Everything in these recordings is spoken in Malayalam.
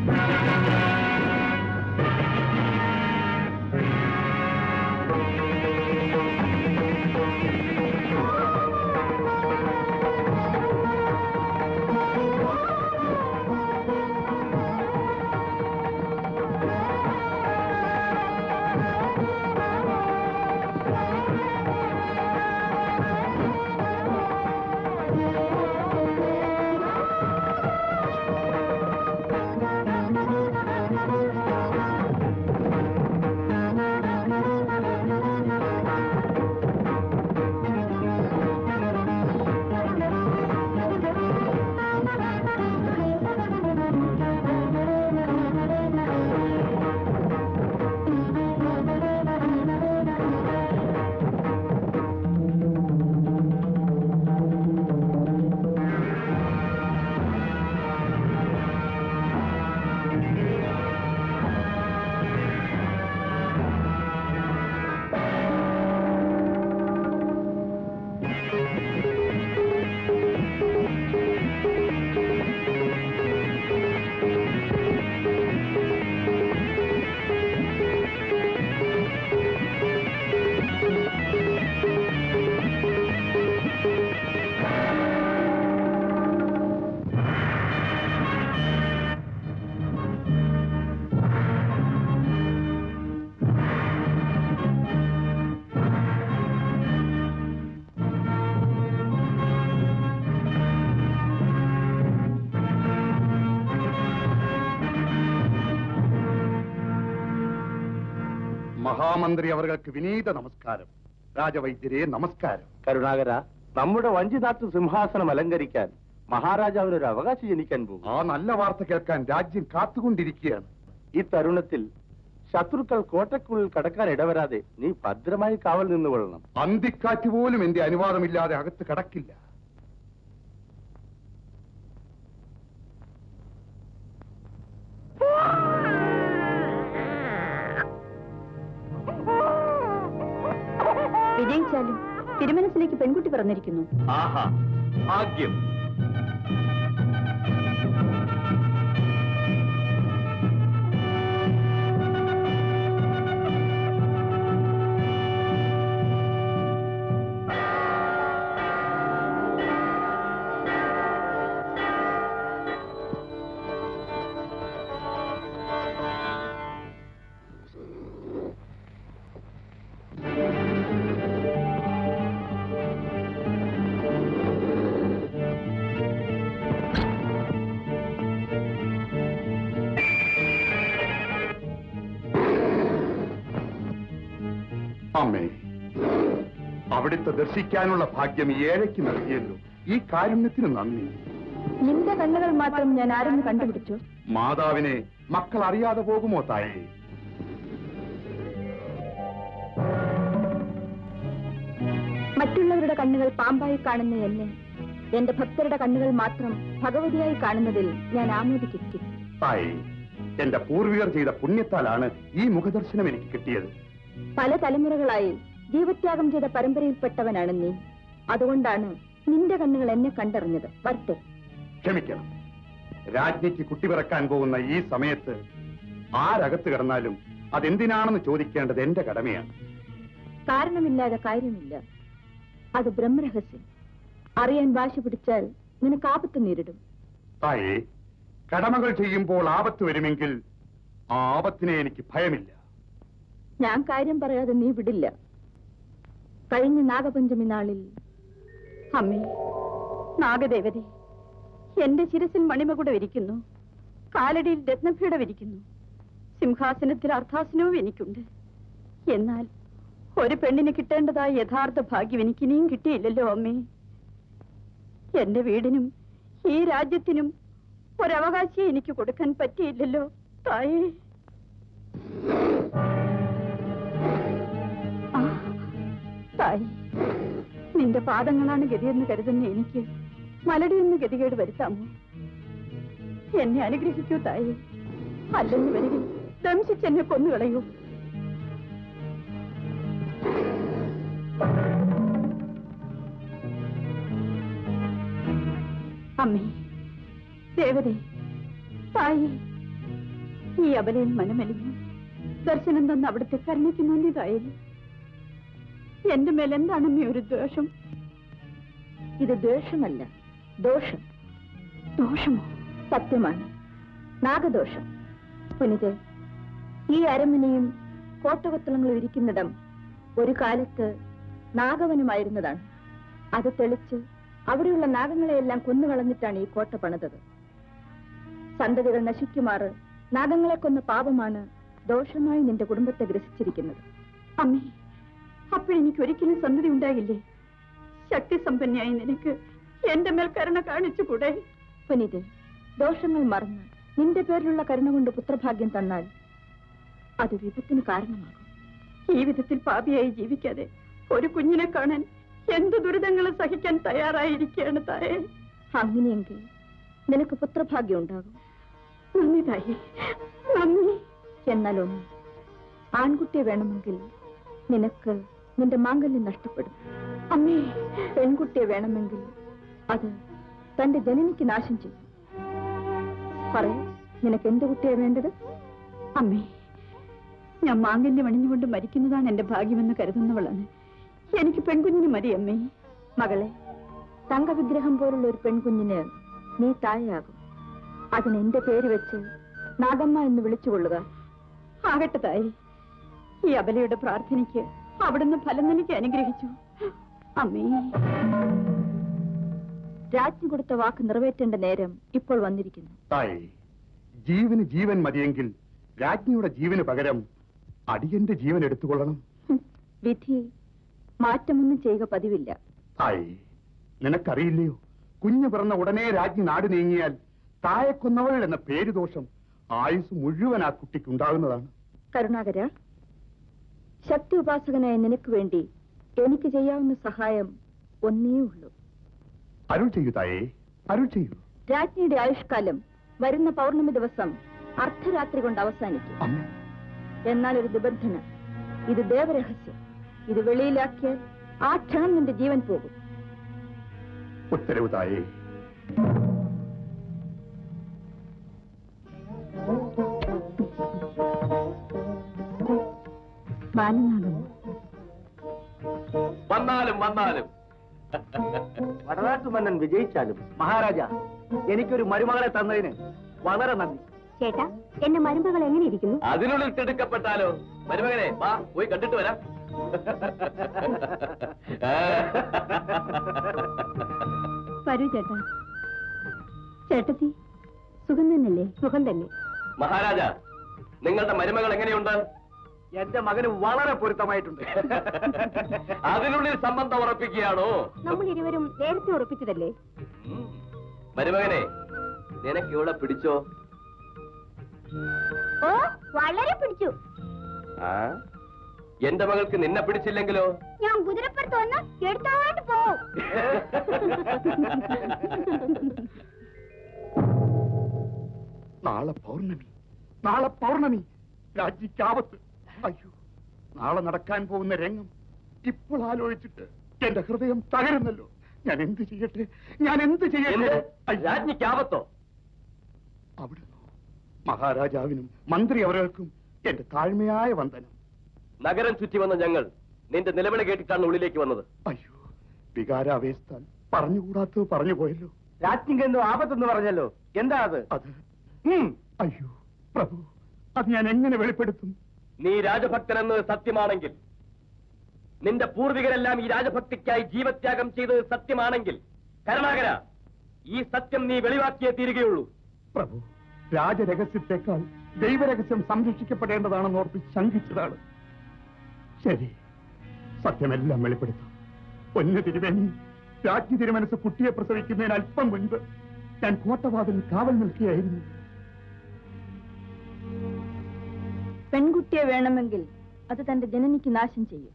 മഹാമന്ത്രി അവർക്ക് വിനീത നമസ്കാരം രാജവൈദ്യരെ നമസ്കാരം കരുണാകര നമ്മുടെ വഞ്ചിനാട്ടു സിംഹാസനം അലങ്കരിക്കാൻ മഹാരാജാവിന് ഒരു അവകാശം ജനിക്കാൻ പോകും ആ നല്ല വാർത്ത കേൾക്കാൻ രാജ്യം കാത്തുകൊണ്ടിരിക്കുകയാണ് ഈ തരുണത്തിൽ ശത്രുക്കൾ കോട്ടയ്ക്കുള്ളിൽ കടക്കാൻ ഇടവരാതെ നീ ഭദ്രമായി കാവൽ നിന്നുകൊള്ളണം അന്തിക്കാറ്റ് പോലും എന്റെ അനുവാദമില്ലാതെ അകത്ത് കടക്കില്ല വിജയിച്ചാലും തിരുമനസിലേക്ക് പെൺകുട്ടി പറഞ്ഞിരിക്കുന്നു ആഹാ ഭാഗ്യം അമ്മേ അവിടുത്തെ ദർശിക്കാനുള്ള ഭാഗ്യം ഈ ഏഴയ്ക്ക് നൽകിയല്ലോ ഈ കാരുണ്യത്തിന് നന്ദി നിന്റെ കണ്ണുകൾ മാത്രം ഞാൻ ആരെന്ന് കണ്ടുപിടിച്ചു മാതാവിനെ മക്കൾ അറിയാതെ പോകുമോ തായേ മറ്റുള്ളവരുടെ കണ്ണുകൾ പാമ്പായി കാണുന്ന എന്നെ എന്റെ ഭക്തരുടെ കണ്ണുകൾ മാത്രം ഭഗവതിയായി കാണുന്നതിൽ ഞാൻ ആമോദിക്കുന്നു തായേ എന്റെ പൂർവികർ ചെയ്ത പുണ്യത്താലാണ് ഈ മുഖദർശനം എനിക്ക് കിട്ടിയത് പല തലമുറകളായി ജീവത്യാഗം ചെയ്ത പരമ്പരയിൽപ്പെട്ടവനാണ് നീ അതുകൊണ്ടാണ് നിന്റെ കണ്ണുകൾ എന്നെ കണ്ടറിഞ്ഞത് വരട്ടെ ക്ഷമിക്കണം രാജ്ഞിക്ക് കുട്ടി പിറക്കാൻ പോകുന്ന ഈ സമയത്ത് ആരകത്ത് കിടന്നാലും അതെന്തിനാണെന്ന് ചോദിക്കേണ്ടത് എന്റെ കടമയാണ് കാരണമില്ലാതെ കാര്യമില്ല അത് ബ്രഹ്മരഹസ്യം അറിയാൻ വാശി പിടിച്ചാൽ നിനക്ക് ആപത്ത് നേരിടും തായേ കടമകൾ ചെയ്യുമ്പോൾ ആപത്ത് വരുമെങ്കിൽ ആ ആപത്തിനെ എനിക്ക് ഭയമില്ല ഞാൻ കാര്യം പറയാതെ നീ വിടില്ല കഴിഞ്ഞ നാഗപഞ്ചമി നാളിൽ അമ്മേ നാഗദേവതി എന്റെ ശിരസിൽ മണിമകുട വിരിക്കുന്നു കാലടിയിൽ രത്നഭീട വിരിക്കുന്നു സിംഹാസനത്തിൽ അർത്ഥാസനവും എനിക്കുണ്ട് എന്നാൽ ഒരു പെണ്ണിന് കിട്ടേണ്ടതായ യഥാർത്ഥ ഭാഗ്യം എനിക്ക് ഇനിയും കിട്ടിയില്ലല്ലോ അമ്മേ എന്റെ വീടിനും ഈ രാജ്യത്തിനും ഒരവകാശിയെ എനിക്ക് കൊടുക്കാൻ പറ്റിയില്ലല്ലോ തായേ ആ, തായി നിന്റെ പാദങ്ങളാണ് ഗതിയെന്ന് കരുതുന്ന എനിക്ക് മലടിയെന്ന് ഗതികേട് വരുത്താമോ എന്നെ അനുഗ്രഹിക്കൂ തായി അല്ലെന്ന് വരികിൽ ദംശിച്ചെന്നെ കൊന്നുകളയൂ അമ്മേ ദേവതേ തായി ഈ അബലയിൽ മനമലിഞ്ഞു ദർശനം തന്ന അവിടുത്തെ കരുണയ്ക്ക് നന്ദിതായാലും എന്റെ മേൽ എന്താണമ്മേ ഒരു ദോഷം ഇത് ദ്വേഷമല്ല ദോഷം ദോഷമോ സത്യമാണ് നാഗദോഷം പുനിത് ഈ അരമനയും കോട്ടകൊത്തളങ്ങളും ഇരിക്കുന്നിടം ഒരു കാലത്ത് നാഗവനമായിരുന്നതാണ് അത് തെളിച്ച് അവിടെയുള്ള നാഗങ്ങളെയെല്ലാം കൊന്നുകളഞ്ഞിട്ടാണ് ഈ കോട്ട പണിതത് സന്തതികൾ നശിക്കുമാറ് നാഗങ്ങളെ കൊന്ന പാപമാണ് ദോഷമായി നിന്റെ കുടുംബത്തെ ഗ്രസിച്ചിരിക്കുന്നത് അമ്മേ അപ്പോഴെനിക്ക് ഒരിക്കലും സന്തതി ഉണ്ടാകില്ലേ ശക്തി സമ്പന്നയായി നിനക്ക് എന്റെ മേൽ കരുണ കാണിച്ചുകൂടെ പുനിത് ദോഷങ്ങൾ മറന്ന് നിന്റെ പേരിലുള്ള കരുണ കൊണ്ട് പുത്രഭാഗ്യം തന്നാൽ അത് വിപത്തിന് കാരണമാകും ഈ വിധത്തിൽ പാപിയായി ജീവിക്കാതെ ഒരു കുഞ്ഞിനെ കാണാൻ എന്ത് ദുരിതങ്ങളും സഹിക്കാൻ തയ്യാറായിരിക്കുകയാണ് തായേ അങ്ങനെയെങ്കിൽ നിനക്ക് പുത്രഭാഗ്യം ഉണ്ടാകും നന്ദി തായേ നന്ദി എന്നാൽ ഒന്ന് ആൺകുട്ടിയെ വേണമെങ്കിൽ നിനക്ക് നിന്റെ മാംഗല്യം നഷ്ടപ്പെടും അമ്മേ പെൺകുട്ടിയെ വേണമെങ്കിൽ അത് തന്റെ ജനനിക്ക് നാശം ചെയ്യും പറയൂ നിനക്ക് എന്ത് കുട്ടിയെ വേണ്ടത് അമ്മേ ഞാൻ മാംഗല്യം അണിഞ്ഞുകൊണ്ട് മരിക്കുന്നതാണ് എന്റെ ഭാഗ്യമെന്ന് കരുതുന്നവളാണ് എനിക്ക് പെൺകുഞ്ഞിന് മതി അമ്മേ മകളെ തങ്കവിഗ്രഹം പോലുള്ള ഒരു പെൺകുഞ്ഞിന് നീ തായയാകും അതിന് എന്റെ പേര് വെച്ച് നാഗമ്മ എന്ന് വിളിച്ചുകൊള്ളുക ആകട്ടെ തായി ഈ അബലയുടെ പ്രാർത്ഥനയ്ക്ക് അവിടുന്ന് ഫലം നൽകി അനുഗ്രഹിച്ചു അമ്മേ രാജ്ഞി കൊടുത്ത വാക്ക് നിറവേറ്റേണ്ട നേരം ഇപ്പോൾ വന്നിരിക്കുന്നു തായേ ജീവന് ജീവൻ മതിയെങ്കിൽ രാജ്ഞിയുടെ ജീവന് പകരം അടിയന്റെ ജീവൻ എടുത്തുകൊള്ളണം ഹും, വിധി മാറ്റമൊന്നും ചെയ്യുക പതിവില്ല തായേ നിനക്കറിയില്ലയോ കുഞ്ഞു പിറന്ന ഉടനെ രാജ്ഞി നാട് നീങ്ങിയാൽ തായെ കൊന്നവൾ എന്ന പേര് ദോഷം ആയുസ് മുഴുവൻ ആ കുട്ടിക്കുണ്ടാകുന്നതാണ് കരുണാകര ശക്തി ഉപാസകനായ നിനക്ക് വേണ്ടി എനിക്ക് ചെയ്യാവുന്ന സഹായം ഒന്നേ ഉള്ളൂ അരുൾ ചെയ്യൂ തായേ അരുൾ ചെയ്യൂ രാജ്ഞിയുടെ ആയുഷ്കാലം വരുന്ന പൗർണമി ദിവസം അർദ്ധരാത്രി കൊണ്ട് അവസാനിക്കും അമ്മ എന്നാൽ ഒരു നിബന്ധന ഇത് ദേവരഹസ്യം ഇത് വെളിയിലാക്കിയാൽ ആ ക്ഷണം നിന്റെ ജീവൻ പോകും ഉത്തരവ് തായേ ബാലനാഗമോ വന്നാലും വന്നാലും വടനാട്ടു മന്നൻ വിജയിച്ചാലും മഹാരാജ എനിക്കൊരു മരുമകളെ തന്നതിന് വളരെ നന്ദി ചേട്ടാ എന്റെ മരുമകൾ എങ്ങനെ ഇരിക്കുന്നു അതിനുള്ളിൽ തിടുക്കപ്പെട്ടാലോ മരുമകനെ വാ പോയി കണ്ടിട്ട് വരാം വരൂ ചേട്ടാ ചേട്ടത്തി സുഖം തന്നെയല്ലേ സുഖം തന്നെ മഹാരാജ നിങ്ങളുടെ മരുമകൾ എങ്ങനെയുണ്ട് എന്റെ മകന് വളരെ പൊരുത്തമായിട്ടുണ്ട് അതിനുള്ളിൽ സംബന്ധം ഉറപ്പിക്കുകയാണോ നമ്മൾ ഇരുവരും നേരത്തെ ഉറപ്പിച്ചതല്ലേ ഉം. മരുമകനെ നിനക്ക് ഇവിടെ പിടിച്ചോ ഓ വളരെ പിടിച്ചു ആ എന്റെ മകൾക്ക് നിന്നെ പിടിച്ചില്ലെങ്കിലോ ഞാൻ കുതിരപ്പുറത്ത് വന്ന് എടുത്തോണ്ട് പോവും നാളെ പൗർണമി നാളെ പൗർണമി രാജ്ഞിക്കാവത്ത് അയ്യോ നാളെ നടക്കാൻ പോകുന്ന രംഗം ഇപ്പോൾ ആലോചിച്ചിട്ട് എന്റെ ഹൃദയം തകരുന്നല്ലോ ഞാൻ എന്ത് ചെയ്യട്ടെ ഞാൻ എന്ത് ചെയ്യട്ടെ എന്ത് അയ്യോ. രാജ്ഞിക്കാവത്തോ അവിടുന്ന് മഹാരാജാവിനും മന്ത്രി അവരൾക്കും എന്റെ താഴ്മയായ വന്ദനം നഗരം ചുറ്റി വന്ന ഞങ്ങൾ നിന്റെ നിലവിളി കേട്ടിട്ടാണ് ഉള്ളിലേക്ക് വന്നത് അയ്യോ വികാരാവേശത്താൽ പറഞ്ഞുകൂടാത്തത് പറഞ്ഞു പോയല്ലോ രാജ്ഞിക്ക് എന്തോ ആപത്തെന്ന് പറഞ്ഞല്ലോ എന്താ അത് അത് ഉം. അയ്യോ പ്രഭു അത് ഞാൻ എങ്ങനെ വെളിപ്പെടുത്തും നീ രാജഭക്തനെന്ന് സത്യമാണെങ്കിൽ നിന്റെ പൂർവികരെല്ലാം ഈ രാജഭക്തിക്കായി ജീവത്യാഗം ചെയ്തത് സത്യമാണെങ്കിൽ കരുണാകര ഈ സത്യം നീ വെളിവാക്കിയേ തീരുകയുള്ളൂ പ്രഭു രാജരഹസ്യത്തെക്കാൾ ദൈവരഹസ്യം സംരക്ഷിക്കപ്പെടേണ്ടതാണെന്ന് ഓർത്ത് ശങ്കിച്ചതാണ് ശരി സത്യമെല്ലാം വെളിപ്പെടുത്താം പൊന്നു തിരുവേണി രാജ്ഞി തിരുമനസ് കുട്ടിയെ പ്രസവിക്കുന്നതിന് അല്പം മുൻപ് ഞാൻ കോട്ടവാതിൽ കാവൽ നിൽക്കുകയായിരുന്നു പെൺകുട്ടിയെ വേണമെങ്കിൽ അത് തന്റെ ജനനിക്ക് നാശം ചെയ്യും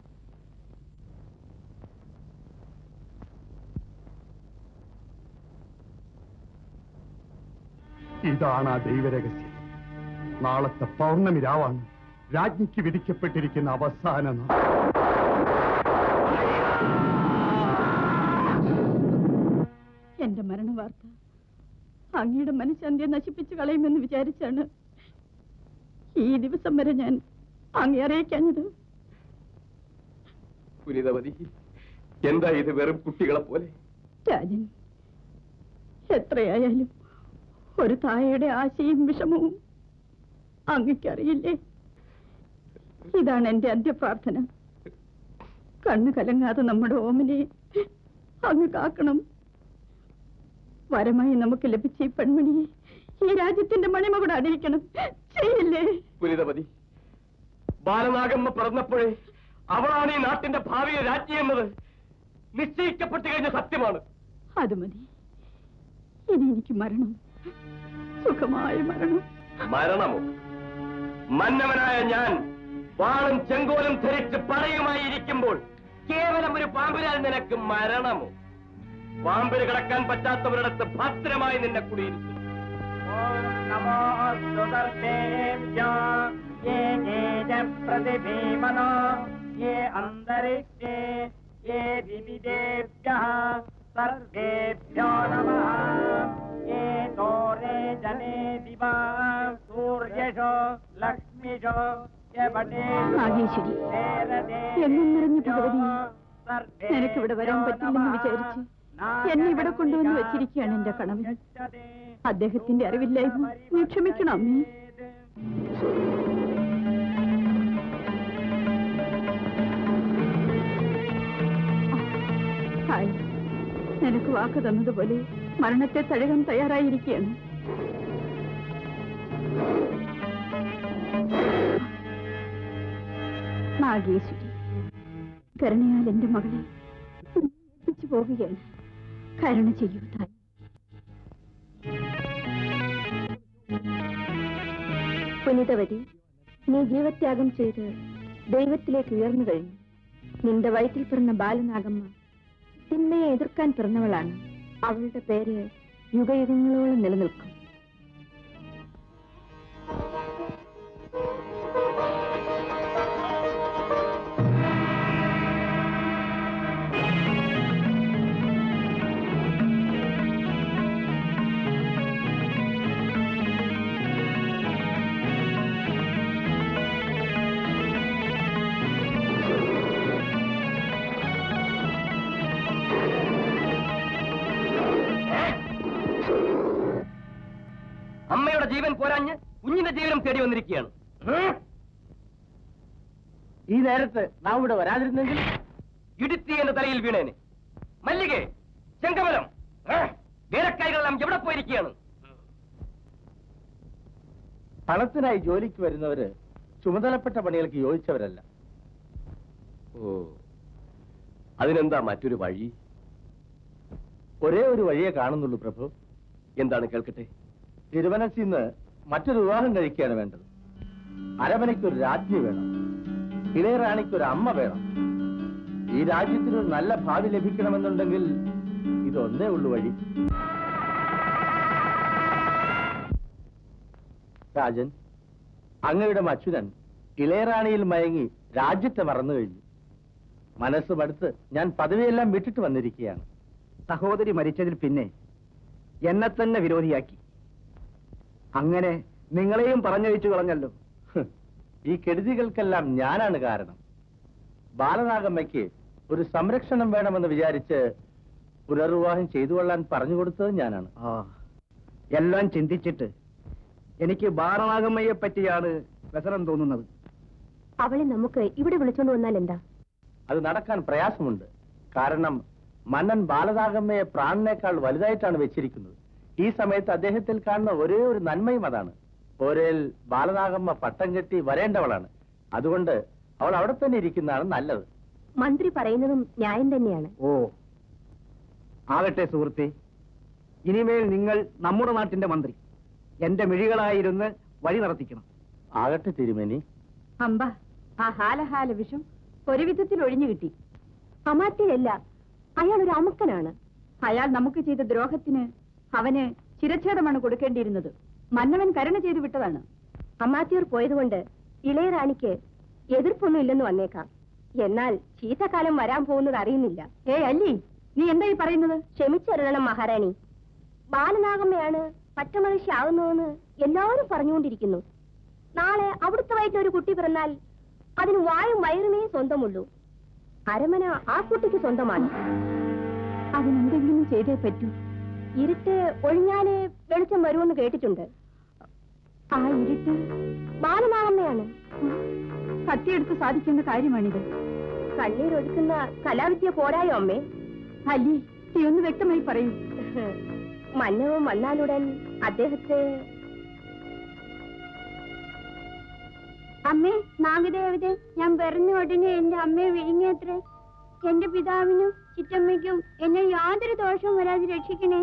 ഇതാണ് ആ ദൈവരഹസ്യം നാളത്തെ പൗർണമി രാവാണ് രാജ്ഞിക്ക് വിധിക്കപ്പെട്ടിരിക്കുന്ന അവസാന നാൾ എന്റെ മരണവാർത്ത അങ്ങയുടെ മനഃശാന്തിയെ നശിപ്പിച്ചു കളയുമെന്ന് വിചാരിച്ചാണ് ഈ ദിവസം വരെ ഞാൻ അങ്ങേ അറിയിക്കാഞ്ഞത് പുനിതവതി എന്താ ഇത് വെറും കുട്ടികളെ പോലെ രാജൻ എത്രയായാലും ഒരു തായയുടെ ആശയും വിഷമവും അങ്ങക്കറിയില്ലേ ഇതാണ് എന്റെ അന്ത്യപ്രാർത്ഥന കണ്ണു കലങ്ങാതെ നമ്മുടെ ഓമനെ അങ്ങ് കാക്കണം വരമായി നമുക്ക് ലഭിച്ച ഈ പെൺമണിയെ ഈ രാജ്യത്തിന്റെ മണിമകുട അണിയിക്കണം ചെയ്യില്ലേ പുനിതവതി ബാലനാഗമ്മ പിറന്നപ്പോഴേ അവളാണ് ഈ നാട്ടിന്റെ ഭാവിയെ രാജ്ഞി എന്നത് നിശ്ചയിക്കപ്പെട്ടു കഴിഞ്ഞ സത്യമാണ് അത് മതി ഇനി എനിക്ക് മരണം സുഖമായ മരണം മരണമോ മന്നവനായ ഞാൻ വാളും ചെങ്കോലും ധരിച്ച് പടയുമായി ഇരിക്കുമ്പോൾ കേവലം ഒരു പാമ്പിനാൽ നിനക്ക് മരണമോ പാമ്പിന് കിടക്കാൻ പറ്റാത്തവരിടത്ത് ഭദ്രമായി നിന്നെ കുടിയിരുത്തും प्रतिभीमनो ये अन्तरिक्षे ये विविधेभ्यः सर्वेभ्यो नमः ये तोरे जने दिवा सूर्यशो लक्ष्मिशो നാഗേശ്വരി എന്നും നിറഞ്ഞ ഭഗവതി നിനക്കിവിടെ വരാൻ പറ്റില്ലെന്ന് വിചാരിച്ച് എന്നെ ഇവിടെ കൊണ്ടുവന്ന് വെച്ചിരിക്കുകയാണ് എന്റെ കണവൻ അദ്ദേഹത്തിന്റെ അറിവില്ലായ്മ നീ ക്ഷമിക്കണം അമ്മേ ഹായ് നിനക്ക് വാക്ക് തന്നതുപോലെ മരണത്തെ തഴുകാൻ തയ്യാറായിരിക്കുകയാണ് നാഗേശ്വരി കരുണയാൽ എന്റെ മകളെ ഏൽപ്പിച്ചു പോവുകയാണ് കരുണ ചെയ്യൂ താൻ പുനിതവതി നീ ജീവത്യാഗം ചെയ്ത് ദൈവത്തിലേക്ക് ഉയർന്നു കഴിഞ്ഞു നിന്റെ വയറ്റിൽ പിറന്ന ബാലനാഗമ്മ തിന്മയെ എതിർക്കാൻ പിറന്നവളാണ് അവളുടെ പേര് യുഗയുഗങ്ങളോളം നിലനിൽക്കും അമ്മയുടെ ജീവൻ പോരാഞ്ഞ് കുഞ്ഞിന്റെ ജീവനും തേടി വന്നിരിക്കുകയാണ് ഈ നേരത്ത് നാം ഇവിടെ വരാതിരുന്നെങ്കിൽ ഇടുത്തി എന്റെ തലയിൽ വീണേന് മല്ലികെ ചെങ്കമലം ഏ, വേലക്കാരികളെല്ലാം എവിടെ പോയിരിക്കുകയാണ് പണത്തിനായി ജോലിക്ക് വരുന്നവര് ചുമതലപ്പെട്ട പണികൾക്ക് യോജിച്ചവരല്ല ഓ അതിനെന്താ മറ്റൊരു വഴി ഒരേ ഒരു വഴിയെ കാണുന്നുള്ളൂ പ്രഭു എന്താണ് കേൾക്കട്ടെ തിരുവനസിൽ നിന്ന് മറ്റൊരു വിവാഹം കഴിക്കുകയാണ് വേണ്ടത് അരമനയ്ക്ക് ഒരു രാജ്ഞി വേണം ഇളയറാണിക്ക് ഒരു അമ്മ വേണം ഈ രാജ്യത്തിന് ഒരു നല്ല ഭാവി ലഭിക്കണമെന്നുണ്ടെങ്കിൽ ഇതൊന്നേ ഉള്ളൂ വഴി രാജൻ അങ്ങയുടെ അച്യുതൻ ഇളയറാണിയിൽ മയങ്ങി രാജ്യത്തെ മറന്നു കഴിഞ്ഞു മനസ്സ് മടുത്ത് ഞാൻ പദവിയെല്ലാം വിട്ടിട്ട് വന്നിരിക്കുകയാണ് സഹോദരി മരിച്ചതിൽ പിന്നെ എന്നെ തന്നെ വിരോധിയാക്കി അങ്ങനെ നിങ്ങളെയും പറഞ്ഞയച്ചു കളഞ്ഞല്ലോ ഹ്, ഈ കെടുതികൾക്കെല്ലാം ഞാനാണ് കാരണം ബാലനാഗമ്മയ്ക്ക് ഒരു സംരക്ഷണം വേണമെന്ന് വിചാരിച്ച് പുനർവിവാഹം ചെയ്തു കൊള്ളാൻ പറഞ്ഞു കൊടുത്തത് ഞാനാണ് ആ എല്ലാം ചിന്തിച്ചിട്ട് എനിക്ക് ബാലനാഗമ്മയെ പറ്റിയാണ് വ്യസനം തോന്നുന്നത് അവളെ നമുക്ക് ഇവിടെ വിളിച്ചോണ്ട് വന്നാൽ എന്താ അത് നടക്കാൻ പ്രയാസമുണ്ട് കാരണം മന്നൻ ബാലനാഗമ്മയെ പ്രാണനേക്കാൾ വലുതായിട്ടാണ് വെച്ചിരിക്കുന്നത് ഈ സമയത്ത് അദ്ദേഹത്തിൽ കാണുന്ന ഒരേ ഒരു നന്മയും അതാണ് പോരേൽ ബാലനാഗമ്മ പട്ടം കെട്ടി വരേണ്ടവളാണ് അതുകൊണ്ട് അവൾ അവിടെ തന്നെ ഇരിക്കുന്നതാണ് നല്ലത് മന്ത്രി പറയുന്നതും ന്യായം തന്നെയാണ് ഓ ആകട്ടെ സുഹൃത്തെ ഇനിമേൽ നിങ്ങൾ നമ്മുടെ നാട്ടിന്റെ മന്ത്രി എന്റെ മിഴികളായിരുന്ന് വഴി നടത്തിക്കണം ആകട്ടെ തിരുമേനി അമ്പ ആ ഹാലഹാല വിഷം ഒരു വിധത്തിൽ ഒഴിഞ്ഞു കിട്ടി അമാത്യയല്ല അയാൾ ഒരു അമുക്കനാണ് അയാൾ നമുക്ക് ചെയ്ത ദ്രോഹത്തിന് അവന് ശിരച്ഛേദമാണ് കൊടുക്കേണ്ടിയിരുന്നത് മന്നവൻ കരുണ ചെയ്തു വിട്ടതാണ് അമാത്യർ പോയതുകൊണ്ട് ഇളയറാണിക്ക് എതിർപ്പൊന്നും ഇല്ലെന്ന് വന്നേക്കാം എന്നാൽ ശീതകാലം വരാൻ പോകുന്നത് അറിയുന്നില്ല ഏ അല്ലി നീ എന്തായി പറയുന്നത് ക്ഷമിച്ചരുളണം മഹാറാണി ബാലനാഗമ്മയാണ് പറ്റമനുഷ്യാവുന്നതെന്ന് എല്ലാവരും പറഞ്ഞുകൊണ്ടിരിക്കുന്നു നാളെ അവിടുത്തെ വയറ്റിൽ ഒരു കുട്ടി പിറന്നാൽ അതിന് വായും വയറുമേ സ്വന്തമുള്ളൂ അരമന ആ കുട്ടിക്ക് സ്വന്തമാണ് അതിനെന്തെങ്കിലും ചെയ്തേ പറ്റൂ ഇരുട്ട് ഒഴിഞ്ഞാലേ വെളിച്ചം വരുമെന്ന് കേട്ടിട്ടുണ്ട് ആ ഇരുട്ട് ബാലനാഗമ്മയാണ് കത്തിയെടുത്ത് സാധിക്കേണ്ട കാര്യമാണിത് കണ്ണീരൊഴുക്കുന്ന കലാവിദ്യ പോരായോ അമ്മേ അല്ലി നീ ഒന്ന് വ്യക്തമായി പറയൂ മന്നവും വന്നാലുടൻ അദ്ദേഹത്തെ അമ്മേ നാഗദേവത ഞാൻ പറഞ്ഞ ഉടനെ എന്റെ അമ്മയെ വിഴുങ്ങിയത്രേ എന്റെ പിതാവിനും ചിറ്റമ്മയ്ക്കും എന്നെ യാതൊരു ദോഷവും വരാതെ രക്ഷിക്കണേ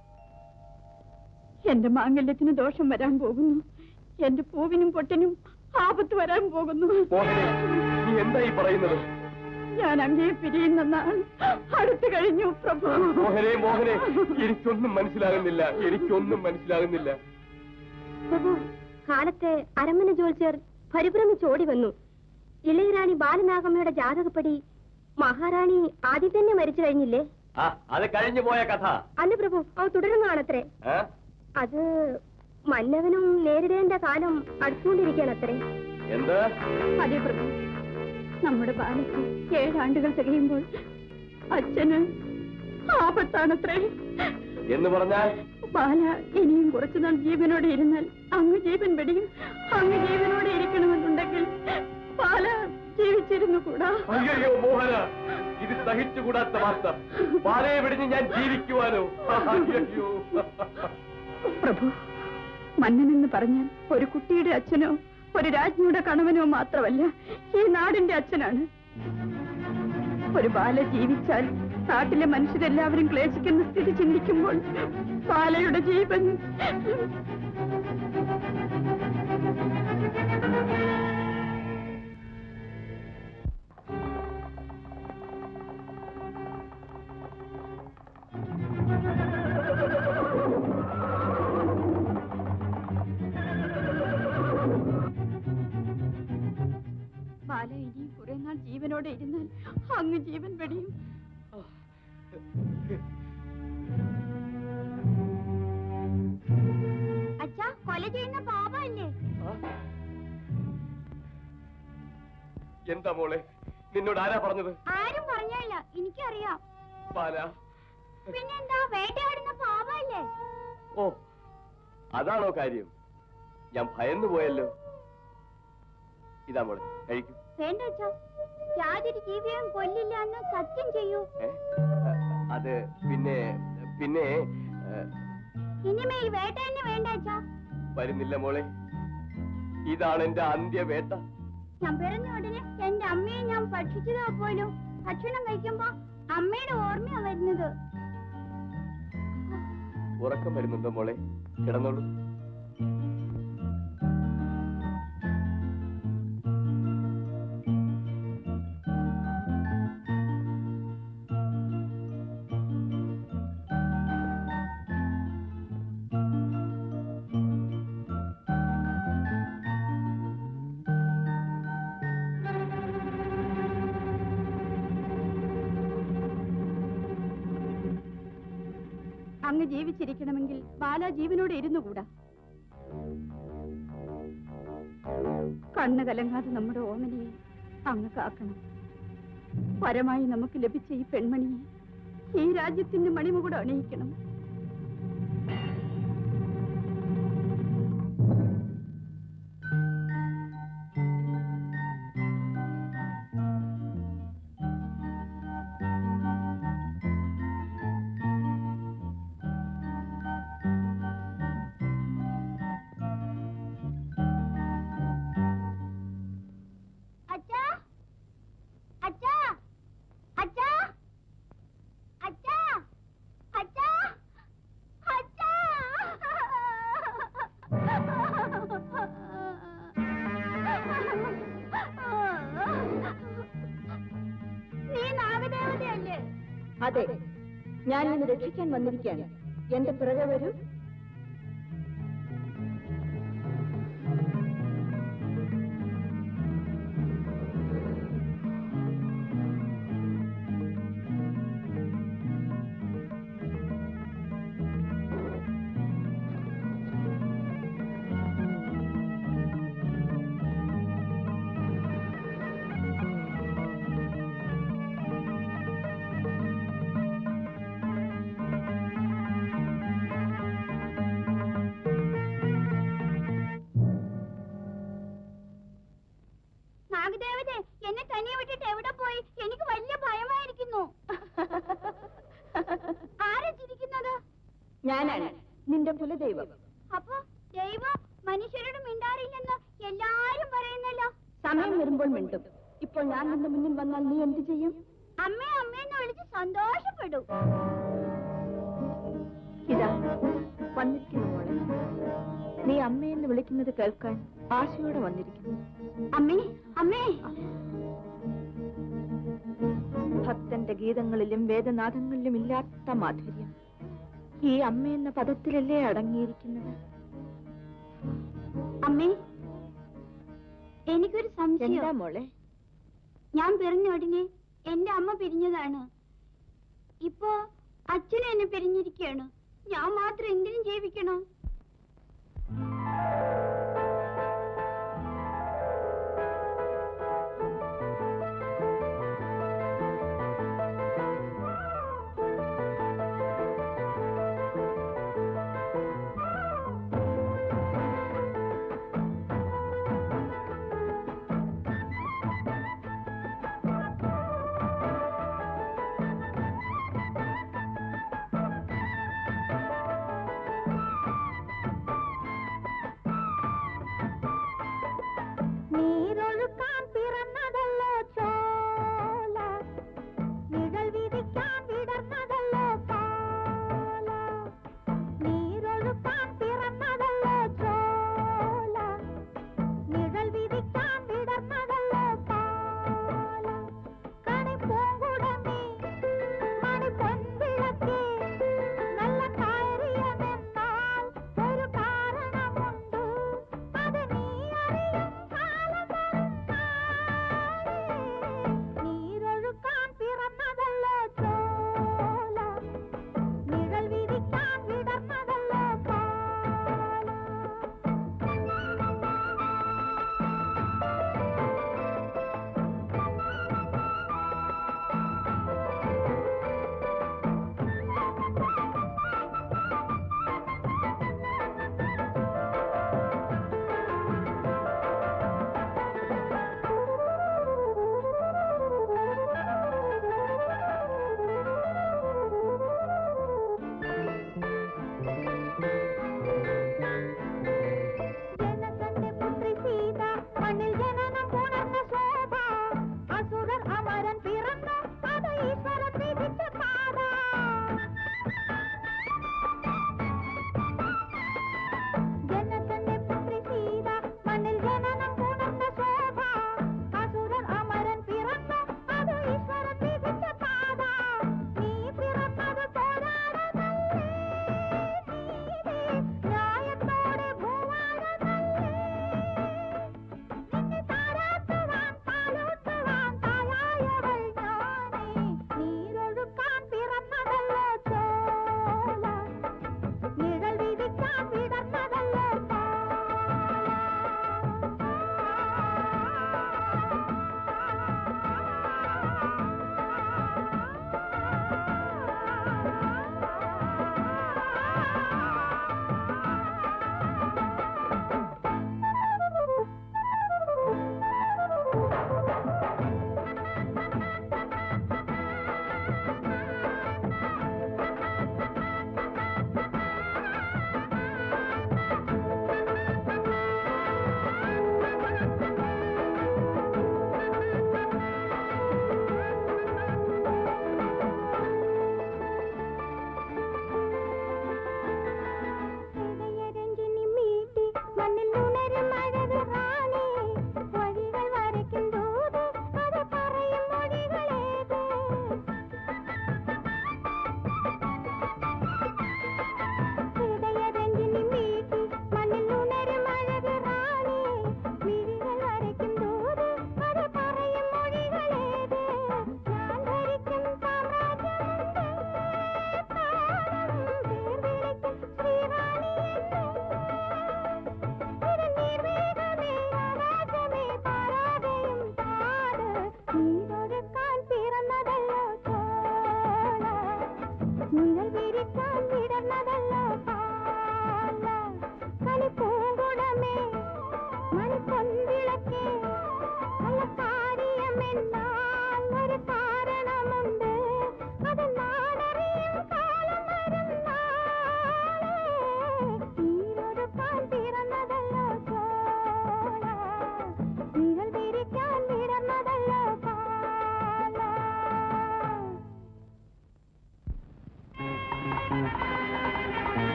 എന്റെ മാംഗല്യത്തിന് ദോഷം വരാൻ പോകുന്നു എന്റെ പൂവിനും പൊട്ടിനും ആപത്ത് വരാൻ പോകുന്നു മോഹനെ നീ എന്തായി പറയുന്നത് ഞാൻ അങ്ങേ പിരിയുന്ന നാൾ അടുത്തു കഴിഞ്ഞു പ്രഭു മോഹനെ മോഹനെ എനിക്കൊന്നും മനസ്സിലാകുന്നില്ല എനിക്കൊന്നും മനസ്സിലാകുന്നില്ല പ്രഭു കാലത്തെ അരമന ജോത്സ്യർ പരിഭ്രമിച്ചോടി വന്നു ഇളയറാണി ബാലനാഗമ്മയുടെ ജാതകപ്പടി മഹാറാണി ആദ്യം തന്നെ മരിച്ചു കഴിഞ്ഞില്ലേ ആ അത് കഴിഞ്ഞു പോയ കഥ അല്ല പ്രഭു അവ തുടരുന്നതാണത്രേ ഏ? അത് മന്നവനും നേരിടേണ്ട കാലം അടുത്തുകൊണ്ടിരിക്കുകയാണത്രേ എന്ത് അതെ പ്രഭു നമ്മുടെ ബാലയ്ക്ക് ഏഴാണ്ടുകൾ തികയുമ്പോൾ അച്ഛന് ആപത്താണത്രേ എന്ന് പറഞ്ഞാൽ ബാല ഇനിയും കുറച്ചുനാൾ ജീവനോടെ ഇരുന്നാൽ അങ്ങ് ജീവൻ വെടിയും അങ്ങ് ജീവനോടെ ഇരിക്കണമെന്നുണ്ടെങ്കിൽ ബാല ജീവിച്ചിരുന്നു കൂടാ അയ്യോ മോഹന ഇത് സഹിച്ചുകൂടാത്ത വാർത്ത പാലയെ വിടിഞ്ഞ് ഞാൻ ജീവിക്കുവാനോ അയ്യോ പ്രഭു മന്നനെന്ന് പറഞ്ഞാൽ ഒരു കുട്ടിയുടെ അച്ഛനോ ഒരു രാജ്ഞിയുടെ കണവനോ മാത്രമല്ല ഈ നാടിന്റെ അച്ഛനാണ് ഒരു ബാല ജീവിച്ചാൽ നാട്ടിലെ മനുഷ്യരെല്ലാവരും ക്ലേശിക്കുന്ന സ്ഥിതി ചിന്തിക്കുമ്പോൾ ബാലയുടെ ജീവൻ ബാല ഇനിയും കുറെ നാൾ ജീവനോടെ ഇരുന്നാൽ അങ്ങ് ജീവൻ വെടിയും അച്ഛാ കൊല ചെയ്യുന്ന പാപമല്ലേ എന്താ മോളെ നിന്നോട് ആരാ പറഞ്ഞത് ആരും പറഞ്ഞില്ല എനിക്കറിയാം പാല പിന്നെന്താ വേട്ടയാടുന്ന പാപമല്ലേ ഓ അതാണോ കാര്യം ഞാൻ ഭയന്നു പോയല്ലോ ഇതാ മോളെ കഴിക്കൂ വേണ്ട അച്ഛാ യാതൊരു ജീവിയും കൊല്ലില്ല എന്ന് സത്യം ചെയ്യൂ ഏ? അത് പിന്നെ പിന്നെ ഏ, ഇനിമേൽ വേട്ട തന്നെ വേണ്ട അച്ഛാ വരുന്നില്ല മോളെ ഇതാണ് എന്റെ അന്ത്യവേട്ട ഞാൻ പിറന്ന ഉടനെ എന്റെ അമ്മയെ ഞാൻ ഭക്ഷിച്ചതാ പോലും ഭക്ഷണം കഴിക്കുമ്പോ അമ്മയുടെ ഓർമ്മയാ വരുന്നത് ഉറക്കം വരുന്നുണ്ടോ മോളെ കിടന്നോളൂ അങ്ങ് ജീവിച്ചിരിക്കണമെങ്കിൽ ബാല ജീവനോടെ ഇരുന്നുകൂടാ കണ്ണ് കലങ്ങാതെ നമ്മുടെ ഓമനയെ അങ്ങ് കാക്കണം പരമായി നമുക്ക് ലഭിച്ച ഈ പെൺമണിയെ ഈ രാജ്യത്തിന്റെ മണിമുകൂടെ അണിയിക്കണം അച്ഛാ അച്ഛാ അച്ഛാ അച്ഛാ അച്ഛാ അച്ഛാ നീ നാഗദേവതയല്ലേ അതെ ഞാൻ നിന്നെ രക്ഷിക്കാൻ വന്നിരിക്കുകയാണ് എന്റെ പിറകെ വരൂ മിണ്ടുമ്പോൾ മിണ്ടും ഇപ്പോൾ ഞാൻ നിന്റെ മുന്നിൽ വന്നാൽ നീ എന്ത് ചെയ്യും അമ്മേ അമ്മേന്ന് വിളിച്ച് സന്തോഷപ്പെടും ഇതാ വന്നിരിക്കുന്നു മോളെ നീ അമ്മയെന്ന് വിളിക്കുന്നത് കേൾക്കാൻ ആശയോടെ വന്നിരിക്കുന്നു അമ്മേ അമ്മേ ഭക്തന്റെ ഗീതങ്ങളിലും വേദനാദങ്ങളിലും ഇല്ലാത്ത മാധുര്യം ഈ അമ്മ എന്ന പദത്തിലല്ലേ അടങ്ങിയിരിക്കുന്നത് അമ്മേ എനിക്കൊരു എന്താ സംശയം മോളെ ഞാൻ പിറന്ന ഉടനെ എന്റെ അമ്മ പിരിഞ്ഞതാണ് ഇപ്പോ അച്ഛനും എന്നെ പിരിഞ്ഞിരിക്കുകയാണ് ഞാൻ മാത്രം എന്തിനും ജീവിക്കണം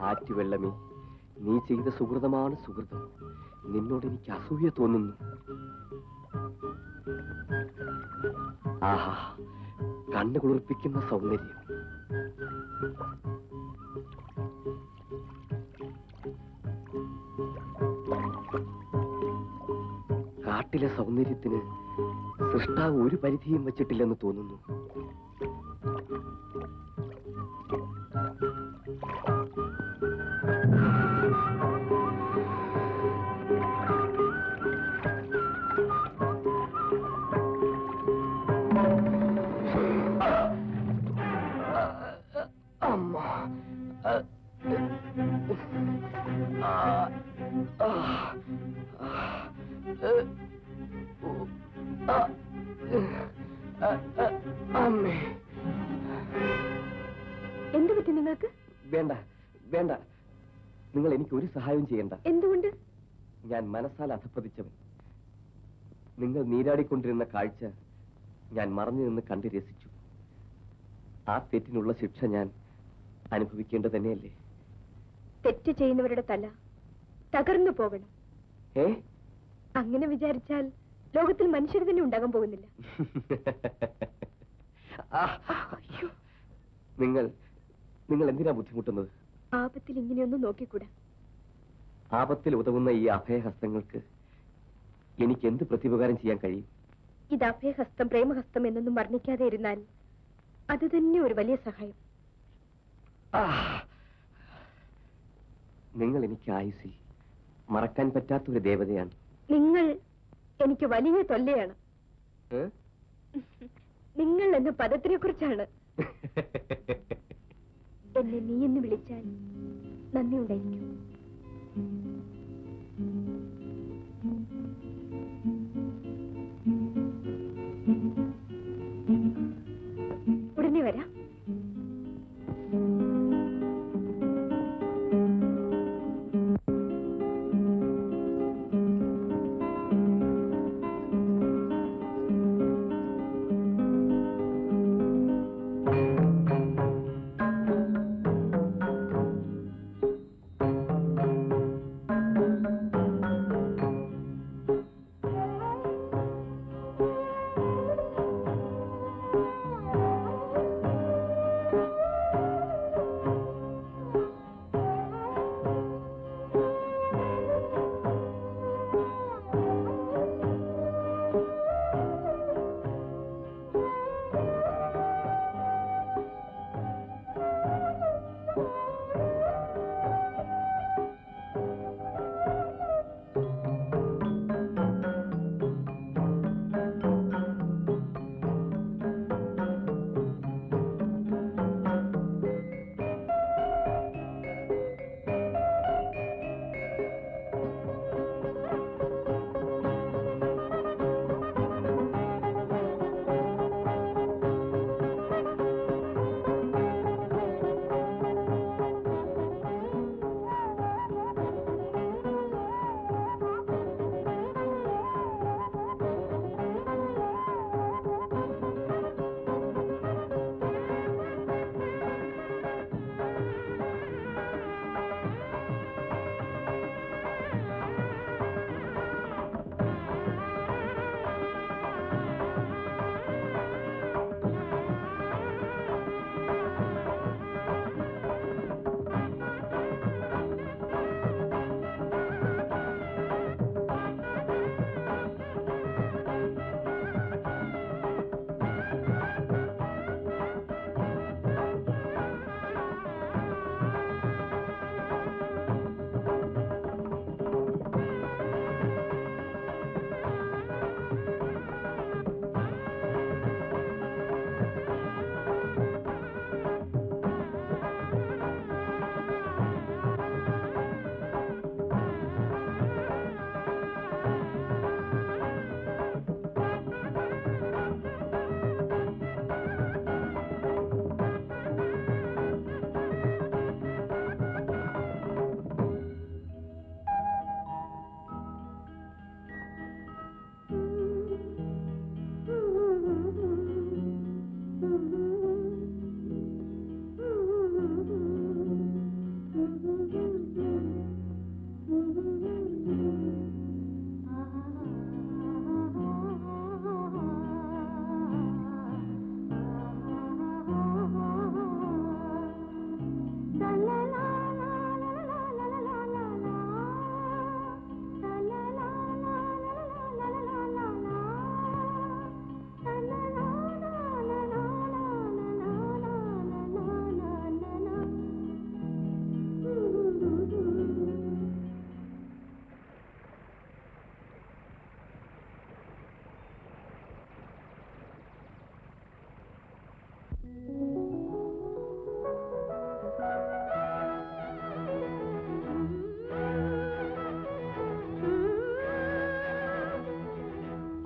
ആറ്റുവെള്ളമേ നീ ചെയ്ത സുഹൃതമാണ് സുഹൃതം നിന്നോട് എനിക്ക് അസൂയ തോന്നുന്നു ആഹാ കണ്ണു കുളിർപ്പിക്കുന്ന സൗന്ദര്യം കാട്ടിലെ സൗന്ദര്യത്തിന് സൃഷ്ടാവ് ഒരു പരിധിയും വച്ചിട്ടില്ലെന്ന് തോന്നുന്നു അമ്മ അമ്മേ എന്തു പറ്റി നിങ്ങൾക്ക് വേണ്ട വേണ്ട നിങ്ങൾ എനിക്ക് ഒരു സഹായവും ചെയ്യണ്ട എന്തുകൊണ്ട് ഞാൻ മനസ്സാൽ അധപ്പതിച്ചവൻ നിങ്ങൾ നീരാടിക്കൊണ്ടിരുന്ന കാഴ്ച ഞാൻ മറഞ്ഞു നിന്ന് കണ്ട് രസിച്ചു ആ തെറ്റിനുള്ള ശിക്ഷ ഞാൻ അനുഭവിക്കേണ്ടത് തന്നെയല്ലേ തെറ്റ് ചെയ്യുന്നവരുടെ തല തകർന്നു പോകണം ഏ അങ്ങനെ വിചാരിച്ചാൽ ലോകത്തിൽ മനുഷ്യർ തന്നെ ഉണ്ടാകാൻ പോകുന്നില്ല ആ, നിങ്ങൾ നിങ്ങൾ എന്തിനാ ബുദ്ധിമുട്ടുന്നത് ആപത്തിൽ ഇങ്ങനെയൊന്നും നോക്കിക്കൂടാ ആപത്തിൽ ഉതകുന്ന ഈ അഭയഹസ്തങ്ങൾക്ക് എനിക്ക് എന്ത് പ്രത്യുപകാരം ചെയ്യാൻ കഴിയും ഇത് അഭയഹസ്തം പ്രേമഹസ്തം എന്നൊന്നും വർണ്ണിക്കാതെ ഇരുന്നാൽ അത് തന്നെ ഒരു വലിയ സഹായം ആ, നിങ്ങൾ എനിക്ക് ആയുസിൽ മറക്കാൻ പറ്റാത്ത ഒരു ദേവതയാണ് നിങ്ങൾ എനിക്ക് വലിയ തൊല്ലയാണ് ഏ? നിങ്ങൾ എന്ന പദത്തിനെ കുറിച്ചാണ് എന്നെ നീ എന്ന് വിളിച്ചാൽ നന്ദി ഉണ്ടായിരിക്കും ഉടനെ വരാം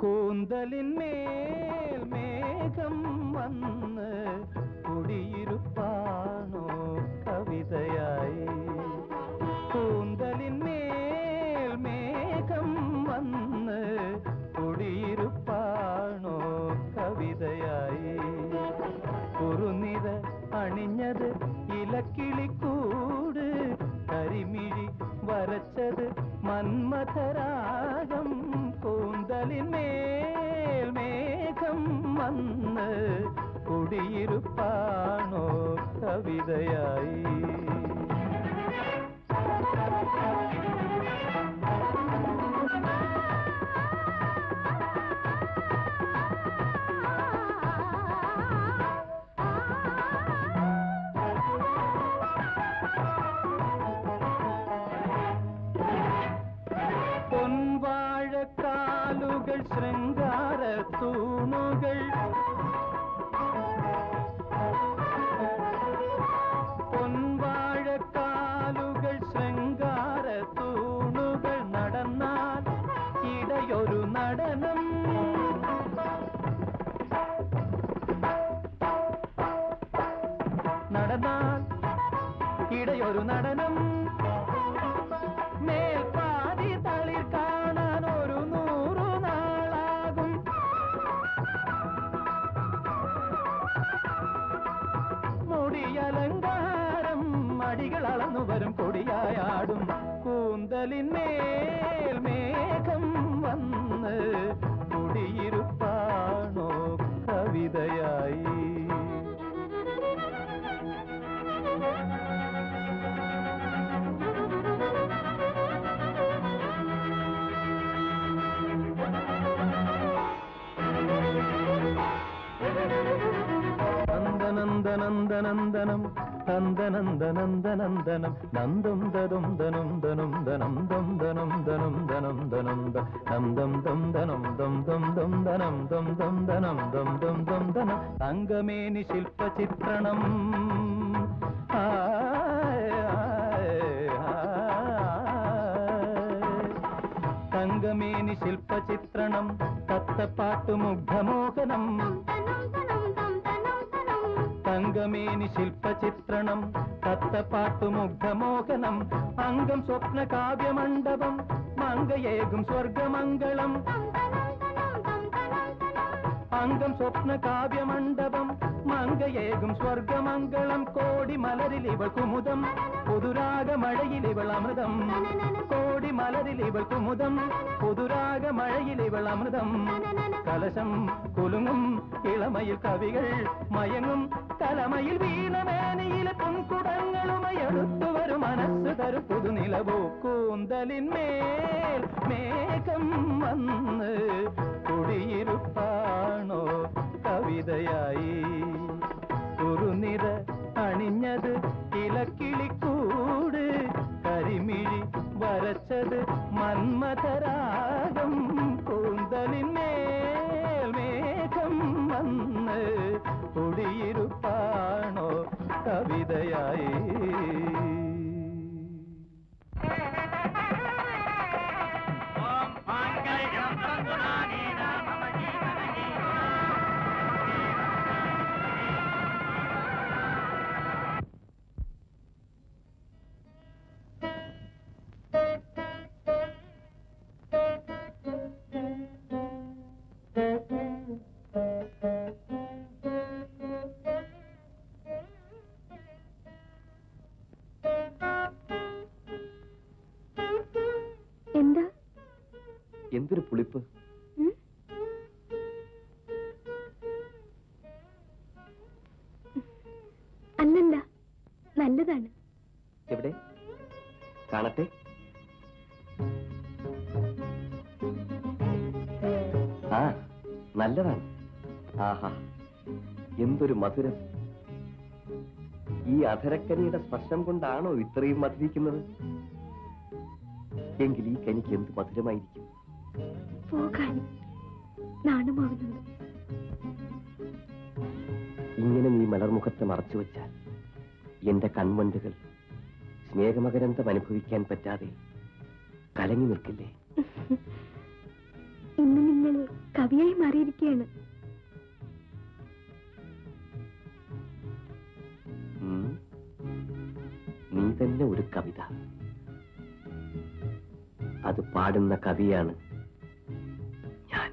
കൂന്തലിന്മേൽ മേഘം വന്ന് കുടിയിരുപ്പാണോ കവിതയായി കൂന്തലിന്മേൽ മേഘം വന്ന് കുടിയിരുപ്പാണോ കവിതയായി കുറുനിര അണിഞ്ഞത് ഇലക്കിളിക്കൂട് കരിമിഴി വരച്ചത് മന്മഥരാഗം കൂന്തലിന്മേൽ മേഘം വന്ന് കുടിയിരുപ്പാണോ കവിതയായി പൊൻവാഴക്കാലുകൾ ശൃംഗാര തൂണുകൾ പൊൻവാഴക്കാലുകൾ ശൃംഗാര തൂണുകൾ നടന്നാൽ ഇടയൊരു നടനം നടന്നാൽ ഇടയൊരു നടനം മേൽപ്പാതി തളിർ കാണാൻ ഒരു നൂറു നാളാകും മുടിയലങ്കാരം മടികൾ അളന്നു വരും കൊടിയായാടും കൂന്തലിന്മേൽ മേഘം വന്ന് കുടിയിരുപ്പാണോ കവിതയായി നന്ദനന്ദനന്ദനന്ദനം നന്ദനന്ദനന്ദനന്ദനം നന്ദം ദദം ധനം ധനം ധനം ദം ധനം ധനം ധനം ധനം ദ നന്ദം ദം ധനം ദം ദം ദം ധനം ദം ദം ധനം ദം ദം ദം ധനം തങ്കമേനി ശില്പചിത്രണം ആയ് ആയ് ആയ്. തങ്കമേനി ശില്പചിത്രണം തത്തപ്പാട്ടു മുഗ്ധമോഹനം തങ്കമേനി ശില്പചിത്രണം തത്തപ്പാട്ടു മുഗ്ധമോഹനം അംഗം സ്വപ്ന കാവ്യമണ്ഡപം മങ്കയേകും സ്വർഗമംഗളം അംഗം സ്വപ്ന കാവ്യമണ്ഡപം മങ്കയേകും സ്വർഗമംഗളം കോടി മലരിൽ ഇവൾ കുമുദം പുതുരാഗ മഴയിൽ ഇവൾ അമൃതം കോടി മലരിൽ ഇവൾ കുമുദം പുതുരാഗ മഴയിൽ ഇവൾ അമൃതം കലശം കുലുങ്ങും ഇളമയിൽ കവികൾ മയങ്ങും തലമയിൽ വീണമേനയിലെ പൊൻകുടങ്ങളുമായി അടുത്തു വരും മനസ്സ് തരും പുതുനിലവോ കൂന്തലിന്മേൽ മേഘം വന്ന് കുടിയിരുപ്പാണോ കവിതയായി കുറുനിര അണിഞ്ഞത് ഇലക്കിളിക്കൂട് കരിമിഴി വരച്ചത് മന്മഥരാഗം കൂന്തലിന്മേൽ മേഘം വന്ന് കുടിയിരുപ്പാണോ കവിതയായി എന്താ എന്തൊരു പുളിപ്പ് ഉം? അല്ലല്ല നല്ലതാണ് എവിടെ കാണട്ടെ ആ നല്ലതാണ് ആഹാ എന്തൊരു മധുരം ഈ അധരക്കനിയുടെ സ്പർശം കൊണ്ടാണോ ഇത്രയും മധുരിക്കുന്നത് എങ്കിൽ ഈ കനിക്ക് എന്ത് മധുരമായിരിക്കും പോകാൻ നാണമാവുന്നുണ്ട് ഇങ്ങനെ നീ മലർമുഖത്തെ മറച്ചു വച്ചാൽ എന്റെ കൺവണ്ടുകൾ സ്നേഹമകരന്തം അനുഭവിക്കാൻ പറ്റാതെ കലങ്ങി നിൽക്കില്ലേ ഇന്ന് നിങ്ങൾ കവിയായി മാറിയിരിക്കുകയാണ് ഉം. നീ തന്നെ ഒരു കവിത അത് പാടുന്ന കവിയാണ് ഞാൻ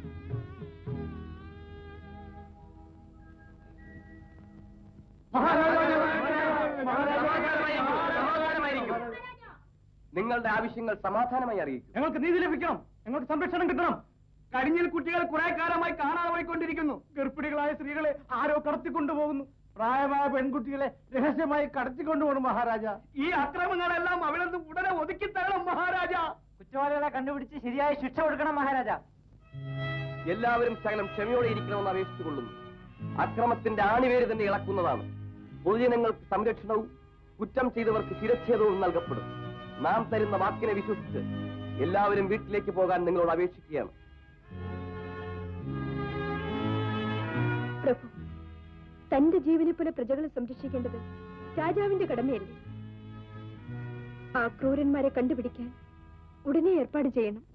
നിങ്ങളുടെ ആവശ്യങ്ങൾ സമാധാനമായി അറിയിക്കും ഞങ്ങൾക്ക് നീതി ലഭിക്കണം ഞങ്ങൾക്ക് സംരക്ഷണം കിട്ടണം കരിഞ്ഞിൽ കുട്ടികൾ കുറെ കാലമായി കാണാതെ പോയിക്കൊണ്ടിരിക്കുന്നു ഗർഭിണികളായ സ്ത്രീകളെ ആരോ കടത്തിക്കൊണ്ടുപോകുന്നു പ്രായമായ പെൺകുട്ടികളെ രഹസ്യമായി കടത്തിക്കൊണ്ടുപോകണം മഹാരാജ ഈ അക്രമങ്ങളെല്ലാം അവിടെ നിന്ന് ഉടനെ ഒതുക്കി തരണം മഹാരാജ കുറ്റവാളികളെ കണ്ടുപിടിച്ച് ശരിയായ ശിക്ഷ കൊടുക്കണം മഹാരാജ എല്ലാവരും ശകലം ക്ഷമയോടെ ഇരിക്കണമെന്ന് അപേക്ഷിച്ചുകൊള്ളുന്നു അക്രമത്തിന്റെ ആണിവേര് തന്നെ ഇളക്കുന്നതാണ് പൊതുജനങ്ങൾക്ക് സംരക്ഷണവും കുറ്റം ചെയ്തവർക്ക് ശിരച്ഛേദവും നൽകപ്പെടും നാം തരുന്ന വാക്കിനെ വിശ്വസിച്ച് എല്ലാവരും വീട്ടിലേക്ക് പോകാൻ നിങ്ങളോട് അപേക്ഷിക്കുകയാണ് പ്രഭു തന്റെ ജീവനെ പോലെ പ്രജകളെ സംരക്ഷിക്കേണ്ടത് രാജാവിന്റെ കടമയല്ലേ ആ ക്രൂരന്മാരെ കണ്ടുപിടിക്കാൻ ഉടനെ ഏർപ്പാട് ചെയ്യണം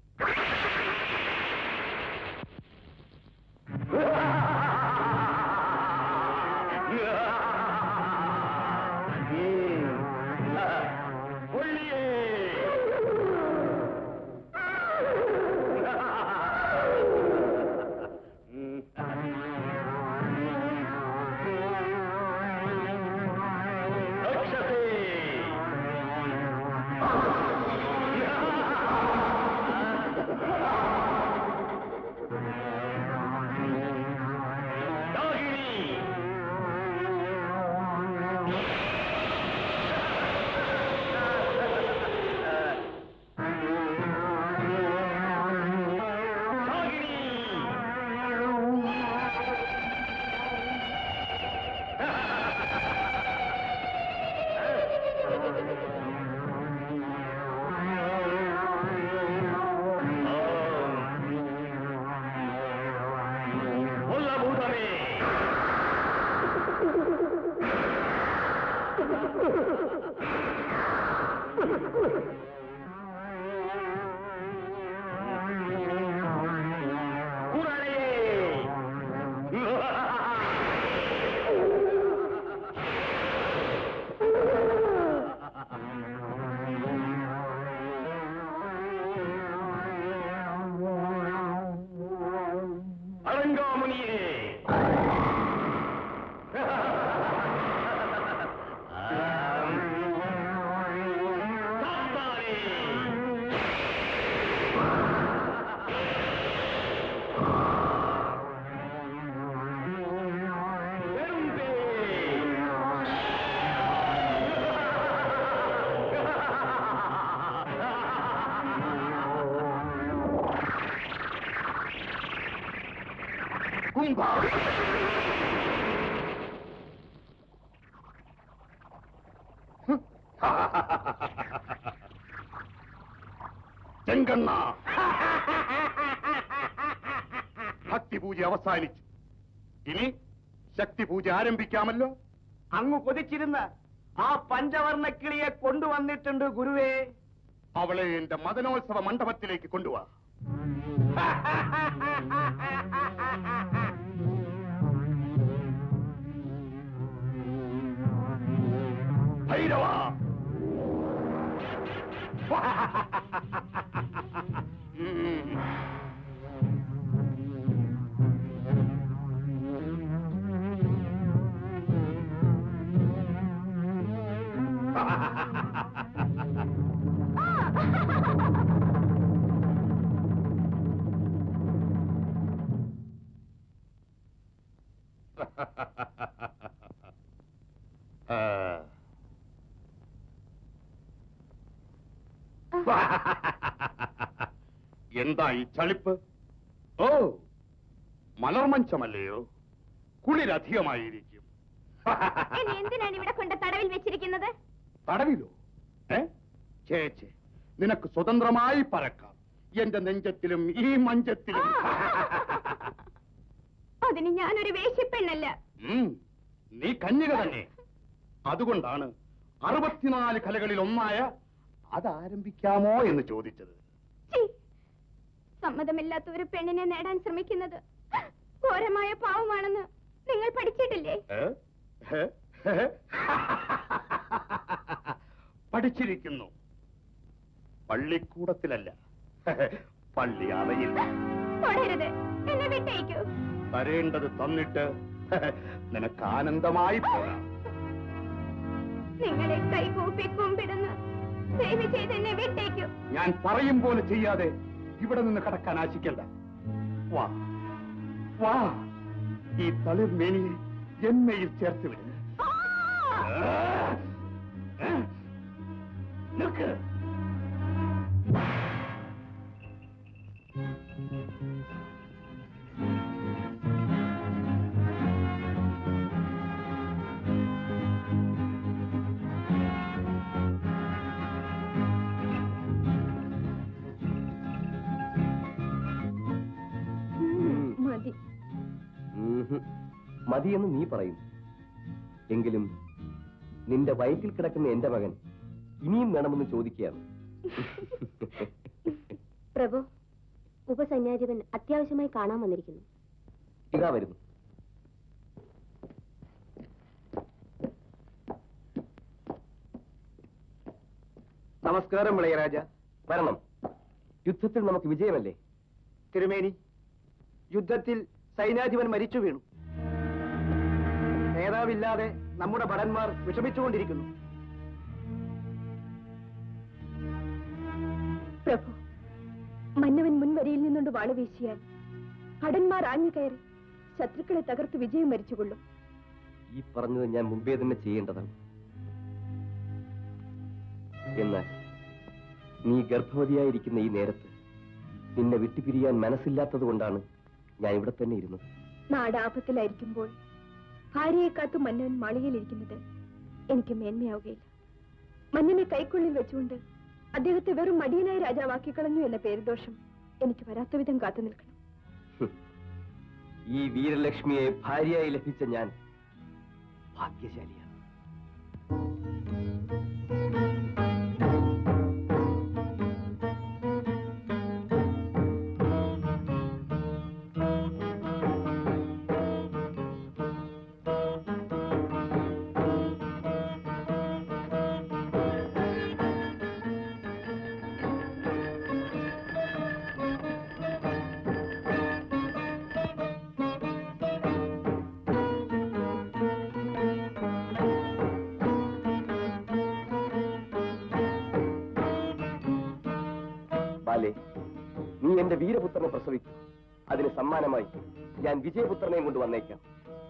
കുംഭ ചെങ്കണ്ണ ഭക്തിപൂജ അവസാനിച്ചു ഇനി ശക്തിപൂജ ആരംഭിക്കാമല്ലോ അങ്ങ് കൊതിച്ചിരുന്ന ആ പഞ്ചവർണ്ണ കിളിയെ കൊണ്ടുവന്നിട്ടുണ്ട് ഗുരുവേ അവളെ എന്റെ മദനോത്സവ മണ്ഡപത്തിലേക്ക് കൊണ്ടുപോവാ ഭൈരവ ഉം. ആ. എന്താ ഈ ചളിപ്പ് ഓ മലർമഞ്ചമല്ലയോ കുളിരധികമായിരിക്കും എന്നെ എന്തിനാണ് ഇവിടെ കൊണ്ട് തടവിൽ വെച്ചിരിക്കുന്നത് തടവിലോ ഏ ചേച്ചേ നിനക്ക് സ്വതന്ത്രമായി പറക്കാം എന്റെ നെഞ്ചത്തിലും ഈ മഞ്ചത്തിലും അതിന് ഞാനൊരു വേശ്യപ്പെണ്ണല്ല ഉം, നീ കന്യക തന്നെ അതുകൊണ്ടാണ് അറുപത്തിനാല് കലകളിൽ ഒന്നായ അതാരംഭിക്കാമോ എന്ന് ചോദിച്ചത് ഛീ, സമ്മതമില്ലാത്ത ഒരു പെണ്ണിനെ നേടാൻ ശ്രമിക്കുന്നത് ഘോരമായ പാവമാണെന്ന് നിങ്ങൾ പഠിച്ചിട്ടില്ലേ ഏ? ഏ? ഏ? പഠിച്ചിരിക്കുന്നു പള്ളിക്കൂടത്തിലല്ല പള്ളി അറയിൽ തുടരുത് എന്നെ വിട്ടേക്കൂ തരേണ്ടത് തന്നിട്ട് നിനക്ക് ആനന്ദമായി പോകാം നിങ്ങളെ കൈകൂപ്പി കുമ്പിടുന്നു ദയവ് ചെയ്ത് എന്നെ വിട്ടേക്കൂ ഞാൻ പറയും പോലെ ചെയ്യാതെ ഇവിടെ നിന്ന് കടക്കാൻ ആശിക്കണ്ട വാ വാ ഈ തളിർ മേനിയെ എന്മയിൽ ചേർത്ത് വിടുക നിൽക്ക് മതി ഉംഹും. മതിയെന്ന് നീ പറയും എങ്കിലും നിന്റെ വയറ്റിൽ കിടക്കുന്ന എന്റെ മകൻ ഇനിയും വേണമെന്ന് ചോദിക്കുകയാണ് പ്രഭു ഉപസന്യാസിപൻ അത്യാവശ്യമായി കാണാൻ വന്നിരിക്കുന്നു ഇതാ വരുന്നു നമസ്കാരം ഇളയരാജ വരണം യുദ്ധത്തിൽ നമുക്ക് വിജയമല്ലേ തിരുമേനി യുദ്ധത്തിൽ സൈന്യാധിപൻ മരിച്ചു വീണു നേതാവില്ലാതെ നമ്മുടെ ഭടന്മാർ വിഷമിച്ചുകൊണ്ടിരിക്കുന്നു പ്രഭു മന്നവൻ മുൻവരിയിൽ നിന്നുകൊണ്ട് വാള് വീശിയാൽ ഭടന്മാർ ആഞ്ഞു കയറി ശത്രുക്കളെ തകർത്ത് വിജയം മരിച്ചുകൊള്ളും ഈ പറഞ്ഞത് ഞാൻ മുമ്പേ തന്നെ ചെയ്യേണ്ടതാണ് എന്നാൽ നീ ഗർഭവതിയായിരിക്കുന്ന ഈ നേരത്ത് നിന്നെ വിട്ടുപിരിയാൻ മനസ്സില്ലാത്തത് കൊണ്ടാണ് ഞാൻ ഇവിടെ തന്നെ ഇരുന്നത് നാട് ആപത്തിലായിരിക്കുമ്പോൾ ഭാര്യയെ കാത്തു മന്നവൻ മാളികയിലിരിക്കുന്നത് എനിക്ക് മേന്മയാവുകയില്ല മന്നനെ കൈക്കുള്ളിൽ വെച്ചുകൊണ്ട് അദ്ദേഹത്തെ വെറും മടിയനായ രാജാവാക്കി കളഞ്ഞു എന്ന പേരുദോഷം എനിക്ക് വരാത്ത വിധം കാത്തു നിൽക്കണം ഹും. ഈ വീരലക്ഷ്മിയെ ഭാര്യയായി ലഭിച്ച ഞാൻ ഭാഗ്യശാലിയാണ് ബാലെ നീ എന്റെ വീരപുത്രനെ പ്രസവിക്കും അതിന് സമ്മാനമായി ഞാൻ വിജയപുത്രനെയും കൊണ്ട് വന്നേക്കാം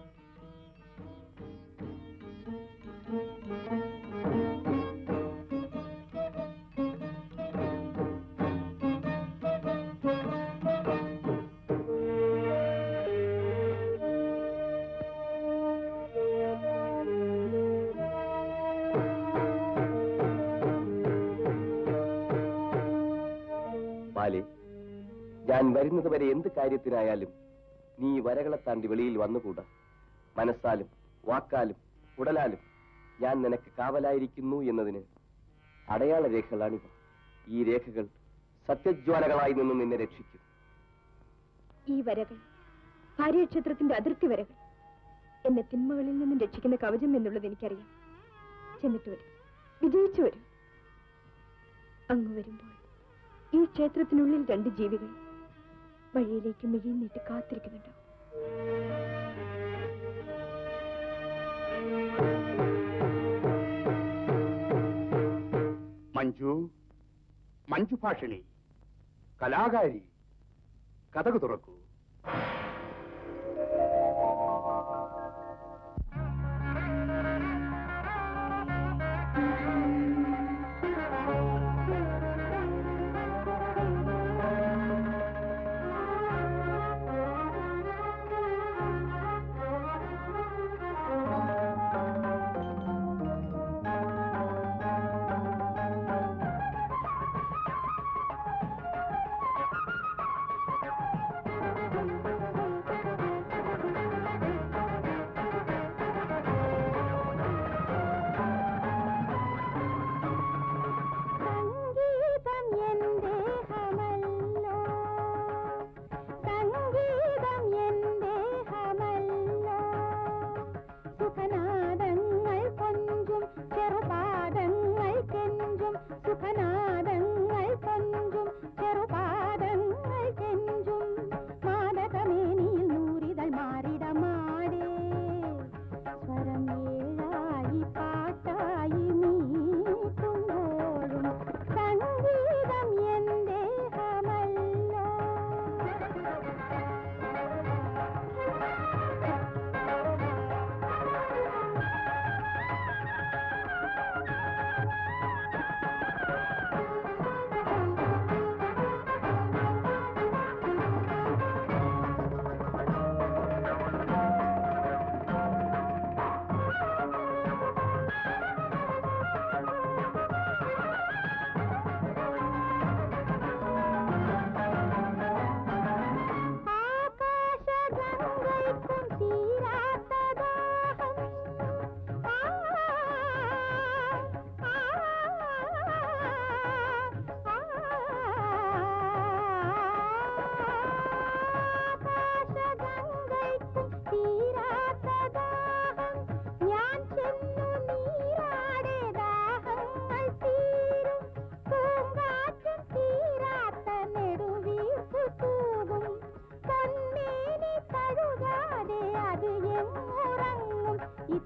ബാലെ ഞാൻ വരുന്നത് വരെ എന്ത് കാര്യത്തിനായാലും നീ വരകളെ താണ്ടി വെളിയിൽ വന്നുകൂടാ മനസ്സാലും വാക്കാലും ഉടലാലും ഞാൻ നിനക്ക് കാവലായിരിക്കുന്നു എന്നതിന് അടയാള രേഖകളാണിവ ഈ രേഖകൾ സത്യജ്വാലകളായി നിന്ന് നിന്നെ രക്ഷിക്കും ഈ വരകൾ ഭാര്യക്ഷേത്രത്തിന്റെ അതിർത്തി വരകൾ എന്നെ തിന്മകളിൽ നിന്നും രക്ഷിക്കുന്ന കവചം എന്നുള്ളത് എനിക്കറിയാം ചെന്നിട്ട് വരും വിജയിച്ചു വരും അങ്ങ് വരുമ്പോൾ ഈ ക്ഷേത്രത്തിനുള്ളിൽ രണ്ട് ജീവികൾ വഴിയിലേക്ക് മിഴിയിൽ നീട്ടി കാത്തിരിക്കുന്നുണ്ടാവും മഞ്ജു മഞ്ജു ഭാഷിണി കലാകാരി കഥകു തുറക്കൂ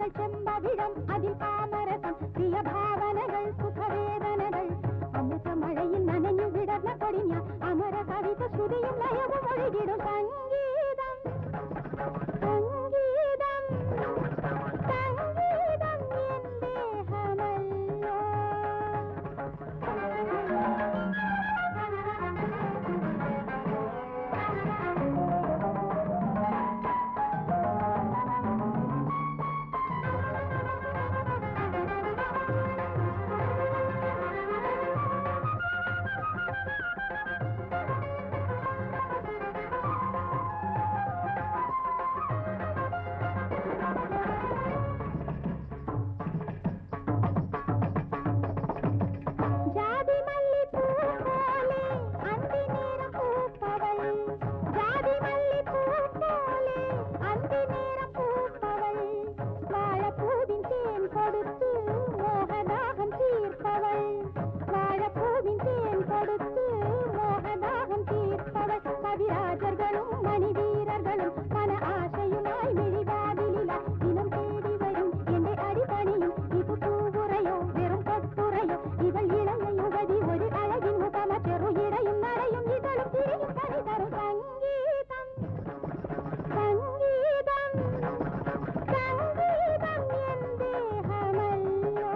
കവിതകൾ ചെമ്പവിഴം അതിൽ താമരകം പ്രിയ ഭാവനകൾ സുഖവേദനകൾ അമൃതമഴയിൽ നനഞ്ഞു വിടർന്ന കൊടിഞ്ഞ അമര കവിത ശ്രുതിയും ലയവും ഒഴുകിടും സംഗീതം സംഗീതം സംഗീതം എൻ ദേഹമല്ലോ ജാതിമല്ലിപ്പൂ പോലെ അന്തിനേരം പൂപ്പവൾ ജാതിമല്ലിപ്പൂ പോലെ അന്തിനേരം പൂപ്പവൾ വാഴപ്പൂവിൻ തേൻ കൊടുത്ത് മോഹദാഹം തീർപ്പവൾ വാഴപ്പൂവിൻ തേൻ കൊടുത്ത് മോഹദാഹം തീർപ്പവൾ കവിരാജர்களுം മണിവീരர்களுം മന ആശയുമായി മിഴിവാതിലില ദിനം തേടി വരും എന്റെ അടിപണിയും ഇത് പൂവുറയോ വെറും കൊട്ടുറയോ ഇവൾ ഇളയ യുവതി ഒരു അഴകിൻ മുഖമ ചെറു ഇടയും നടയും ഇതളും തിരിയും കണി തരും സംഗീതം സംഗീതം സംഗീതം എൻ ദേഹമല്ലോ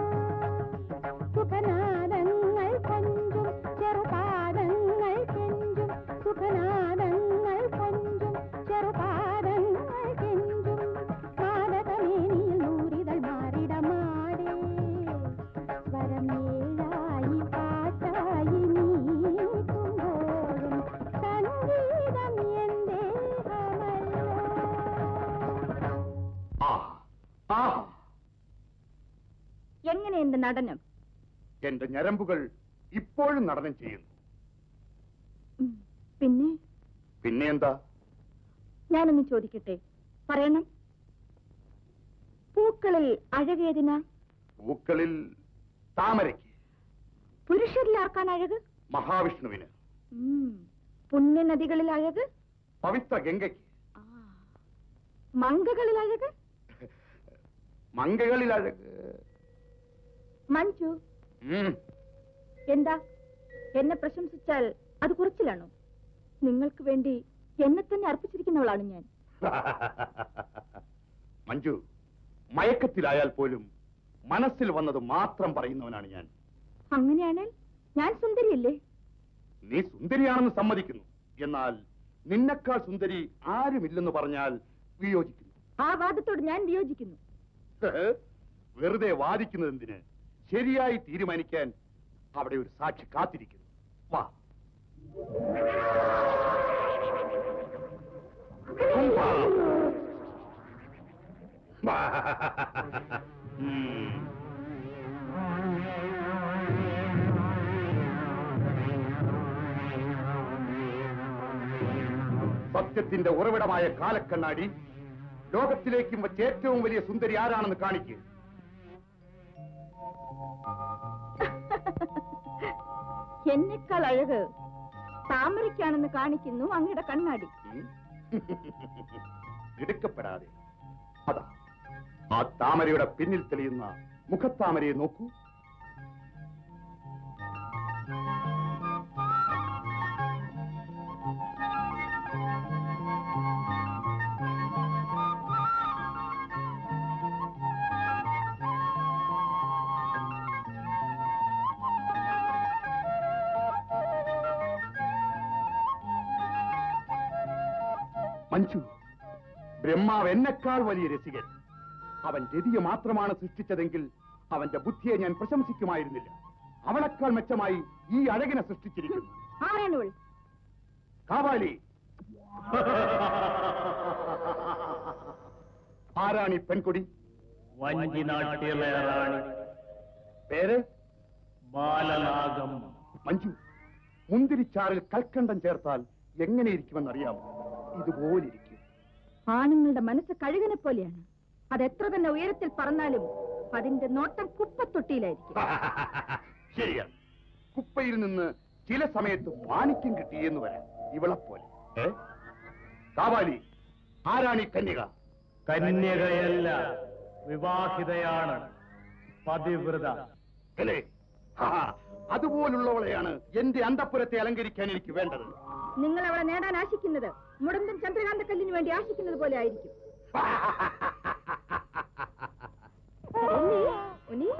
സുഖനാദങ്ങൾ കൊഞ്ചും ചെറുപാദങ്ങൾ കെഞ്ചും സുഖനാദങ്ങൾ കൊഞ്ചും ചെറുപാദങ്ങൾ കെഞ്ചും മാതകമേനിയിൽ നൂറിതൾ മാറിടമാടേ സ്വരമേഴായി പാട്ടായി നീക്കുമ്പോഴും സംഗീതം എൻ ദേഹമല്ലോ ആ ആ എങ്ങനെ എന്റെ നടനം എന്റെ ഞരമ്പുകൾ ഇപ്പോഴും നടനം ചെയ്യുന്നു ഉം, പിന്നെ പിന്നെ എന്താ ഞാനൊന്ന് ചോദിക്കട്ടെ പറയണം പൂക്കളിൽ അഴകേതിന പൂക്കളിൽ താമരയ്ക്ക് പുരുഷരിൽ ആർക്കാണ് അഴക് മഹാവിഷ്ണുവിന് ഉം, പുണ്യനദികളിൽ അഴക് പവിത്ര ഗംഗയ്ക്ക് ആ, മങ്കകളിൽ അഴക് മങ്കകളിൽ അഴക് മഞ്ജു ഉം. എന്താ എന്നെ പ്രശംസിച്ചാൽ അത് കുറച്ചിലാണോ നിങ്ങൾക്ക് വേണ്ടി എന്നെ തന്നെ അർപ്പിച്ചിരിക്കുന്നവളാണ് ഞാൻ മഞ്ജു മയക്കത്തിലായാൽ പോലും മനസ്സിൽ വന്നത് മാത്രം പറയുന്നവനാണ് ഞാൻ അങ്ങനെയാണെങ്കിൽ ഞാൻ സുന്ദരിയല്ലേ നീ സുന്ദരിയാണെന്ന് സമ്മതിക്കുന്നു എന്നാൽ നിന്നെക്കാൾ സുന്ദരി ആരുമില്ലെന്ന് പറഞ്ഞാൽ വിയോജിക്കുന്നു ആ വാദത്തോട് ഞാൻ വിയോജിക്കുന്നു വെറുതെ വാദിക്കുന്നത് എന്തിന് ശരിയായി തീരുമാനിക്കാൻ അവിടെ ഒരു സാക്ഷി കാത്തിരിക്കുന്നു വാ കുംഭ. വാ. ഉം. സത്യത്തിന്റെ ഉറവിടമായ കാലക്കണ്ണാടി ലോകത്തിലേക്കും വെച്ച് ഏറ്റവും വലിയ സുന്ദരി ആരാണെന്ന് കാണിക്കുക എന്നെക്കാൾ അഴക് താമരയ്ക്കാണെന്ന് കാണിക്കുന്നു അങ്ങയുടെ കണ്ണാടി ഉം. ഇടുക്കപ്പെടാതെ അതാ ആ താമരയുടെ പിന്നിൽ തെളിയുന്ന മുഖത്താമരയെ നോക്കൂ മഞ്ജു ബ്രഹ്മാവ് എന്നെക്കാൾ വലിയ രസികൻ അവൻ രതിയെ മാത്രമാണ് സൃഷ്ടിച്ചതെങ്കിൽ അവന്റെ ബുദ്ധിയെ ഞാൻ പ്രശംസിക്കുമായിരുന്നില്ല അവളെക്കാൾ മെച്ചമായി ഈ അഴകിനെ സൃഷ്ടിച്ചിരിക്കുന്നു ആരാണവൾ കാവാലി ആരാണ് ഈ പെൺകുടി വഞ്ചിനാട്ടിലെ റാണി പേര് ബാലനാഗം മഞ്ജു മുന്തിരിച്ചാറിൽ കൽക്കണ്ടം ചേർത്താൽ എങ്ങനെയിരിക്കുമെന്നറിയാമോ ഇതുപോലിരിക്കും ആണുങ്ങളുടെ മനസ്സ് കഴുകനെ പോലെയാണ് അത് എത്ര തന്നെ ഉയരത്തിൽ പറന്നാലും അതിന്റെ നോട്ടം കുപ്പത്തൊട്ടിയിലായിരിക്കും ശരിയാണ് കുപ്പയിൽ നിന്ന് ചില സമയത്ത് മാണിക്യം കിട്ടിയെന്ന് വരാം ഇവളെപ്പോലെ ഏ കാവാലി ആരാണ് ഈ കന്യക കന്യകയല്ല വിവാഹിതയാണ് പതിവ്രത അല്ലേ ആ, അതുപോലുള്ളവളെയാണ് എന്റെ അന്തപ്പുരത്തെ അലങ്കരിക്കാൻ എനിക്ക് വേണ്ടത് നിങ്ങൾ അവളെ നേടാൻ ആശിക്കുന്നത് മുടന്തൻ ചന്ദ്രകാന്ത കല്ലിന് വേണ്ടി ആശിക്കുന്നത് പോലെ ആയിരിക്കും ഉണ്ണി, ഉണ്ണി,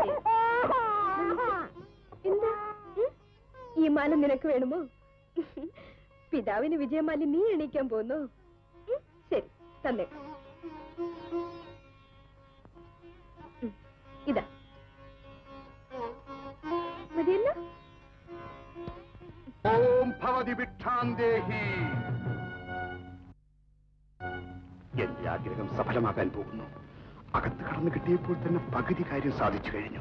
എന്താ ഉം? ഈ മാല നിനക്ക് വേണമോ പിതാവിന് വിജയമാലി നീ എണീക്കാൻ പോന്നു ഉം, ശരി തന്നെ ഉം, ഇതാ മതിയല്ലോ ഓം ഭവതി വിക്ഷാന്തേഹി എന്റെ ആഗ്രഹം സഫലമാകാൻ പോകുന്നു അകത്ത് കടന്നു കിട്ടിയപ്പോൾ തന്നെ പകുതി കാര്യം സാധിച്ചു കഴിഞ്ഞു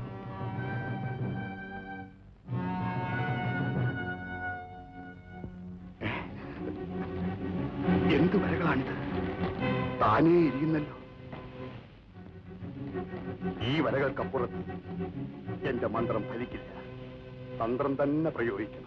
എന്ത് വരകളാണിത് താനേ ഇരിയുന്നല്ലോ ഈ വരകൾക്കപ്പുറത്ത് എന്റെ മന്ത്രം ഫലിക്കില്ല തന്ത്രം തന്നെ പ്രയോഗിക്കണം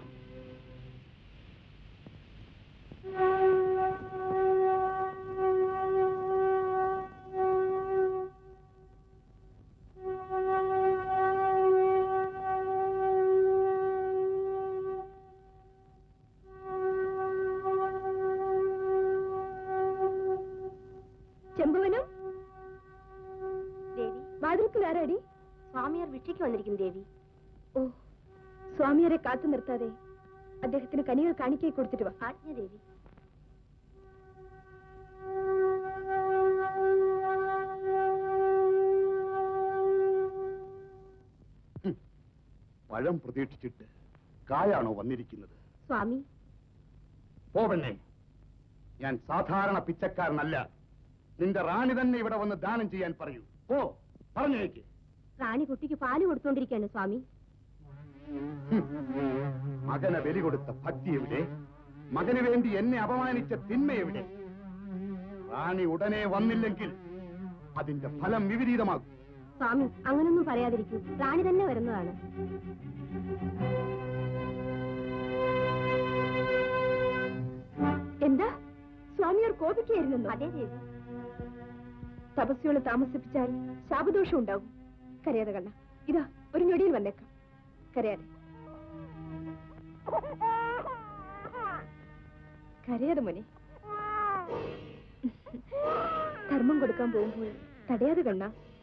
ചെമ്പുവനം ദേവി വാതിൽക്കൽ ആരാടി സ്വാമിയാർ ഭിക്ഷയ്ക്ക് വന്നിരിക്കുന്നു ദേവി ഓ സ്വാമിയരെ കാത്തു നിർത്താതെ അദ്ദേഹത്തിന് കനികൾ കാണിക്കൈ കൊടുത്തിട്ട് വാ ആജ്ഞ ദേവി പഴം പ്രതീക്ഷിച്ചിട്ട് കായാണോ വന്നിരിക്കുന്നത് സ്വാമി പോവണ്ണേ ഞാൻ സാധാരണ പിച്ചക്കാരനല്ല നിന്റെ റാണി തന്നെ ഇവിടെ വന്ന് ദാനം ചെയ്യാൻ പറയൂ ഓ പറഞ്ഞേക്ക് റാണി കുട്ടിക്ക് പാല് കൊടുത്തോണ്ടിരിക്കുകയാണ് സ്വാമി മകനെ ബലി കൊടുത്ത ഭക്തി എവിടെ മകന് വേണ്ടി എന്നെ അപമാനിച്ച തിന്മ എവിടെ റാണി ഉടനെ വന്നില്ലെങ്കിൽ അതിന്റെ ഫലം വിപരീതമാകും സ്വാമി അങ്ങനൊന്നും പറയാതിരിക്കൂ റാണി തന്നെ വരുന്നതാണ് എന്താ സ്വാമിയർ കോപിക്കായിരുന്നോ അതെ ദേവി തപസ്വികളെ താമസിപ്പിച്ചാൽ ശാപദോഷം ഉണ്ടാകും കരയാതെ കണ്ണ ഇതാ ഒരു ഞൊടിയിൽ വന്നേക്കാം കരയാതെ കരയാതെ മോനെ ധർമ്മം കൊടുക്കാൻ പോകുമ്പോൾ തടയാതെ കണ്ണ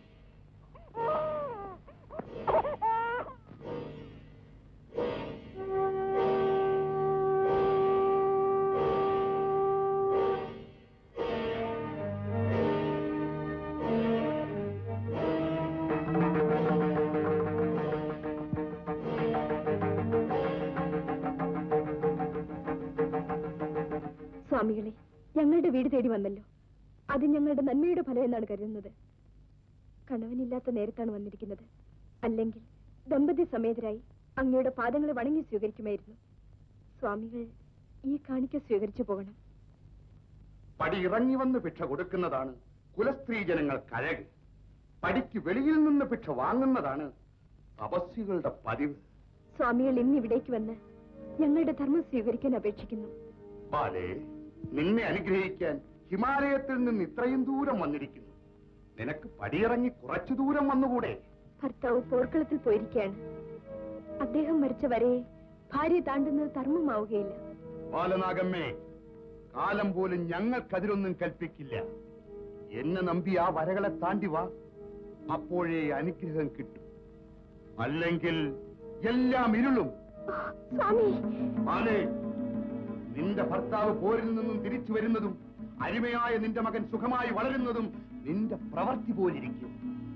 സ്വാമികളെ ഞങ്ങളുടെ വീട് തേടി വന്നല്ലോ അത് ഞങ്ങളുടെ നന്മയുടെ ഫലം എന്നാണ് കരുതുന്നത് കണവനില്ലാത്ത നേരത്താണ് വന്നിരിക്കുന്നത് അല്ലെങ്കിൽ ദമ്പതി സമേതരായി അങ്ങയുടെ പാദങ്ങളെ വണങ്ങി സ്വീകരിക്കുമായിരുന്നു സ്വാമികൾ ഈ കാണിക്ക സ്വീകരിച്ചു പോകണം പടി ഇറങ്ങി വന്ന് ഭിക്ഷ കൊടുക്കുന്നതാണ് കുലസ്ത്രീ ജനങ്ങൾ കഴക് പടിക്ക് വെളിയിൽ നിന്ന് ഭിക്ഷ വാങ്ങുന്നതാണ് തപസ്വികളുടെ പതിവ് സ്വാമികൾ ഇന്ന് ഇവിടേക്ക് വന്ന് ഞങ്ങളുടെ ധർമ്മം സ്വീകരിക്കാൻ അപേക്ഷിക്കുന്നു ബാലേ നിന്നെ അനുഗ്രഹിക്കാൻ ഹിമാലയത്തിൽ നിന്ന് ഇത്രയും ദൂരം വന്നിരിക്കുന്നു നിനക്ക് പടിയിറങ്ങി കുറച്ചു ദൂരം വന്നുകൂടെ ഭർത്താവ് പോർക്കളത്തിൽ പോയിരിക്കുകയാണ് അദ്ദേഹം മരിച്ച വരെ ഭാര്യ താണ്ടുന്നത് ധർമ്മമാവുകയില്ല ബാലനാഗമ്മേ കാലം പോലും ഞങ്ങൾക്കതിലൊന്നും കൽപ്പിക്കില്ല എന്നെ നമ്പി ആ വരകളെ താണ്ടി വാ അപ്പോഴേ അനുഗ്രഹം കിട്ടും അല്ലെങ്കിൽ എല്ലാം ഇരുളും സ്വാമി ബാലേ നിന്റെ ഭർത്താവ് പോരിൽ നിന്നും തിരിച്ചു വരുന്നതും അരുമയായ നിന്റെ മകൻ സുഖമായി വളരുന്നതും നിന്റെ പ്രവർത്തി പോലിരിക്കും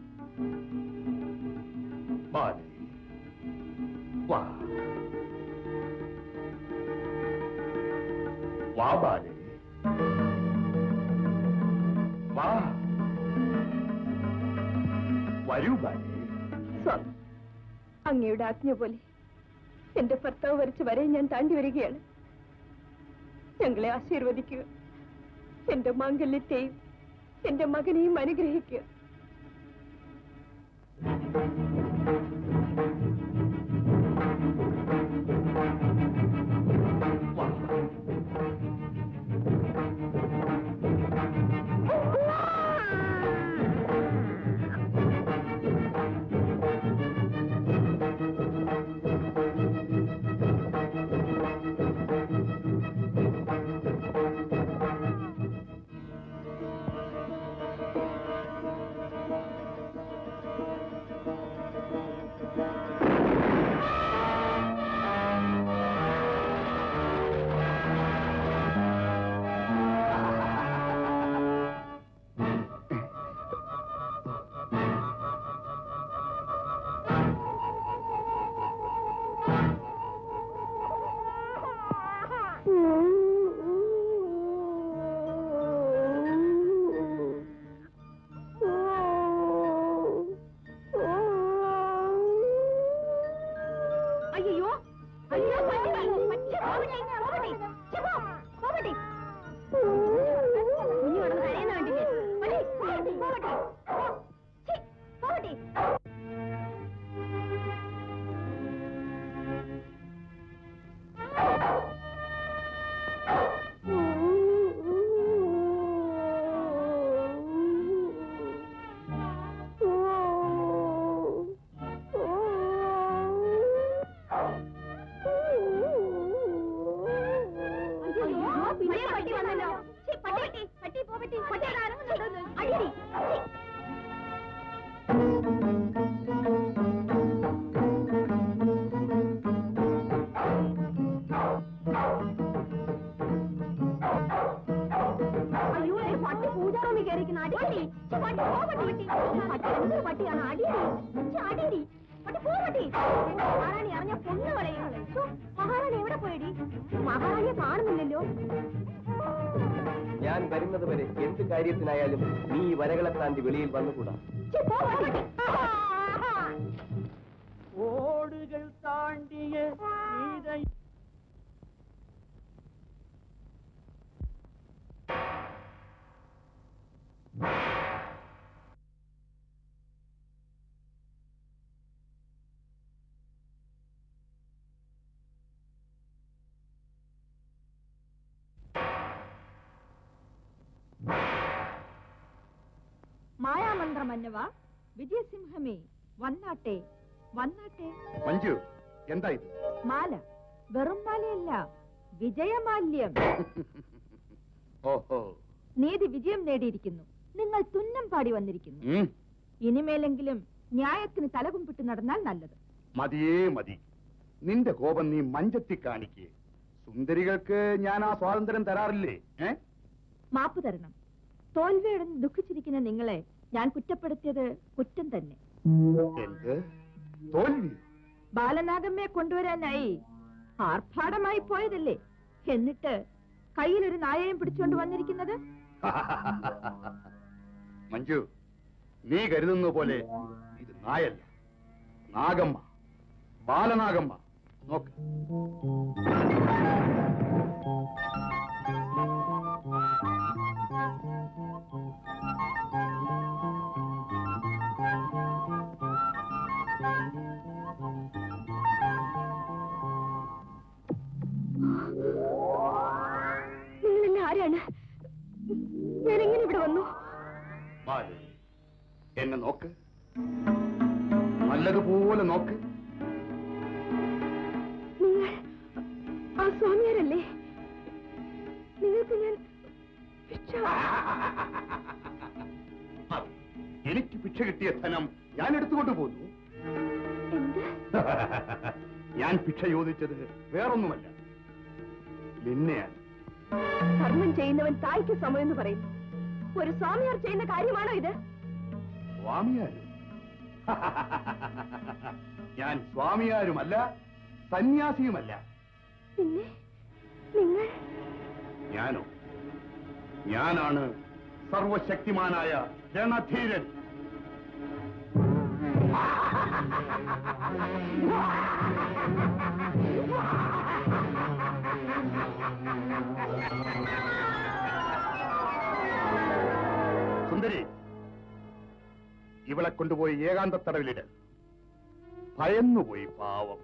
ബാലേ വാ വാ ബാലേ വാ വരൂ ബാലേ സ്വാമി അങ്ങയുടെ ആജ്ഞ പോലെ എന്റെ ഭർത്താവ് വരച്ച് വരെ ഞാൻ താണ്ടി വരികയാണ് ഞങ്ങളെ ആശീർവദിക്കുക എന്റെ മാംഗല്യത്തെയും എന്റെ മകനെയും അനുഗ്രഹിക്കുക വാ ഛെ, പട്ടി പോ പട്ടി പട്ടി പട്ടി എന്തൊരു പട്ടിയാണ് അടിയടി ഛെ, അടിയടി പട്ടി പോ പട്ടി മഹാറാണി അറിഞ്ഞ പൊണ്ണു കളയും ഛോ, മഹാറാണി എവിടെ പോയടി മഹാറാണിയെ കാണുന്നില്ലല്ലോ ഞാൻ വരുന്നത് വരെ എന്ത് കാര്യത്തിനായാലും നീ ഈ വരകളെ താണ്ടി വെളിയിൽ വന്നുകൂടാ ഛെ, പോ പട്ടി ഓടുകൾ താണ്ടിയ നീത മായാമന്ത്രമന്നവ വിജയസിംഹമേ വന്നാട്ടെ വന്നാട്ടെ മഞ്ജു എന്താ ഇത് മാല വെറും മാലയല്ല വിജയമാല്യം ഓഹോ നീതി വിജയം നേടിയിരിക്കുന്നു നിങ്ങൾ തുന്നം പാടി വന്നിരിക്കുന്നു ഉം, ഇനിമേലെങ്കിലും ന്യായത്തിന് തലകുമ്പിട്ട് നടന്നാൽ നല്ലത് മതിയേ മതി നിന്റെ കോപം നീ മഞ്ചത്തി കാണിക്കേ സുന്ദരികൾക്ക് ഞാൻ ആ സ്വാതന്ത്ര്യം തരാറില്ലേ ഏ മാപ്പ് തരണം തോൽവിയടന്ന് ദുഃഖിച്ചിരിക്കുന്ന നിങ്ങളെ ഞാൻ കുറ്റപ്പെടുത്തിയത് കുറ്റം തന്നെ എന്ത് തോൽവി ബാലനാഗമ്മയെ കൊണ്ടുവരാനായി ആർഭാടമായി പോയതല്ലേ എന്നിട്ട് കയ്യിലൊരു നായയും പിടിച്ചുകൊണ്ട് വന്നിരിക്കുന്നത് മഞ്ജു നീ കരുതുന്ന പോലെ ഇത് നായല്ല നാഗമ്മ ബാലനാഗമ്മ നോക്ക് നിങ്ങളെല്ലാം ആരാണ് ഞാൻ എങ്ങനെ ഇവിടെ വന്നു ബാലു എന്നെ നോക്ക് നല്ലതുപോലെ നോക്ക് നിങ്ങൾ ആ സ്വാമിയാരല്ലേ നിങ്ങൾക്ക് ഞാൻ ഭിക്ഷ അത് എനിക്ക് ഭിക്ഷ കിട്ടിയ ധനം ഞാൻ എടുത്തുകൊണ്ട് പോന്നു എന്ത് ഞാൻ ഭിക്ഷ ചോദിച്ചത് വേറൊന്നുമല്ല നിന്നെയാണ് ധർമ്മം ചെയ്യുന്നവൻ തായ്ക്ക് സമയം എന്ന് പറയുന്നു ഒരു സ്വാമിയാർ ചെയ്യുന്ന കാര്യമാണോ ഇത് സ്വാമിയാരും ഞാൻ സ്വാമിയാരുമല്ല സന്യാസിയുമല്ല പിന്നെ നിങ്ങൾ ഞാനോ ഞാനാണ് സർവശക്തിമാനായ രണധീരൻ സുന്ദരി ഇവളെ കൊണ്ടുപോയി ഏകാന്ത തടവിലിട് ഭയന്നുപോയി പാവം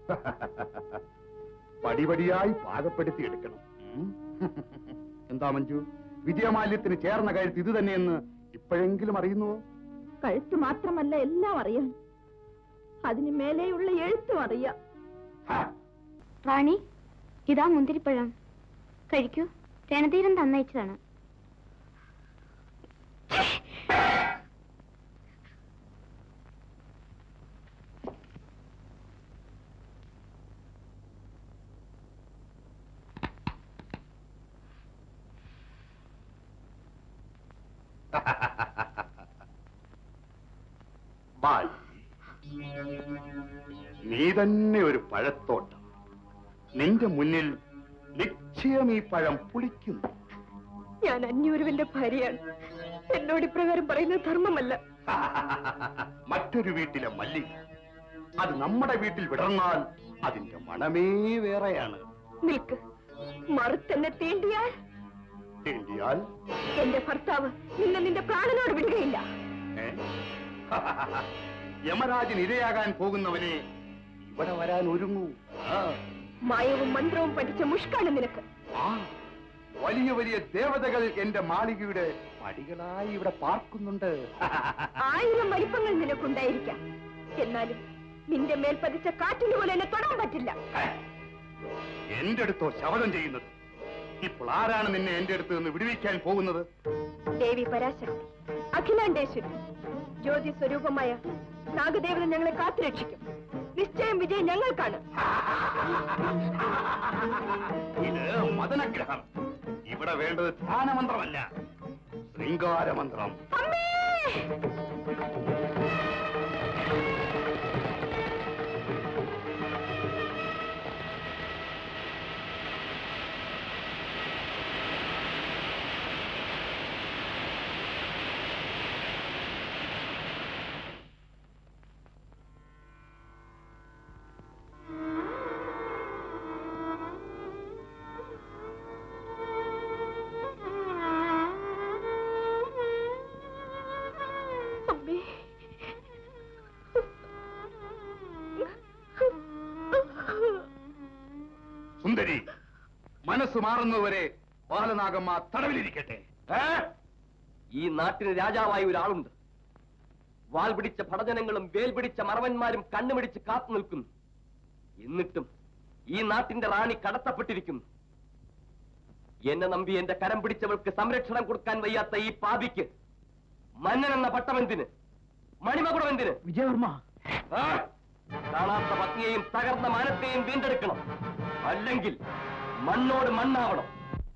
പടിപടിയായി പാകപ്പെടുത്തി എടുക്കണം ഉം. എന്താ മഞ്ജു വിജയമാല്യത്തിന് ചേർന്ന കഴുത്ത് ഇത് തന്നെയെന്ന് ഇപ്പോഴെങ്കിലും അറിയുന്നുവോ കഴുത്ത് മാത്രമല്ല എല്ലാം അറിയാം അതിന് മേലെയുള്ള എഴുത്തും അറിയാം ഹാ, റാണി ഇതാ മുന്തിരിപ്പഴം കഴിക്കൂ രണധീരൻ തന്നയച്ചതാണ് ബാൽ. നീ തന്നെ ഒരു പഴത്തോട്ടം നിന്റെ മുന്നിൽ നിശ്ചയം ഈ പഴം പുളിക്കുന്നു ഞാൻ അന്യൂരുവിന്റെ ഭാര്യയാണ് എന്നോട് ഇപ്രകാരം പറയുന്നത് ധർമ്മമല്ല മറ്റൊരു വീട്ടിലെ മല്ലിക അത് നമ്മുടെ വീട്ടിൽ വിടർന്നാൽ അതിന്റെ മണമേ വേറെയാണ് നിൽക്ക് മറുത്തെന്നെ തീണ്ടിയാൽ വേണ്ടിയാൽ എന്റെ ഭർത്താവ് നിന്നെ നിന്റെ പ്രാണനോട് വിടുകയില്ല ഏ? യമരാജൻ ഇരയാകാൻ പോകുന്നവനെ ഇവിടെ വരാൻ ഒരുങ്ങൂ ആ, മായവും മന്ത്രവും പഠിച്ച മുഷ്കാണ് നിനക്ക് ആ, വലിയ വലിയ ദേവതകൾ എന്റെ മാളികയുടെ പടികളായി ഇവിടെ പാർക്കുന്നുണ്ട് ആയിരം വലിപ്പങ്ങൾ നിനക്കുണ്ടായിരിക്കാം എന്നാലും നിന്റെ മേൽ പതിച്ച കാറ്റിന് പോലെ എന്നെ തൊടാൻ പറ്റില്ല എന്റെ അടുത്തോ ശപഥം ചെയ്യുന്നത് ഇപ്പോൾ ആരാണ് നിന്നെ എന്റെ അടുത്ത് നിന്ന് വിടുവിക്കാൻ പോകുന്നത് ദേവി പരാശക്തി അഖിലാണ്ടേശ്വരി ജ്യോതി സ്വരൂപമായ നാഗദേവത ഞങ്ങളെ കാത്തുരക്ഷിക്കും നിശ്ചയം വിജയം ഞങ്ങൾക്കാണ് ഇത് മദനഗ്രഹം ഇവിടെ വേണ്ടത് ധ്യാനമന്ത്രമല്ല ശൃംഗാരമന്ത്രം അമ്മേ സുന്ദരി മനസ്സ് മാറുന്നതുവരെ ബാലനാഗമ്മ തടവിലിരിക്കട്ടെ ഏ? ഈ നാട്ടിന് രാജാവായ ഒരാളുണ്ട് വാൾ പിടിച്ച ഭടജനങ്ങളും വേൽ പിടിച്ച മറവന്മാരും കണ്ണുമിടിച്ച് കാത്തു നിൽക്കുന്നു എന്നിട്ടും ഈ നാട്ടിന്റെ റാണി കടത്തപ്പെട്ടിരിക്കുന്നു എന്നെ നമ്പി എന്റെ കരം പിടിച്ചവൾക്ക് സംരക്ഷണം കൊടുക്കാൻ വയ്യാത്ത ഈ പാപിക്ക് മന്നൻ എന്ന പട്ടമെന്തിന് മണിമകുടം എന്തിന് വിജയവർമ്മ ആ? കാണാത്ത പത്നിയെയും തകർന്ന മാനത്തെയും വീണ്ടെടുക്കണം അല്ലെങ്കിൽ മണ്ണോട് മണ്ണാവണം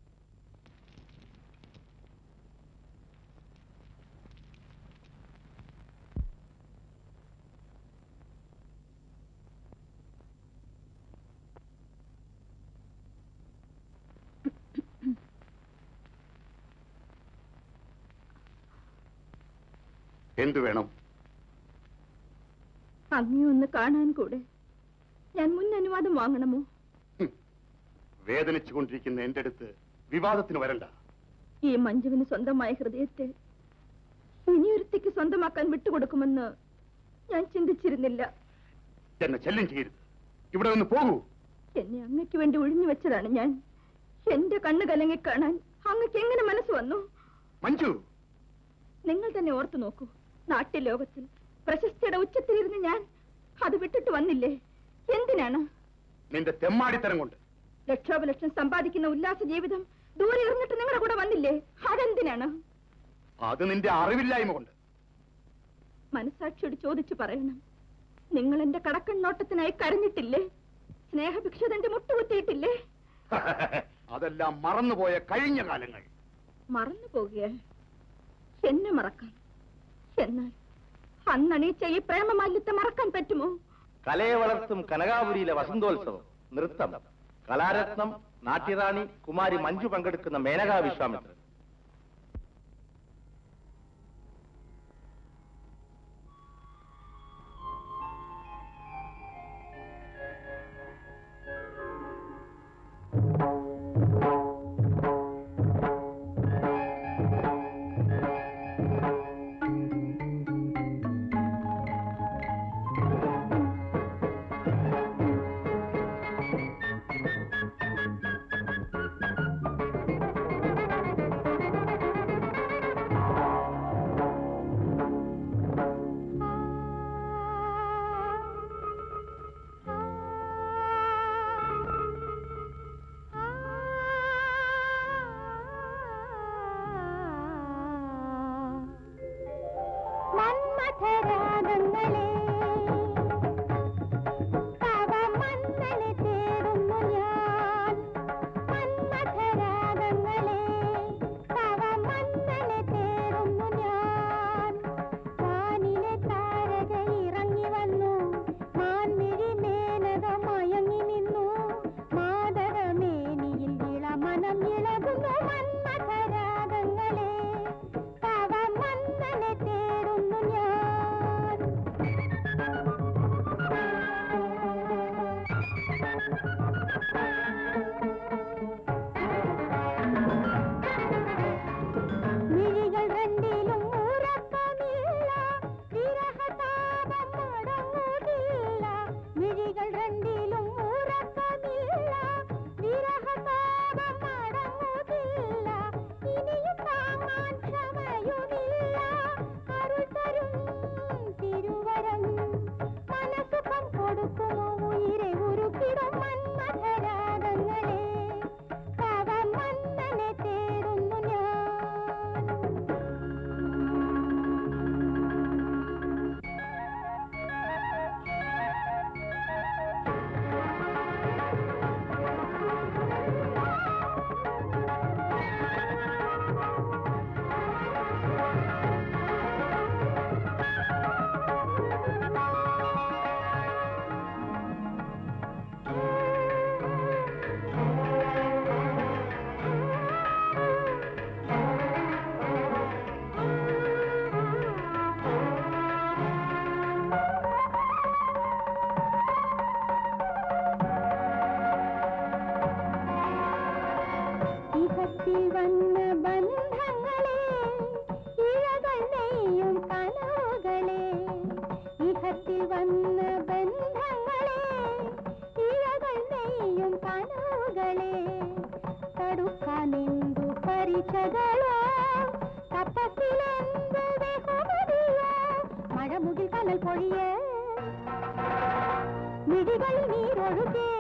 എന്തു വേണം അങ്ങേ ഒന്ന് കാണാൻ കൂടെ ഞാൻ മുൻ അനുവാദം വാങ്ങണമോ ഹും. വേദനിച്ചുകൊണ്ടിരിക്കുന്ന എന്റെ അടുത്ത് വിവാദത്തിന് വരണ്ട ഈ മഞ്ജുവിന് സ്വന്തമായ ഹൃദയത്തെ ഇനിയൊരുത്തിക്ക് സ്വന്തമാക്കാൻ വിട്ടുകൊടുക്കുമെന്ന് ഞാൻ ചിന്തിച്ചിരുന്നില്ല എന്നെ ശല്യം ചെയ്യരുത് ഇവിടെ നിന്ന് പോകൂ എന്നെ അങ്ങയ്ക്ക് വേണ്ടി ഒഴിഞ്ഞു വെച്ചതാണ് ഞാൻ എന്റെ കണ്ണ് കലങ്ങി കാണാൻ അങ്ങക്ക് എങ്ങനെ മനസ്സ് വന്നു മഞ്ജു നിങ്ങൾ തന്നെ ഓർത്തു നോക്കൂ നാട്യ ലോകത്തിൽ പ്രശസ്തിയുടെ ഉച്ചത്തിലിരുന്ന് ഞാൻ അത് വിട്ടിട്ട് വന്നില്ലേ എന്തിനാണ് നിന്റെ തെമ്മാടിത്തരം കൊണ്ട് ലക്ഷോപലക്ഷം സമ്പാദിക്കുന്ന ഉല്ലാസ ജീവിതം ദൂരെ എറിഞ്ഞിട്ട് നിങ്ങളുടെ കൂടെ വന്നില്ലേ അതെന്തിനാണ് അത് നിന്റെ അറിവില്ലായ്മ കൊണ്ട് മനസാക്ഷിയോട് ചോദിച്ചു പറയണം നിങ്ങൾ എന്റെ കടക്കണ്ണോട്ടത്തിനായി കരഞ്ഞിട്ടില്ലേ സ്നേഹഭിക്ഷ തന്റെ മുട്ടുകുത്തിയിട്ടില്ലേ അതെല്ലാം മറന്നുപോയ കഴിഞ്ഞ കാലങ്ങൾ മറന്നു പോകുകയാൽ എന്നെ മറക്കാം എന്നാൽ അന്നണീച്ച ഈ പ്രേമമാല്യത്തെ മറക്കാൻ പറ്റുമോ കലയെ വളർത്തും കനകാപുരിയിലെ വസന്തോത്സവം നൃത്തം കലാരത്നം നാട്യറാണി കുമാരി മഞ്ജു പങ്കെടുക്കുന്ന മേനകാ വിശ്വാമിത്രൻ മന്മഥരാഗങ്ങളെ തവ മന്നനെ തേടുന്നു ഞാൻ മന്മഥരാഗങ്ങളെ തവ മന്നനെ തേടുന്നു ഞാൻ വാനിലെ താരക ഇറങ്ങി വന്നു മാൻമിഴി മേനക മയങ്ങി നിന്നു മാതരമേനിയിൽ ഇളമനം ഇളകുന്നു മന്മഥരാഗങ്ങളെ തവ മന്നനെ തേടുന്നു ഞാൻ മിഴികൾ രണ്ടിലും ഉറക്കമില്ല വിരഹതാപം മടങ്ങുകില്ല മിഴികൾ രണ്ടിലും ഉറക്കമില്ല വിരഹതാപം മടങ്ങുകില്ല വന്ന ബന്ധങ്ങളെ ഇഴകൾ നെയ്യും കനവുകളെ ഇഹത്തിൽ വന്ന ബന്ധങ്ങളെ ഇഴകൾ നെയ്യും കനവുകളെ തടുക്കാനെന്തു പരിചകളോ തപ്പത്തിലെന്ത് ബഹുമതിയോ മഴമുകിൽ കനൽ പൊഴിയേ മിഴികളിൽ നീരൊഴുകേ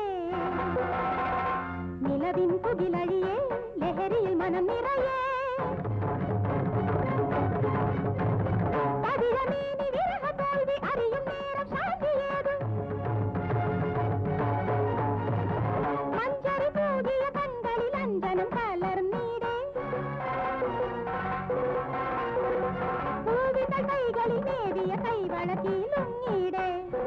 നിലവിൻ പുകിലഴിയേ ലഹരിയിൽ മനം നിറയേ പതിരമേനി വിരഹ തോൽവി അറിയും നേരം ശാന്തിയേത് മഞ്ചരി പൂകിയ കൺകളിൽ അഞ്ജനം കലർന്നീടേ പൂവിതൾ കൈകളിൽ നേവിയ കൈവളക്കിലുങ്ങീടേ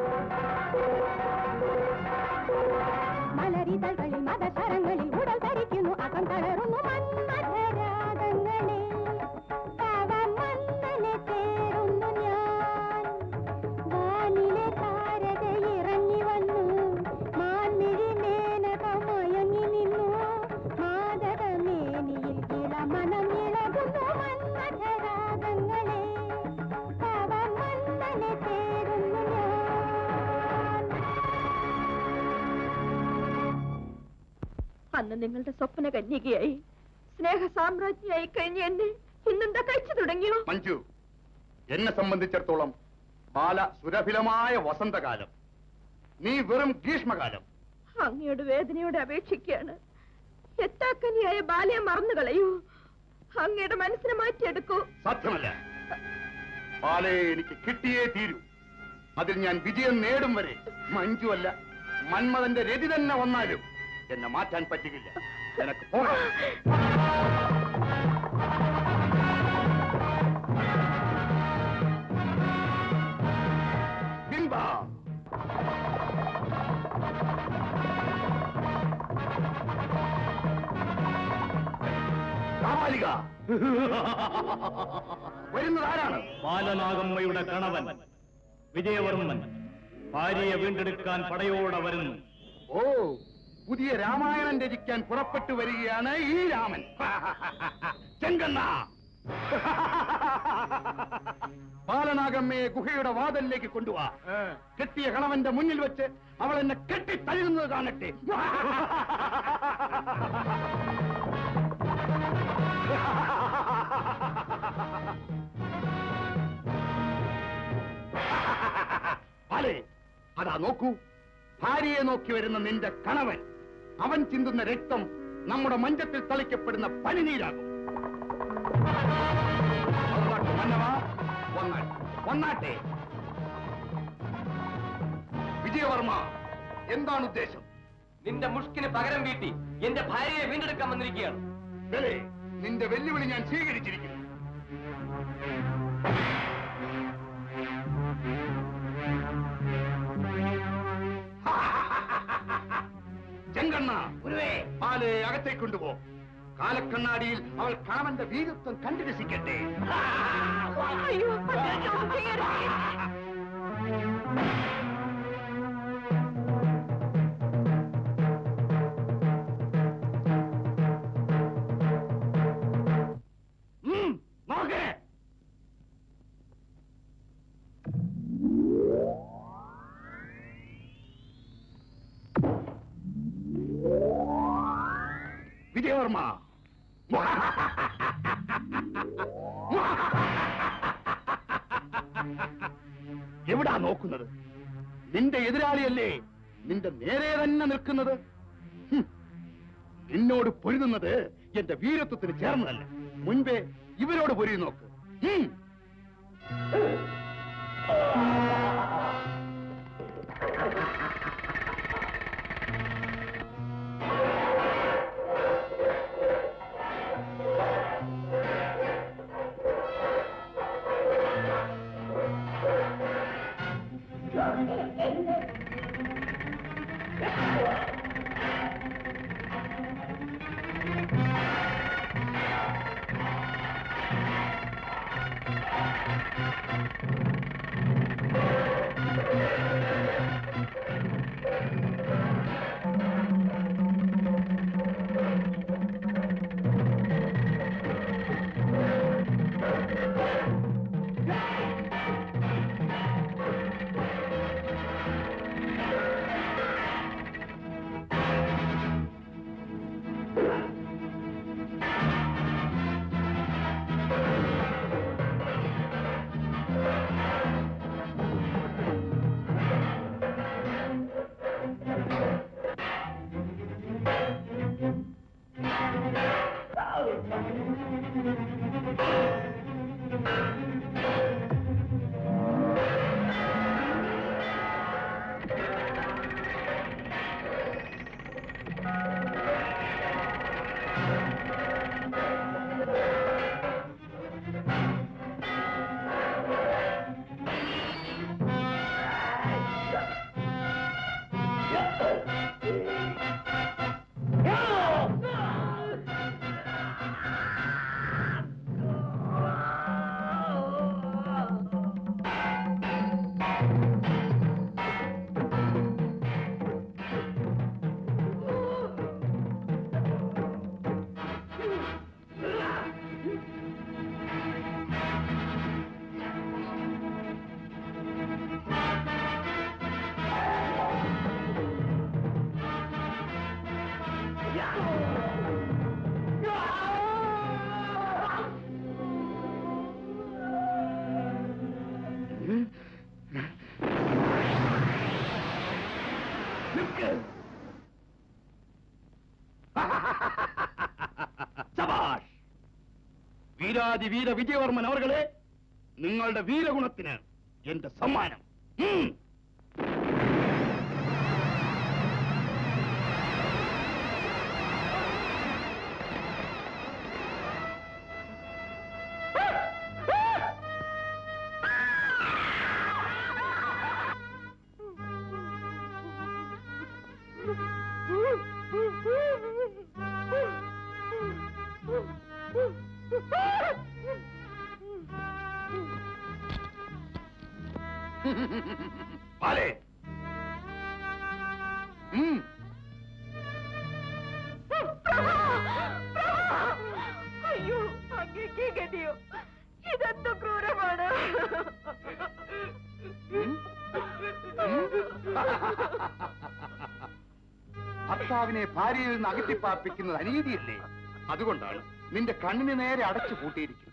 മലരിതൾകളിൽ മതശരങ്ങളിൽ ഉടൽ ധരിക്കുന്നു അകം തളരുന്നു മന്മഥരാഗങ്ങളെ തവ മന്നനെ തേടുന്നു ഞാൻ വാനിലെ താരക ഇറങ്ങി വന്നു മാൻമിഴി മേനക മയങ്ങി നിന്നു മാതകമേനിയിൽ ഇളമനം ഇളകുന്നു മന്മഥരാഗങ്ങളെ തവ മന്നനെ തേടുന്നു ഞാൻ അന്ന് നിങ്ങളുടെ സ്വപ്ന കന്യകയായി സ്നേഹ സാമ്രാജ്ഞിയായി കഴിഞ്ഞ എന്നെ ഇന്നെന്താ കഴിച്ചു തുടങ്ങിയോ മഞ്ജു എന്നെ സംബന്ധിച്ചിടത്തോളം ബാല സുരഭിലമായ വസന്തകാലം നീ വെറും ഗ്രീഷ്മകാലം അങ്ങയുടെ വേദനയോടെ അപേക്ഷിക്കുകയാണ് എത്താക്കനിയായ ബാലയെ മറന്നു കളയൂ അങ്ങയുടെ മനസ്സിനെ മാറ്റിയെടുക്കൂ സാധ്യമല്ല ബാലയെ എനിക്ക് കിട്ടിയേ തീരൂ അതിൽ ഞാൻ വിജയം നേടും വരെ മഞ്ജു അല്ല മന്മഥന്റെ രതി തന്നെ വന്നാലും എന്നെ മാറ്റാൻ പറ്റുകയില്ല എനക്ക് പോകണം ബിംബ കാമാലിക വരുന്നത് ആരാണ് ബാലനാഗമ്മയുടെ കണവൻ വിജയവർമ്മൻ ഭാര്യയെ വീണ്ടെടുക്കാൻ പടയോടെ വരുന്നു ഓ പുതിയ രാമായണം രചിക്കാൻ പുറപ്പെട്ടു വരികയാണ് ഈ രാമൻ ചെങ്കണ്ണ ബാലനാഗമ്മയെ ഗുഹയുടെ വാതലിലേക്ക് കൊണ്ടുവാ കെട്ടിയ കണവന്റെ മുന്നിൽ വെച്ച് അവൾ എന്നെ കെട്ടി തഴുകുന്നത് കാണട്ടെ ബാലേ അതാ നോക്കൂ ഭാര്യയെ നോക്കി വരുന്ന നിന്റെ കണവൻ അവൻ ചിന്തുന്ന രക്തം നമ്മുടെ മഞ്ചത്തിൽ തളിക്കപ്പെടുന്ന പനിനീരാകും വന്നാട്ടെ, മന്നവാ, വന്നാട്ടെ, വന്നാട്ടെ വിജയവർമ്മ എന്താണ് ഉദ്ദേശം നിന്റെ മുഷ്കിന് പകരം വീട്ടി എന്റെ ഭാര്യയെ വീണ്ടെടുക്കാൻ വന്നിരിക്കുകയാണ് ബലേ, നിന്റെ വെല്ലുവിളി ഞാൻ സ്വീകരിച്ചിരിക്കുന്നു ചെങ്കണ്ണ പാല് അകത്തേക്ക് കൊണ്ടുപോ കാലക്കണ്ണാടിയിൽ അവൾ കാമന്റെ വീരത്വം കണ്ടു രസിക്കട്ടെ അയ്യോ അദ്ദേഹം ചെയ്യരുത്. ഉം, നോക്ക് വിജയവർമ്മ എവിടാ നോക്കുന്നത് നിന്റെ എതിരാളിയല്ലേ നിന്റെ നേരെ തന്നെ നിൽക്കുന്നത് ഹും. നിന്നോട് പൊരുതുന്നത് എന്റെ വീരത്വത്തിന് ചേർന്നതല്ല മുൻപേ ഇവരോട് പൊരുതി നോക്ക് ഉം. സബാഷ് വീരാതി വീര വിജയവർമ്മൻ അവർകളെ നിങ്ങളുടെ വീരഗുണത്തിന് എന്റെ സമ്മാനം ഉം. പാലേ ഉം. അയ്യോ അങ്ങേക്ക് ഗതിയോ ഇതെന്ത് ക്രൂരമാണ് ഭർത്താവിനെ ഭാര്യയിൽ നിന്ന് അകറ്റിപ്പാർപ്പിക്കുന്നത് അനീതിയല്ലേ അതുകൊണ്ടാണ് നിന്റെ കണ്ണിന് നേരെ അടച്ചു പൂട്ടിയിരിക്കുന്നത്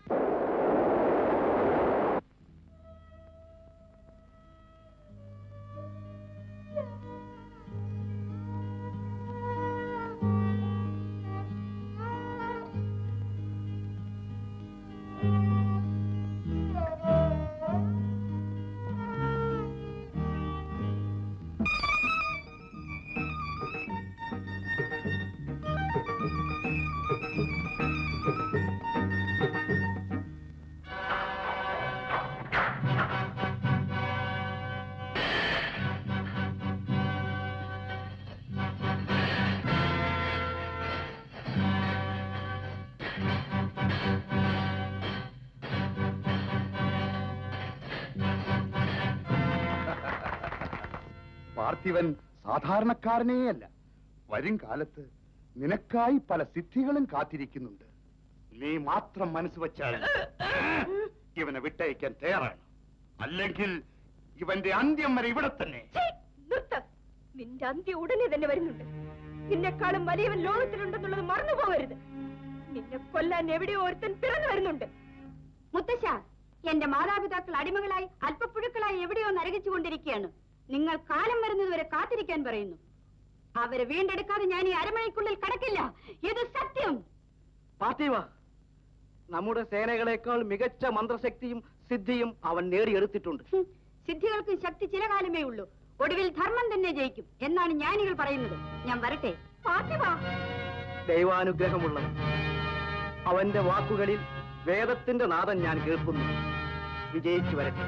പാർത്ഥിവൻ സാധാരണക്കാരനേയല്ല വരും കാലത്ത് നിനക്കായി പല സിദ്ധികളും കാത്തിരിക്കുന്നുണ്ട് നീ മാത്രം മനസ്സ് വച്ചാൽ ഇവനെ വിട്ടയക്കാൻ തയ്യാറാണ് അല്ലെങ്കിൽ ഇവന്റെ അന്ത്യം വരെ ഇവിടെ തന്നെ നിർത്ത നിന്റെ അന്ത്യം ഉടനെ തന്നെ വരുന്നുണ്ട് നിന്നെക്കാളും വലിയവൻ ലോകത്തിലുണ്ടെന്നുള്ളത് മറന്നു പോകരുത് നിന്നെ കൊല്ലാൻ എവിടെയോ ഒരുത്തൻ പിറന്നു വരുന്നുണ്ട് മുത്തശ്ശ എന്റെ മാതാപിതാക്കൾ അടിമകളായി അല്പപ്പുഴുക്കളായി എവിടെയോ നരകിച്ചുകൊണ്ടിരിക്കുകയാണ് നിങ്ങൾ കാലം വരുന്നതുവരെ കാത്തിരിക്കാൻ പറയുന്നു അവരെ വീണ്ടെടുക്കാതെ ഞാൻ ഈ അരമണിക്കുള്ളിൽ കടക്കില്ല ഇത് സത്യം പാർത്ഥിവ നമ്മുടെ സേനകളെക്കാൾ മികച്ച മന്ത്രശക്തിയും സിദ്ധിയും അവൻ നേടിയെടുത്തിട്ടുണ്ട് ഹും, സിദ്ധികൾക്കും ശക്തി ചില കാലമേ ഉള്ളൂ ഒടുവിൽ ധർമ്മം തന്നെ ജയിക്കും എന്നാണ് ജ്ഞാനികൾ പറയുന്നത് ഞാൻ വരട്ടെ ഫാത്തിമ ദൈവാനുഗ്രഹമുള്ളത് അവന്റെ വാക്കുകളിൽ വേദത്തിന്റെ നാദം ഞാൻ കേൾക്കുന്നു വിജയിച്ചു വരട്ടെ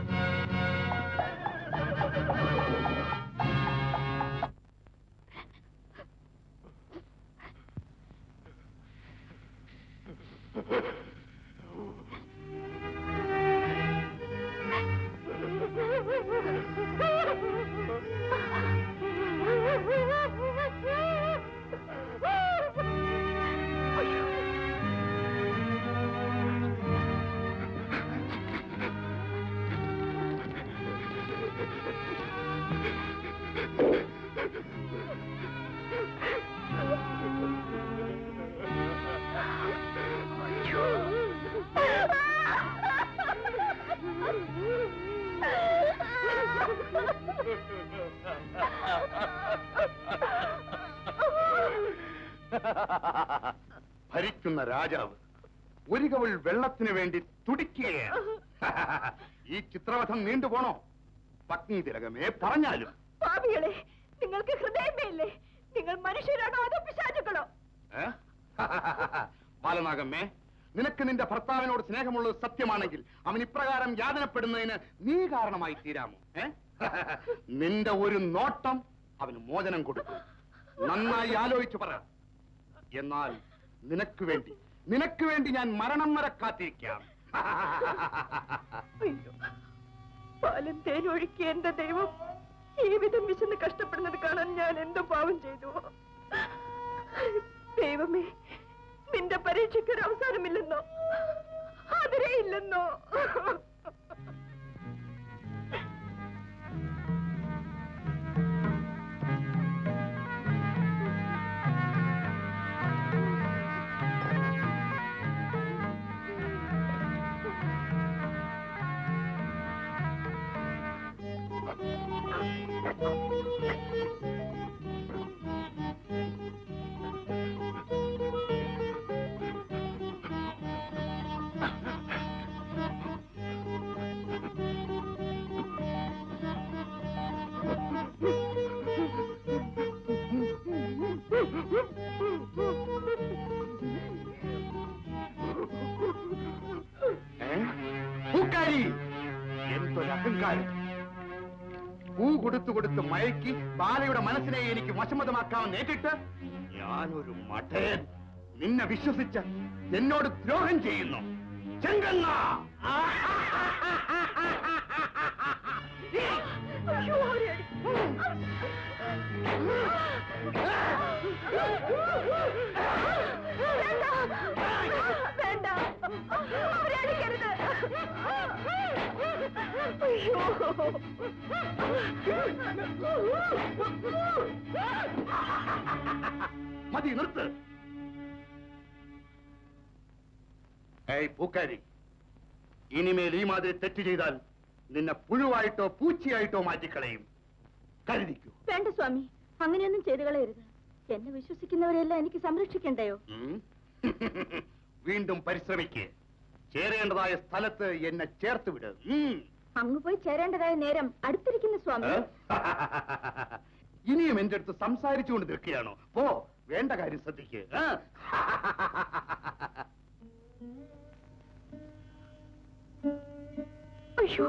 ഭരിക്കുന്ന രാജാവ് ഒരു കവിൾ വെള്ളത്തിന് വേണ്ടി തുടിക്കുകയാണ് ഈ ചിത്രവധം നീണ്ടുപോണോ പത്നി തിലകമേ പറഞ്ഞാലും പാപികളെ നിങ്ങൾക്ക് ഹൃദയമേ ഇല്ലേ നിങ്ങൾ മനുഷ്യരാണോ അതോ പിശാചുക്കളോ ഏ? ബാലനാഗമ്മേ നിനക്ക് നിന്റെ ഭർത്താവിനോട് സ്നേഹമുള്ളത് സത്യമാണെങ്കിൽ അവൻ ഇപ്രകാരം യാതനപ്പെടുന്നതിന് നീ കാരണമായി തീരാമോ ഏ? നിന്റെ ഒരു നോട്ടം അവന് മോചനം കൊടുക്കും നന്നായി ആലോചിച്ചു പറ എന്നാൽ നിനക്ക് വേണ്ടി നിനക്ക് വേണ്ടി ഞാൻ മരണം വരെ കാത്തിരിക്കാം അയ്യോ പാലം തേനൊഴുക്കി എന്റെ ദൈവം ഈ വിധം വിശന്ന് കഷ്ടപ്പെടുന്നത് കാണാൻ ഞാൻ എന്തോ പാവം ചെയ്തു ദൈവമേ നിന്റെ പരീക്ഷയ്ക്ക് ഒരു അവസാനമില്ലെന്നോ അതിരേ ഇല്ലെന്നോ ഏ? പൂക്കാരി എന്തൊരു അഹങ്കാരം പൂ കൊടുത്തു കൊടുത്ത് മയക്കി ബാലയുടെ മനസ്സിനെ എനിക്ക് വശമതമാക്കാൻ നേരിട്ട് ഞാനൊരു മഠയൻ നിന്നെ വിശ്വസിച്ച് എന്നോട് ദ്രോഹം ചെയ്യുന്നു ചെങ്കണ്ണ അയ്യോ, അവരെ അടി- വേണ്ട, വേണ്ട അവരെ അടിക്കരുത് അയ്യോ മതി നിർത്ത് ഏയ് പൂക്കാരി ഇനിമേൽ ഈ മാതിരി തെറ്റ് ചെയ്താൽ നിന്നെ പുഴുവായിട്ടോ പൂച്ചയായിട്ടോ മാറ്റിക്കളയും കരുതിക്കൂ വേണ്ട സ്വാമി അങ്ങനെയൊന്നും ചെയ്തു കളയരുത് എന്നെ വിശ്വസിക്കുന്നവരെല്ലാം എനിക്ക് സംരക്ഷിക്കണ്ടയോ ഉം? വീണ്ടും പരിശ്രമിക്ക് ചേരേണ്ടതായ സ്ഥലത്ത് എന്നെ ചേർത്ത് വിട് ഉം. അങ്ങ് പോയി ചേരേണ്ടതായ നേരം അടുത്തിരിക്കുന്ന സ്വാമി ഏ? ഇനിയും എന്റെ അടുത്ത് സംസാരിച്ചുകൊണ്ട് നിൽക്കുകയാണോ പോ വേണ്ട കാര്യം ശ്രദ്ധിക്ക് ഏ? അയ്യോ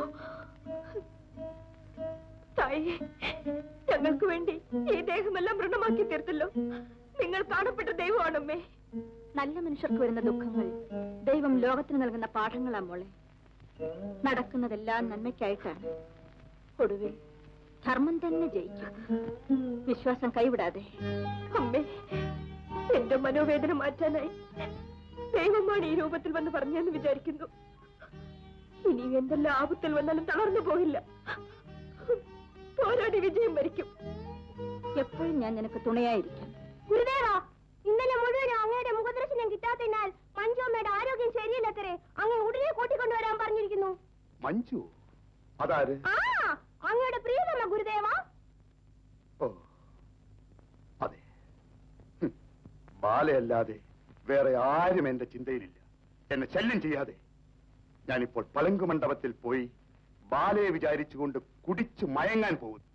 തായേ ഞങ്ങൾക്ക് വേണ്ടി ഈ ദേഹമെല്ലാം മൃണമാക്കി തീർത്തല്ലോ നിങ്ങൾ കാണപ്പെട്ട ദൈവമാണമ്മേ നല്ല മനുഷ്യർക്ക് വരുന്ന ദുഃഖങ്ങൾ ദൈവം ലോകത്തിന് നൽകുന്ന പാഠങ്ങളാ മോളെ നടക്കുന്നതെല്ലാം നന്മയ്ക്കായിട്ടാണ് ഒടുവിൽ ധർമ്മം തന്നെ ജയിക്കും വിശ്വാസം കൈവിടാതെ അമ്മേ എന്റെ മനോവേദന മാറ്റാനായി ദൈവമാണ് ഈ രൂപത്തിൽ വന്ന് പറഞ്ഞെന്ന് വിചാരിക്കുന്നു ഇനി എന്തെല്ലാം ആപത്തിൽ വന്നാലും തളർന്നു പോകില്ല പോരാടി വിജയം വരിക്കും എപ്പോഴും ഞാൻ നിനക്ക് തുണയായിരിക്കും ഗുരുദേവ ഇന്നലെ മുഴുവനും അങ്ങയുടെ മുഖദർശനം കിട്ടാത്തതിനാൽ മഞ്ജുമ്മയുടെ ആരോഗ്യം ശരിയല്ലത്തരെ അങ്ങ് ഉടനെ കൂട്ടിക്കൊണ്ടുവരാൻ പറഞ്ഞിരിക്കുന്നു മഞ്ജു അതാര് ആ അങ്ങയുടെ പ്രിയതമ ഗുരുദേവ ഓ അതെ ഹും. ബാലയല്ലാതെ വേറെ ആരും എന്റെ ചിന്തയിലില്ല എന്നെ ശല്യം ചെയ്യാതെ ഞാനിപ്പോൾ പളങ്കു മണ്ഡപത്തിൽ പോയി ബാലയെ വിചാരിച്ചുകൊണ്ട് കുടിച്ചു മയങ്ങാൻ പോകുന്നു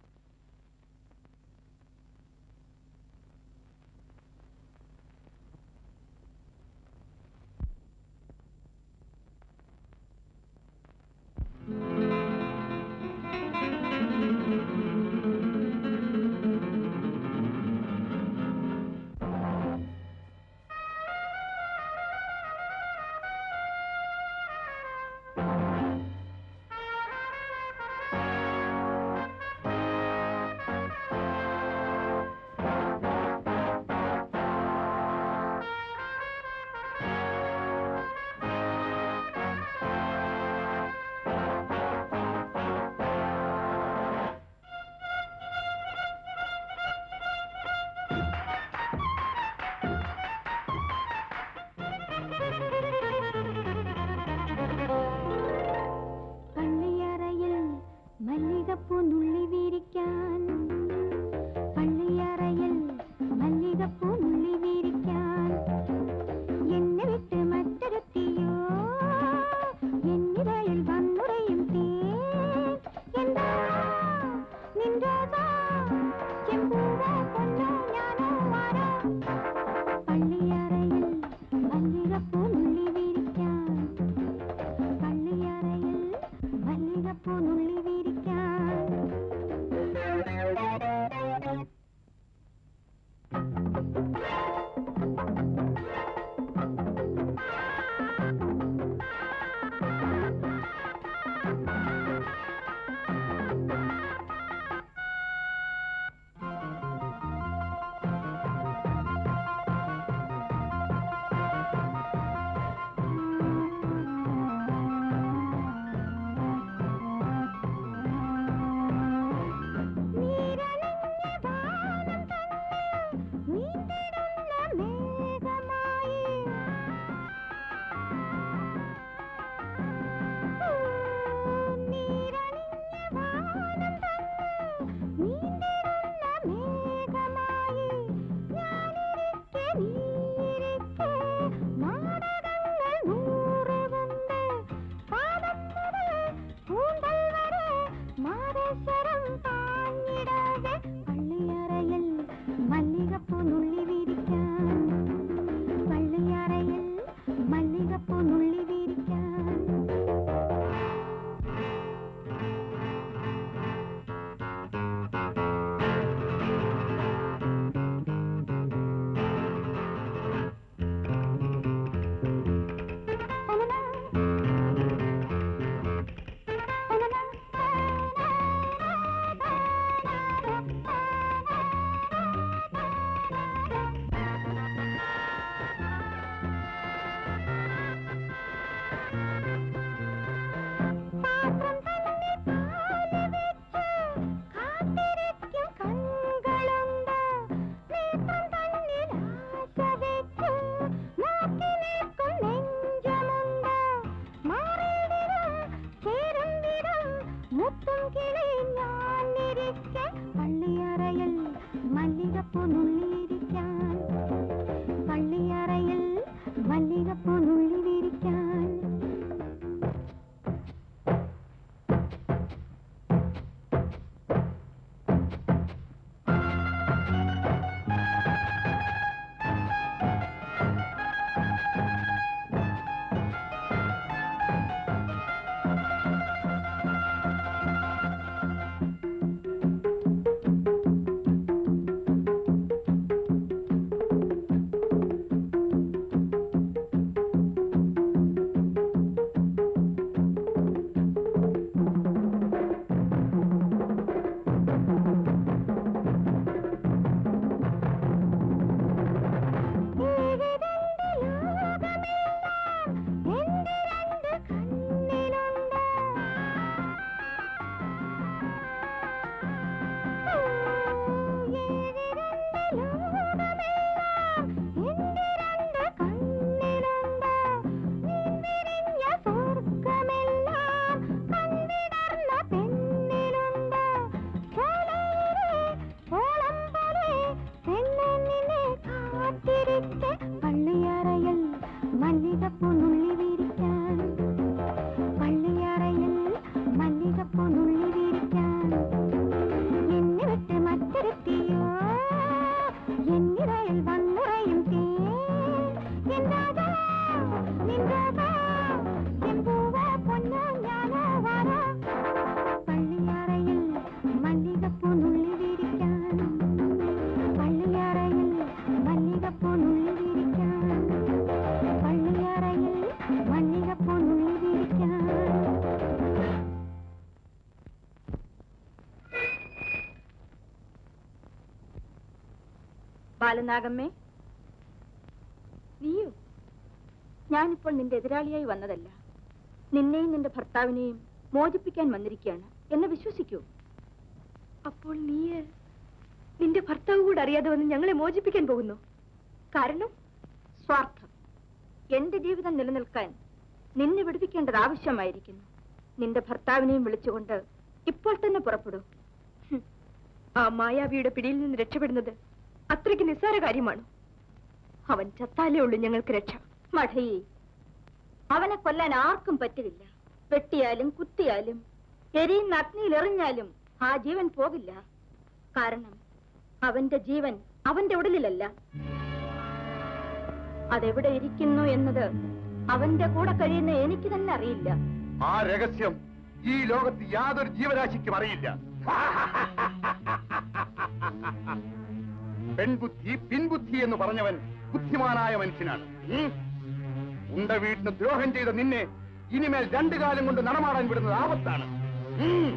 ആ ബാലനാഗമ്മേ നീയോ ഞാനിപ്പോൾ നിന്റെ എതിരാളിയായി വന്നതല്ല നിന്നെയും നിന്റെ ഭർത്താവിനെയും മോചിപ്പിക്കാൻ വന്നിരിക്കുകയാണ് എന്നെ വിശ്വസിക്കൂ അപ്പോൾ നീ നിന്റെ ഭർത്താവ് കൂടെ അറിയാതെ വന്ന് ഞങ്ങളെ മോചിപ്പിക്കാൻ പോകുന്നു കാരണം സ്വാർത്ഥം എന്റെ ജീവിതം നിലനിൽക്കാൻ നിന്നെ വിടുവിക്കേണ്ടത് ആവശ്യമായിരിക്കുന്നു നിന്റെ ഭർത്താവിനെയും വിളിച്ചുകൊണ്ട് ഇപ്പോൾ തന്നെ പുറപ്പെടൂ ഹും. ആ മായാവിയുടെ പിടിയിൽ നിന്ന് രക്ഷപ്പെടുന്നത് അത്രയ്ക്ക് നിസ്സാര കാര്യമാണ് അവൻ ചത്താലേ ഉള്ളൂ ഞങ്ങൾക്ക് രക്ഷ മഠയി അവനെ കൊല്ലാൻ ആർക്കും പറ്റുകയില്ല വെട്ടിയാലും കുത്തിയാലും എരിയുന്ന അഗ്നിയിൽ എറിഞ്ഞാലും ആ ജീവൻ പോകില്ല കാരണം അവന്റെ ജീവൻ അവന്റെ ഉടലിലല്ല അതെവിടെ ഇരിക്കുന്നു എന്നത് അവന്റെ കൂടെ കഴിയുന്ന എനിക്ക് തന്നെ അറിയില്ല ആ രഹസ്യം ഈ ലോകത്ത് യാതൊരു ജീവരാശിക്കും അറിയില്ല പെൺബുദ്ധി പിൻബുദ്ധി എന്ന് പറഞ്ഞവൻ ബുദ്ധിമാനായ മനുഷ്യനാണ് ഉം? ഉണ്ട വീട്ടിന് ദ്രോഹം ചെയ്ത നിന്നെ ഇനിമേൽ രണ്ടു കാലം കൊണ്ട് നടമാടാൻ വിടുന്നത് ആപത്താണ് ഉം.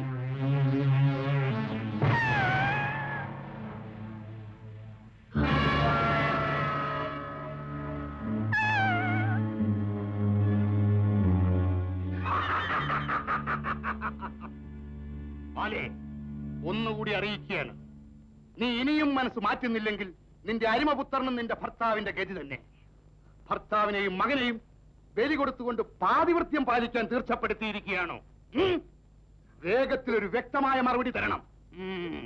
ബാലേ, ഒന്നുകൂടി അറിയിക്കുകയാണ് നീ ഇനിയും മനസ്സ് മാറ്റുന്നില്ലെങ്കിൽ നിന്റെ അരിമപുത്രനും നിന്റെ ഭർത്താവിന്റെ ഗതി തന്നെ ഭർത്താവിനെയും മകനെയും ബലി കൊടുത്തുകൊണ്ട് പാതിവൃത്യം പാലിക്കാൻ തീർച്ചപ്പെടുത്തിയിരിക്കുകയാണോ ഉം? വേഗത്തിൽ ഒരു വ്യക്തമായ മറുപടി തരണം ഉം.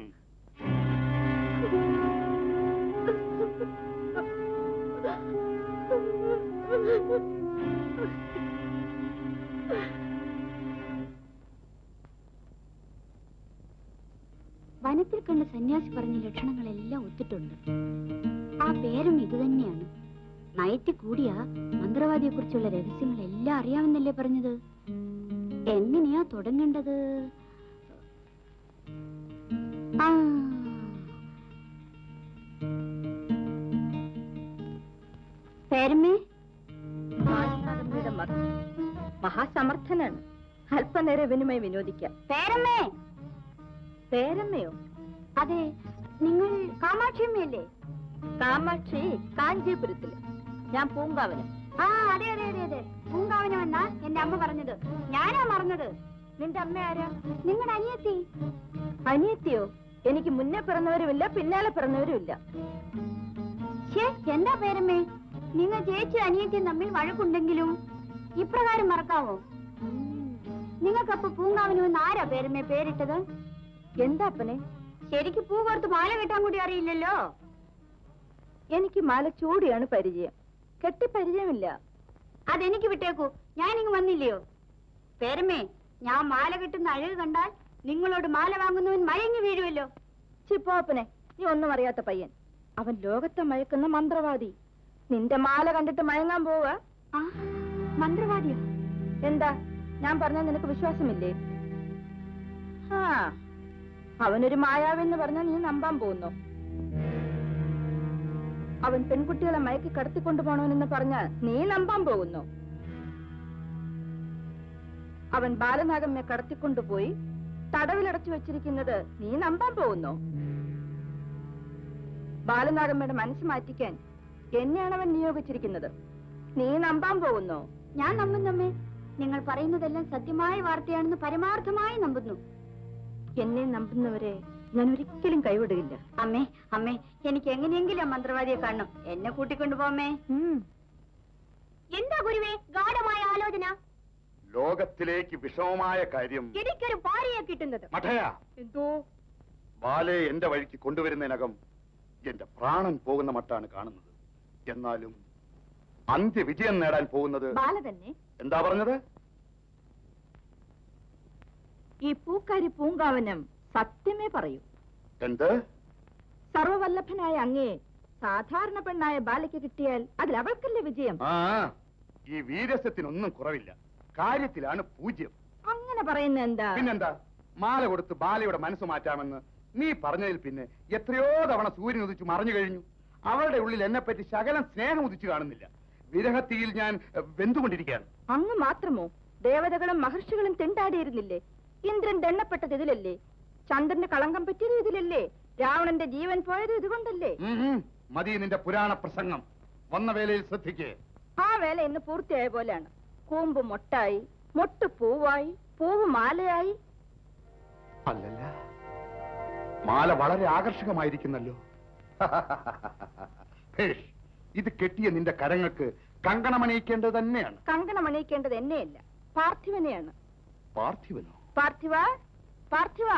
വനത്തിൽ കണ്ട സന്യാസി പറഞ്ഞ ലക്ഷണങ്ങളെല്ലാം ഒത്തിട്ടുണ്ട് ആ പേരും ഇത് തന്നെയാണ് നയറ്റി കൂടിയ മന്ത്രവാദിയെ കുറിച്ചുള്ള രഹസ്യങ്ങളെല്ലാം അറിയാമെന്നല്ലേ പറഞ്ഞത് എങ്ങനെയാ തുടങ്ങേണ്ടത് ആ പേരമ്മേ മാനസാനന്ദയുടെ മകൻ മഹാസമർത്ഥനാണ് അല്പനേരം ഇവനുമായി വിനോദിക്കാം പേരമ്മേ പേരമ്മയോ അതെ നിങ്ങൾ കാമാക്ഷിയമ്മയല്ലേ കാമാക്ഷി കാഞ്ചീപുരത്തില് ഞാൻ പൂങ്കാവനം ആ അതെ അതെ അതെ അതെ പൂങ്കാവനമെന്നാ എന്റെ അമ്മ പറഞ്ഞത് ഞാനാ മറന്നത് നിന്റെ അമ്മ ആരാ നിങ്ങളുടെ അനിയത്തി അനിയത്തിയോ എനിക്ക് മുന്നേ പിറന്നവരുമില്ല പിന്നാലെ പിറന്നവരുമില്ല ഛേ എന്താ പേരമ്മേ നിങ്ങൾ ചേച്ചി അനിയത്തിയും തമ്മിൽ വഴക്കുണ്ടെങ്കിലും ഇപ്രകാരം മറക്കാവോ നിങ്ങൾക്കപ്പൊ പൂങ്കാവനം ആരാ പേരമ്മേ പേരിട്ടത് എന്താ അപ്പനെ ശരിക്ക് പൂ കോർത്ത് മാല കെട്ടാൻ കൂടി അറിയില്ലല്ലോ എനിക്ക് മാല ചൂടിയാണ് പരിചയം കെട്ടി പരിചയമില്ല അതെനിക്ക് വിട്ടേക്കൂ ഞാനിങ്ങ് വന്നില്ലയോ പേരമ്മേ ഞാൻ മാല കെട്ടുന്ന അഴക് കണ്ടാൽ നിങ്ങളോട് മാല വാങ്ങുന്നവൻ മയങ്ങി വീഴുമല്ലോ ചിപ്പോപ്പനെ നീ ഒന്നും അറിയാത്ത പയ്യൻ അവൻ ലോകത്തെ മയക്കുന്ന മന്ത്രവാദി നിന്റെ മാല കണ്ടിട്ട് മയങ്ങാൻ പോവാ ആ മന്ത്രവാദിയോ എന്താ ഞാൻ പറഞ്ഞ നിനക്ക് വിശ്വാസമില്ലേ ആ അവനൊരു മായാവെന്ന് പറഞ്ഞാൽ നീ നമ്പാൻ പോകുന്നു അവൻ പെൺകുട്ടികളെ മയക്കി കടത്തിക്കൊണ്ടുപോകണമെന്ന് പറഞ്ഞാൽ നീ നമ്പാൻ പോകുന്നു അവൻ ബാലനാഗമ്മയെ കടത്തിക്കൊണ്ടുപോയി തടവിലടച്ചു വെച്ചിരിക്കുന്നത് നീ നമ്പാൻ പോകുന്നു ബാലനാഗമ്മയുടെ മനസ്സ് മാറ്റിക്കാൻ എന്നെയാണ് അവൻ നിയോഗിച്ചിരിക്കുന്നത് നീ നമ്പാൻ പോകുന്നു ഞാൻ നമ്പുന്നമ്മേ നിങ്ങൾ പറയുന്നതെല്ലാം സത്യമായ വാർത്തയാണെന്ന് പരമാർത്ഥമായി നമ്പുന്നു എന്നെ നമ്പുന്നവരെ ഞാൻ ഒരിക്കലും കൈവിടുകയില്ല അമ്മേ അമ്മേ എനിക്ക് എങ്ങനെയെങ്കിലും ആ മന്ത്രവാദിയെ കാണണം എന്നെ കൂട്ടിക്കൊണ്ടുപോമേ ഉം. എന്താ ഗുരുവേ ഗാഠമായ ആലോചന ലോകത്തിലേക്ക് വിഷമമായ കാര്യം എനിക്കൊരു ഭാര്യയെ കിട്ടുന്നത് മഠയാ എന്തോ ബാലെ എന്റെ വഴിക്ക് കൊണ്ടുവരുന്നതിനകം എന്റെ പ്രാണൻ പോകുന്ന മട്ടാണ് കാണുന്നത് എന്നാലും അന്ത്യവിജയം നേടാൻ പോകുന്നത് ബാല തന്നെ എന്താ പറഞ്ഞത് ഈ പൂക്കാരി പൂങ്കാവനം സത്യമേ പറയൂ എന്ത് സർവവല്ലഭനായ അങ്ങേ സാധാരണ പെണ്ണായ ബാലയ്ക്ക് കിട്ടിയാൽ അതിൽ അവൾക്കല്ലേ വിജയം ആ ഈ വീരസ്യത്തിനൊന്നും കുറവില്ല കാര്യത്തിലാണ് പൂജ്യം അങ്ങനെ പറയുന്ന എന്താ പിന്നെന്താ മാല കൊടുത്ത് ബാലയുടെ മനസ്സ് മാറ്റാമെന്ന് നീ പറഞ്ഞതിൽ പിന്നെ എത്രയോ തവണ സൂര്യൻ ഉദിച്ചു മറഞ്ഞു കഴിഞ്ഞു അവളുടെ ഉള്ളിൽ എന്നെപ്പറ്റി ശകലം സ്നേഹം ഉദിച്ചു കാണുന്നില്ല വിരഹത്തിയിൽ ഞാൻ എഹ്, വെന്തുകൊണ്ടിരിക്കുകയാണ് അങ്ങ് മാത്രമോ ദേവതകളും മഹർഷികളും തിണ്ടാടിയിരുന്നില്ലേ ഇന്ദ്രൻ ദണ്ണപ്പെട്ടത് ഇതിലല്ലേ ചന്ദ്രന് കളങ്കം പറ്റിയത് ഇതിലല്ലേ രാവണന്റെ ജീവൻ പോയത് ഇതുകൊണ്ടല്ലേ ഉം, ഉം. മതി നിന്റെ പുരാണ പ്രസംഗം വന്ന വേലയിൽ ശ്രദ്ധിക്കേ ആ വേല ഇന്ന് പൂർത്തിയായ പോലെയാണ് കൂമ്പ് മൊട്ടായി മൊട്ട് പൂവായി പൂവ് മാലയായി അല്ലല്ല മാല വളരെ ആകർഷകമായിരിക്കുന്നല്ലോ ഭേഷ് ഇത് കെട്ടിയ നിന്റെ കരങ്ങൾക്ക് കങ്കണമണിയിക്കേണ്ടത് തന്നെയാണ് കങ്കണം അണിയിക്കേണ്ടത് എന്നെയല്ല പാർത്ഥിവനെയാണ് പാർത്ഥിവനോ പാർത്ഥിവ പാർത്ഥിവ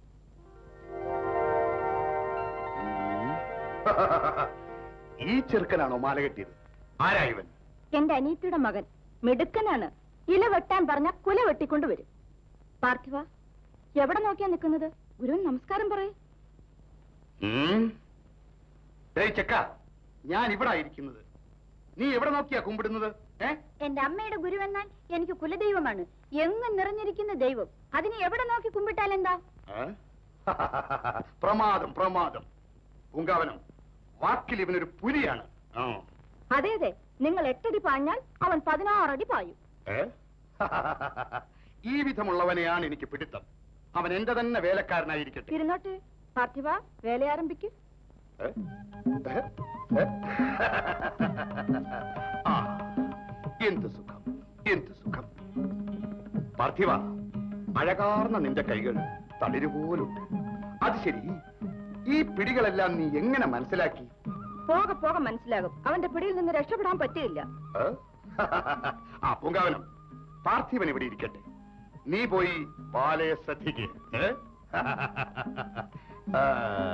ഈ ചെറുക്കനാണോ മാല കെട്ടിയത് ആരാ ഇവൻ എന്റെ അനീത്തിയുടെ മകൻ മിടുക്കനാണ് ഇല വെട്ടാൻ പറഞ്ഞ കുല വെട്ടിക്കൊണ്ടുവരും പാർത്ഥിവ എവിടെ നോക്കിയാ നിൽക്കുന്നത് ഗുരുവൻ നമസ്കാരം പറയേ ഉം. ഡേയ് ചെക്ക ഞാൻ ഇവിടെ ഇരിക്കുന്നത് നീ എവിടെ നോക്കിയാ കുമ്പിടുന്നത് ഏ എന്റെ അമ്മയുടെ ഗുരുവെന്നാൽ എനിക്ക് കുലദൈവമാണ് എങ്ങും നിറഞ്ഞിരിക്കുന്ന ദൈവം അതിനെ എവിടെ നോക്കി കുമ്പിട്ടാൽ എന്താ ഏ? പ്രമാദം പ്രമാദം പൂങ്കാവനം വാക്കിൽ ഇവനൊരു പുലിയാണ് ആ. അതെ അതെ നിങ്ങൾ എട്ടടി പാഞ്ഞാൽ അവൻ പതിനാറടി പായും ഏ? ഈ വിധമുള്ളവനെയാണ് എനിക്ക് പിടുത്തം അവൻ എന്റെ തന്നെ വേലക്കാരനായിരിക്കട്ടെ ഇരുന്നോട്ടെ പാർത്ഥിവ വേല ആരംഭിക്കൂ ഏ? ഏ? ഏ? ആ, എന്ത് സുഖം എന്ത് സുഖം പാർത്ഥിവ അഴകാർന്ന നിന്റെ കൈകൾ തളിരുപോലുണ്ട് അത് ശരി ഈ പിടികളെല്ലാം നീ എങ്ങനെ മനസ്സിലാക്കി പോകെ പോകെ മനസ്സിലാകും അവന്റെ പിടിയിൽ നിന്ന് രക്ഷപ്പെടാൻ പറ്റിയില്ല ഏ? ആ പൂങ്കാവനം പാർത്ഥിവൻ ഇവിടെ ഇരിക്കട്ടെ നീ പോയി ബാലയെ ശ്രദ്ധിക്കേ ഏ? ആ.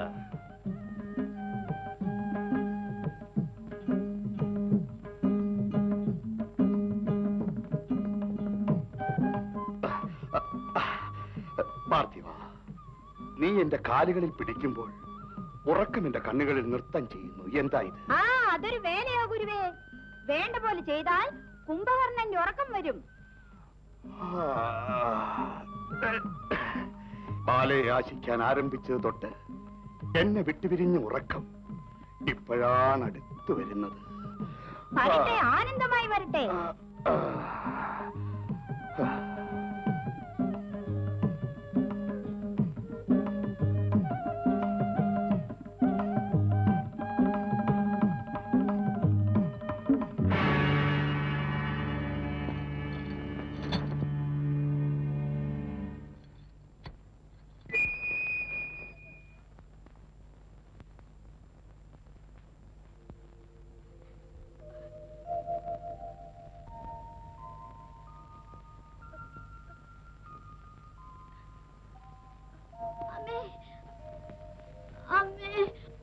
പാർത്ഥിവ നീ എന്റെ കാലുകളിൽ പിടിക്കുമ്പോൾ ഉറക്കം എന്റെ കണ്ണുകളിൽ നൃത്തം ചെയ്യുന്നു എന്താ ഇത് ആ അതൊരു വേലയോ ഗുരുവേ വേണ്ട പോലെ ചെയ്താൽ കുംഭകർണന്റെ ഉറക്കം വരും ബാലയെ ആശിക്കാൻ ആരംഭിച്ചത് തൊട്ട് എന്നെ വിട്ടുപിരിഞ്ഞ ഉറക്കം ഇപ്പോഴാണ് അടുത്തു വരുന്നത് വരട്ടെ ആനന്ദമായി വരട്ടെ അമ്മേ അമ്മേ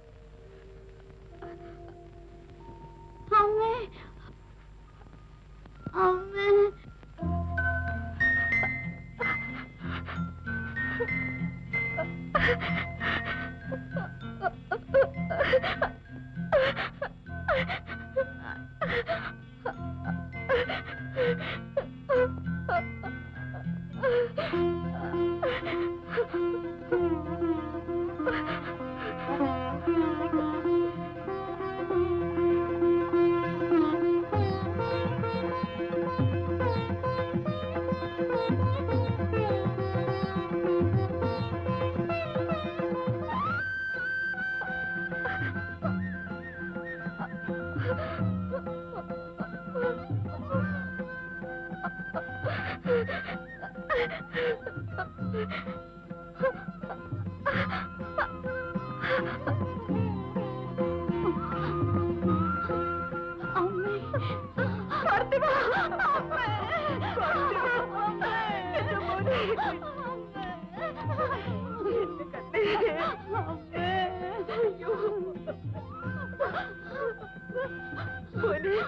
അമ്മേ അമ്മേ അമ്മേ പാർത്ഥിവ അമ്മേ പാർത്ഥിവ അമ്മേ എന്റെ മോനെ എന്റെ കണ്ണേ അമ്മേ അയ്യോ മോനെ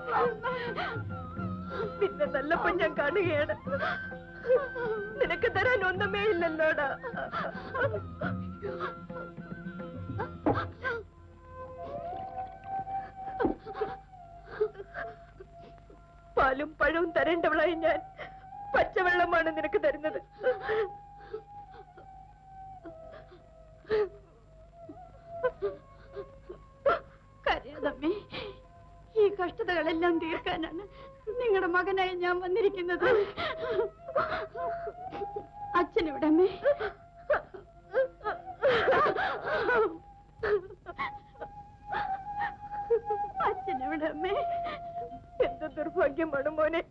നിന്നെ നല്ലപ്പം ഞാൻ കാണുകയാണ് നിനക്ക് തരാൻ ഒന്നുമേ ഇല്ലല്ലോടാ പാലും പഴവും തരേണ്ടവളായി ഞാൻ പച്ചവെള്ളമാണ് നിനക്ക് തരുന്നത് കരയാതമ്മേ ഈ കഷ്ടതകളെല്ലാം തീർക്കാനാണ് നിങ്ങളുടെ മകനായി ഞാൻ വന്നിരിക്കുന്നത് അച്ഛനിവിടമ്മേ എന്താണ് അമ്മേ എന്ത് ദുർഭാഗ്യമാണ് മോനെ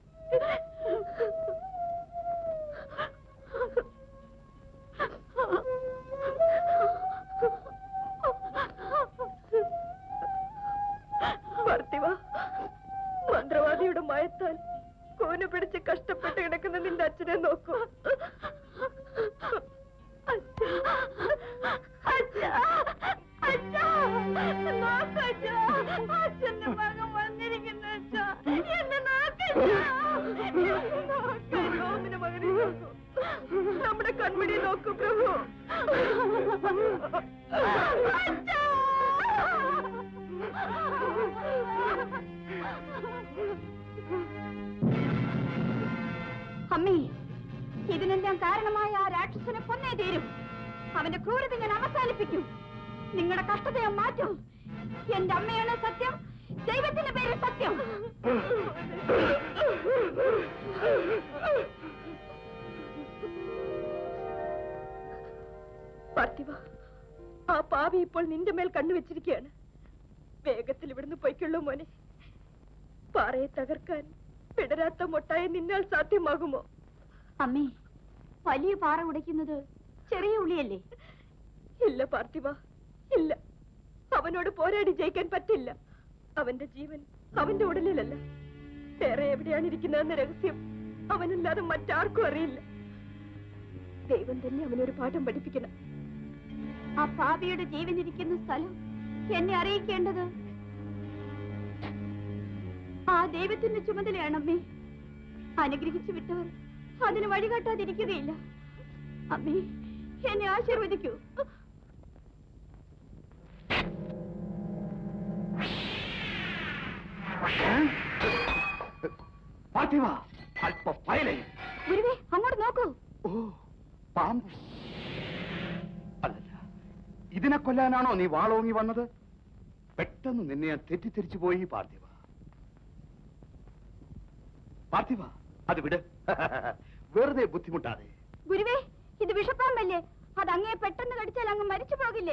പാർത്ഥിവ മന്ത്രവാദിയുടെ മയത്താൽ കോന് പിടിച്ച് കഷ്ടപ്പെട്ട് കിടക്കുന്ന നിന്റെ അച്ഛനെ നോക്കൂ അച്ഛാ, അച്ഛാ, അച്ഛാ, നോക്ക് അച്ഛാ. അച്ഛന്റെ മകൻ വന്നിരിക്കുന്നു അച്ഛാ. എന്നെ നോക്ക് അച്ഛാ. എന്നെ നോക്ക്. നോമിന്റെ മകനെ നോക്കൂ. നമ്മുടെ കൺമണി നോക്കൂ പ്രഭു അച്ഛാ. അമ്മേ ഇതിനെല്ലാം കാരണമായ ആ രാക്ഷസനെ കൊന്നേ തീരും അവന്റെ ക്രൂരത ഞാൻ അവസാനിപ്പിക്കും നിങ്ങളുടെ കഷ്ടതയെ മാറ്റും എന്റെ അമ്മയാണ് സത്യം ദൈവത്തിന്റെ പേരിൽ സത്യം പാർത്ഥിവ ആ പാവി ഇപ്പോൾ നിന്റെ മേൽ കണ്ണുവെച്ചിരിക്കുകയാണ് വേഗത്തിൽ ഇവിടുന്ന് പൊയ്ക്കുള്ളൂ മോനെ പാറയെ തകർക്കാൻ പിടരാത്ത മൊട്ടായ നിന്നാൽ സാധ്യമാകുമോ അമ്മേ വലിയ പാറ ഉടയ്ക്കുന്നത് ചെറിയ ഉള്ളിയല്ലേ ഇല്ല പാർത്ഥിവ ഇല്ല അവനോട് പോരാടി ജയിക്കാൻ പറ്റില്ല അവന്റെ ജീവൻ അവന്റെ ഉടലിലല്ല വേറെ എവിടെയാണ് ഇരിക്കുന്നതെന്ന രഹസ്യം അവനല്ലാതെ മറ്റാർക്കും അറിയില്ല ദൈവം തന്നെ അവനൊരു പാഠം പഠിപ്പിക്കണം ആ പാപിയുടെ ജീവൻ ഇരിക്കുന്ന സ്ഥലം എന്നെ അറിയിക്കേണ്ടത് ആ ദൈവത്തിന്റെ ചുമതലയാണ് അമ്മേ അനുഗ്രഹിച്ചു വിട്ടവർ അതിന് വഴികാട്ടാതിരിക്കുകയില്ല അമ്മേ എന്നെ ആശീർവദിക്കൂ പാർത്ഥിവ അല്പ പയലേ ഗുരുവേ അങ്ങോട്ട് നോക്കൂ ഓ പാമ്പ് അല്ലല്ല ഇതിനെ കൊല്ലാനാണോ നീ വാളോങ്ങി വന്നത് പെട്ടെന്ന് നിന്നെ ഞാൻ തെറ്റിദ്ധരിച്ചു പോയി പാർത്ഥിവ പാർത്ഥിവ അത് വിട് വെറുതെ ബുദ്ധിമുട്ടാതെ ഗുരുവേ ഇത് വിഷപ്പാമ്പല്ലേ അത് അങ്ങേ പെട്ടെന്ന് കടിച്ചാൽ അങ്ങ് മരിച്ചു പോകില്ലേ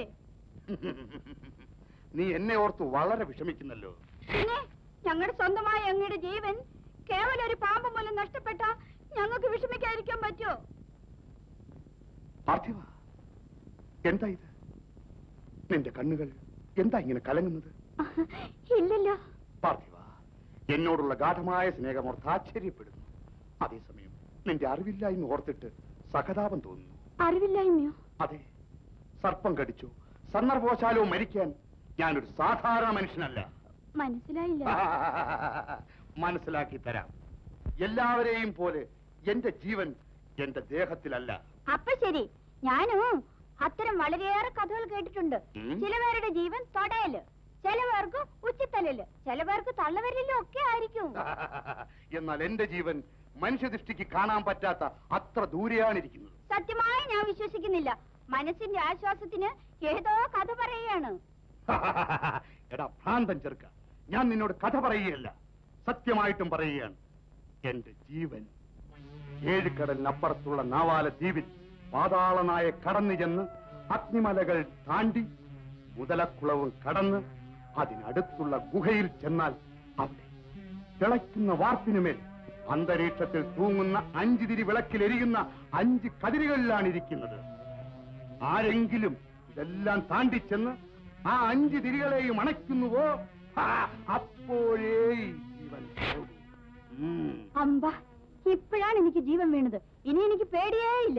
നീ എന്നെ ഓർത്ത് വളരെ വിഷമിക്കുന്നല്ലോ പിന്നെ ഞങ്ങളുടെ സ്വന്തമായ അങ്ങയുടെ ജീവൻ കേവലം ഒരു പാമ്പ് മൂലം നഷ്ടപ്പെട്ട ഞങ്ങൾക്ക് വിഷമിക്കാതിരിക്കാൻ പറ്റുമോ പാർത്ഥിവ എന്താ ഇത് നിന്റെ കണ്ണുകൾ എന്താ ഇങ്ങനെ കലങ്ങുന്നത് ഇല്ലല്ലോ പാർത്ഥിവ എന്നോടുള്ള ഗാഠമായ സ്നേഹമോർത്ത് ആശ്ചര്യപ്പെടുന്നു അതേസമയം നിന്റെ അറിവില്ലായ്മ ഓർത്തിട്ട് സഹതാപം തോന്നുന്നു അറിവില്ലായ്മയോ അതെ സർപ്പം കടിച്ചു സന്ദർഭവശാലോ മരിക്കാൻ ഞാനൊരു സാധാരണ മനുഷ്യനല്ല മനസ്സിലായില്ല മനസ്സിലാക്കി തരാം എല്ലാവരെയും പോലെ എന്റെ ജീവൻ എന്റെ ദേഹത്തിലല്ല അപ്പൊ ശരി ഞാനും അത്തരം വളരെയേറെ കഥകൾ കേട്ടിട്ടുണ്ട് ഉം. ചിലവരുടെ ജീവൻ തൊടയില് ചിലവർക്ക് ഉച്ചത്തലയില് ചിലവർക്ക് തള്ളവരിലും ഒക്കെ ആയിരിക്കും എന്നാൽ എന്റെ ജീവൻ മനുഷ്യദൃഷ്ടിക്ക് കാണാൻ പറ്റാത്ത അത്ര ദൂരെയാണിരിക്കുന്നത് സത്യമായി ഞാൻ വിശ്വസിക്കുന്നില്ല മനസ്സിന്റെ ആശ്വാസത്തിന് ഏതോ കഥ പറയുകയാണ് എടാ ഭ്രാന്തൻ ചെറുക്ക ഞാൻ നിന്നോട് കഥ പറയുകയല്ല സത്യമായിട്ടും പറയുകയാണ് എന്റെ ജീവൻ ഏഴുകടലിനപ്പുറത്തുള്ള നാവാല ദ്വീപിൽ പാതാളനായ കടന്നു ചെന്ന് അഗ്നിമലകൾ താണ്ടി മുതലക്കുളവും കടന്ന് അതിനടുത്തുള്ള ഗുഹയിൽ ചെന്നാൽ അവിടെ തിളയ്ക്കുന്ന വാർപ്പിനുമേൽ അന്തരീക്ഷത്തിൽ തൂങ്ങുന്ന അഞ്ച് തിരി വിളക്കിൽ എരിയുന്ന അഞ്ച് കതിരുകളിലാണ് ഇരിക്കുന്നത് ആരെങ്കിലും ഇതെല്ലാം താണ്ടിച്ചെന്ന് ആ അഞ്ച് തിരികളെയും അണയ്ക്കുന്നുവോ ആ, അപ്പോഴേ ഈ ജീവൻ പോകും. ഉം. അമ്പ ഇപ്പോഴാണ് എനിക്ക് ജീവൻ വീണത് ഇനി എനിക്ക് പേടിയേ ഇല്ല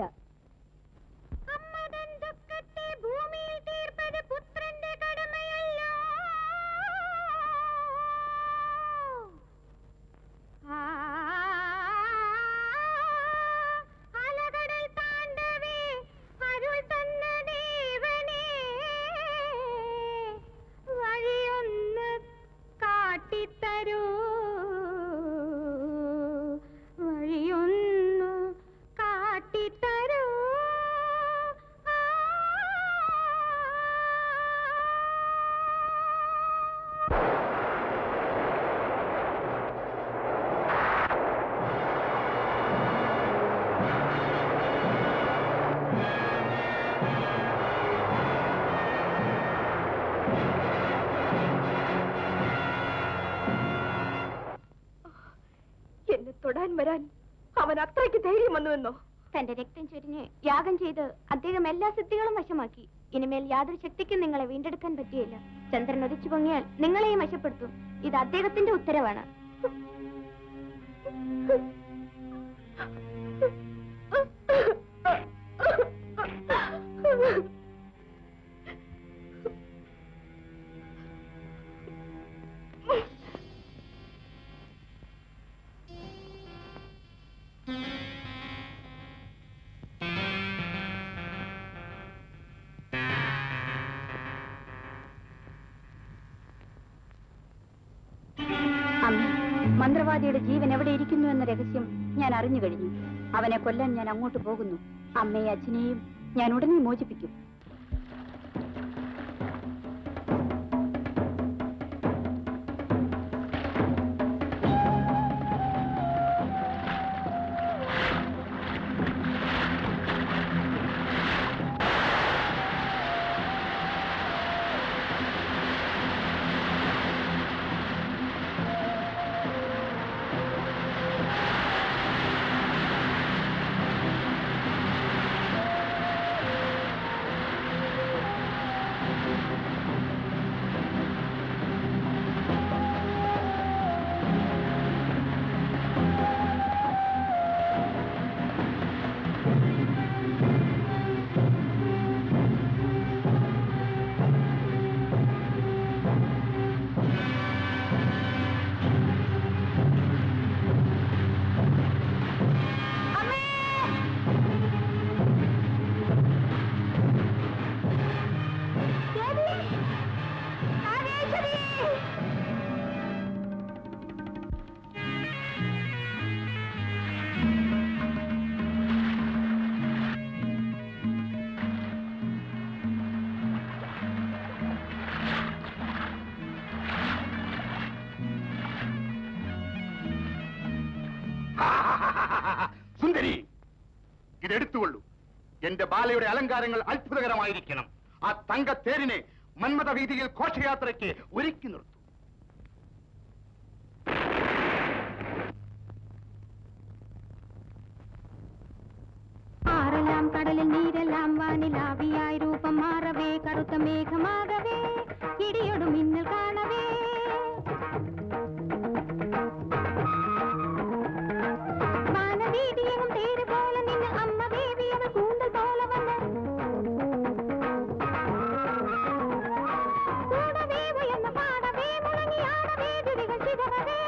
ഭൂമിയിൽ തീർപ്പത് പുത്രന്റെ കടമയല്ലോ ആ, അലകടൽ താണ്ടവേ അരുൾ തന്ന ദേവനേ വഴിയൊന്ന് കാട്ടിത്തരൂ വഴിയൊന്നു കാട്ടിത്തരൂ അവൻ അത്രയ്ക്ക് ധൈര്യം വന്നുവെന്നോ തന്റെ രക്തം ചൊരിഞ്ഞ് യാഗം ചെയ്ത് അദ്ദേഹം എല്ലാ സിദ്ധികളും വശമാക്കി ഇനിമേൽ യാതൊരു ശക്തിക്കും നിങ്ങളെ വീണ്ടെടുക്കാൻ പറ്റിയില്ല ചന്ദ്രൻ ഒതിച്ചു പൊങ്ങിയാൽ നിങ്ങളെയും വശപ്പെടുത്തും ഇത് അദ്ദേഹത്തിന്റെ ഉത്തരവാണ് അമ്മ മന്ത്രവാദിയുടെ ജീവൻ എവിടെ ഇരിക്കുന്നു എന്ന രഹസ്യം ഞാൻ അറിഞ്ഞു കഴിഞ്ഞു അവനെ കൊല്ലാൻ ഞാൻ അങ്ങോട്ട് പോകുന്നു അമ്മയെ അച്ഛനെയും ഞാൻ ഉടനെ മോചിപ്പിക്കും സുന്ദരി ഇതെടുത്തുകൊള്ളൂ എന്റെ ബാലയുടെ അലങ്കാരങ്ങൾ അത്ഭുതകരമായിരിക്കണം ആ തങ്കത്തേരിനെ മന്മത വീതിയിൽ ഘോഷയാത്രയ്ക്ക് ഒരുക്കി നിർത്തും ആറെല്ലാം കടലിൽ നീരെല്ലാം വാനിലാവിയായി രൂപം മാറവേ കറുത്ത മേഘമാകവേ ഇടിയൊടും മിന്നൽ കാണവേ വാനവീതിയെങ്ങും തേര് പോലെ നിന്ന് അമ്മ ദേവി അവൾ കൂന്തൽ പോലെ വന്ന് കൂടവേ ഉയർന്ന് പാടവേ മുഴങ്ങിയാടവേ തുടികൾ ചിതറവേ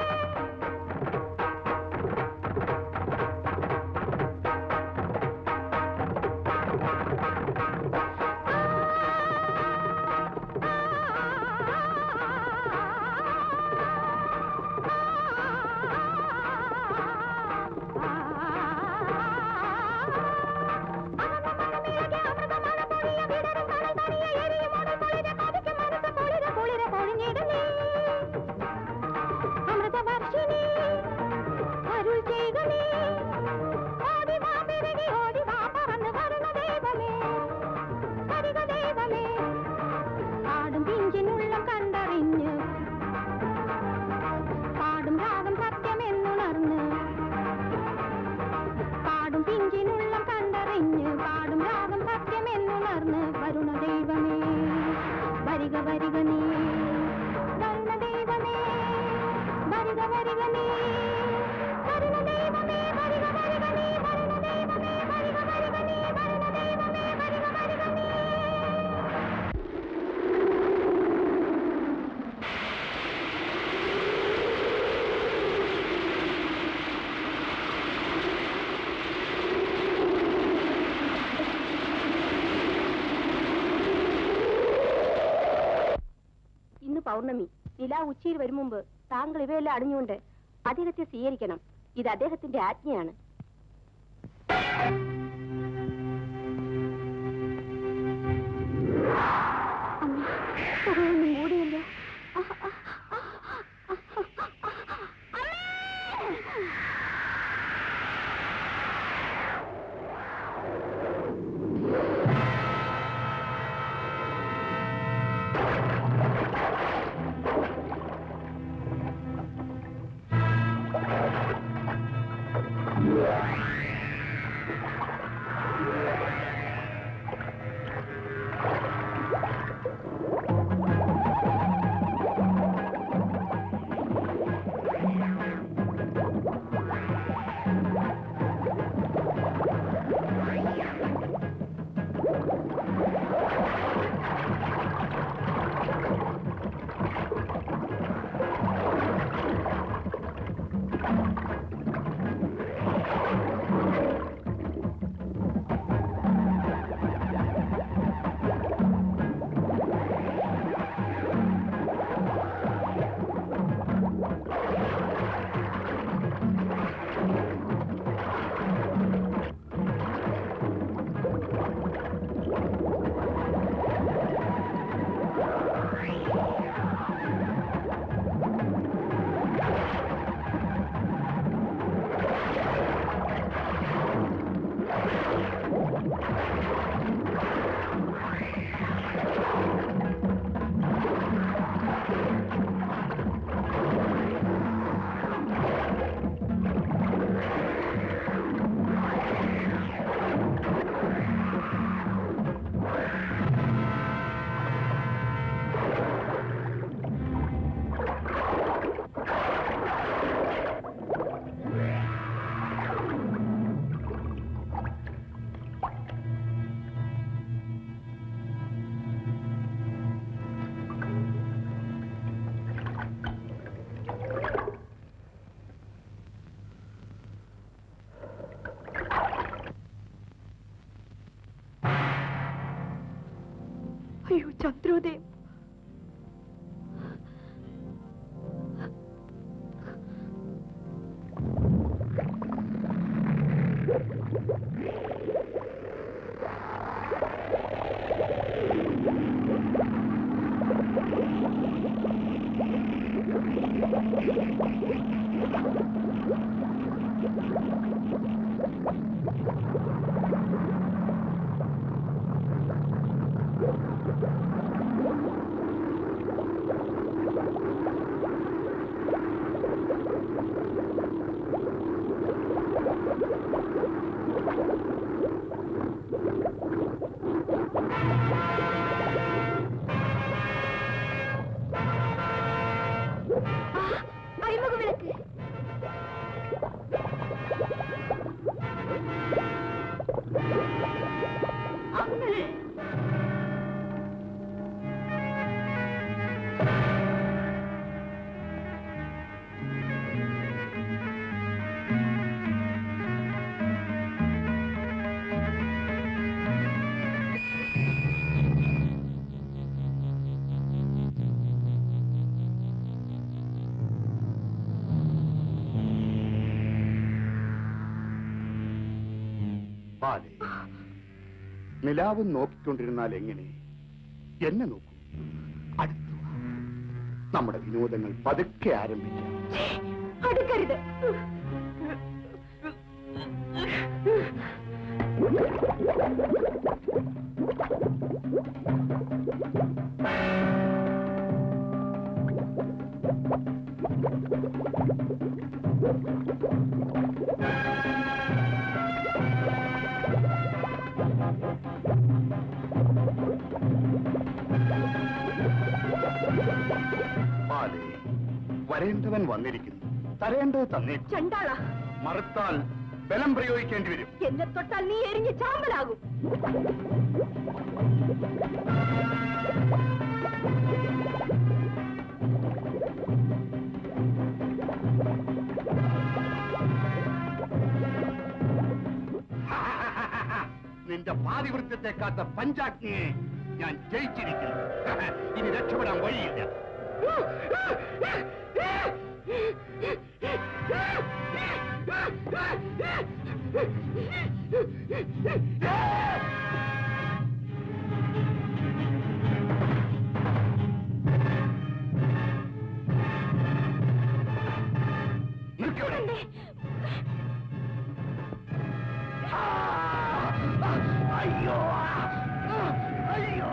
അമൃതവർഷിണി അരുൾ ചെയ്കണേ ഓടി വാ പെരുകി ഓടി വാ പറന്ന് വരുന്ന ദൈവമേ വരിക ദൈവമേ പാടും പിഞ്ചിനുള്ളം കണ്ടറിഞ്ഞ് പാടും രാഗം സത്യമെന്നുണർന്ന് പാടും പിഞ്ചിനുള്ളം കണ്ടറിഞ്ഞ് പാടും രാഗം സത്യമെന്നുണർന്ന് വരുണ ദൈവമേ വരിക വരിക നീ വരുണ ദൈവമേ വരിക വരിക നീ വരുണ ദൈവമേ വരിക വരിക നീ വരുണ ദൈവമേ വരിക വരിക നീ വരുണ ദൈവമേ വരിക വരിക നീ ഇന്ന് പൗർണമി നിലാ ഉച്ചയിൽ വരും മുമ്പ് താങ്കൾ ഇവയെല്ലാം അണിഞ്ഞുകൊണ്ട് അദ്ദേഹത്തെ സ്വീകരിക്കണം ഇത് അദ്ദേഹത്തിന്റെ ആജ്ഞയാണ് ഒന്നും കൂടിയില്ല Yeah. അയ്യോ ചന്ദ്രോദയം അഴിമുഖ വിളക്ക് ബാലെ നിലാവും നോക്കിക്കൊണ്ടിരുന്നാൽ എങ്ങനെ എന്നെ നോക്കൂ അടുത്തു വാ. നമ്മുടെ വിനോദങ്ങൾ പതുക്കെ ആരംഭിക്കാം അടുക്കരുത് ബാലെ വരേണ്ടവൻ വന്നിരിക്കുന്നു തരേണ്ടത് തന്നേക്കും ചണ്ടാള മറുത്താൽ ബലം പ്രയോഗിക്കേണ്ടി വരും എന്നെ തൊട്ടാൽ നീ എരിഞ്ഞ് ചാമ്പലാകും നിന്റെ പാതിവൃത്യത്തെ കാത്ത പഞ്ചാഗ്നിയെ ഞാൻ ജയിച്ചിരിക്കുന്നു ഇനി രക്ഷപ്പെടാൻ വഴിയില്ല നിൽക്കവിടെ അയ്യോ അയ്യോ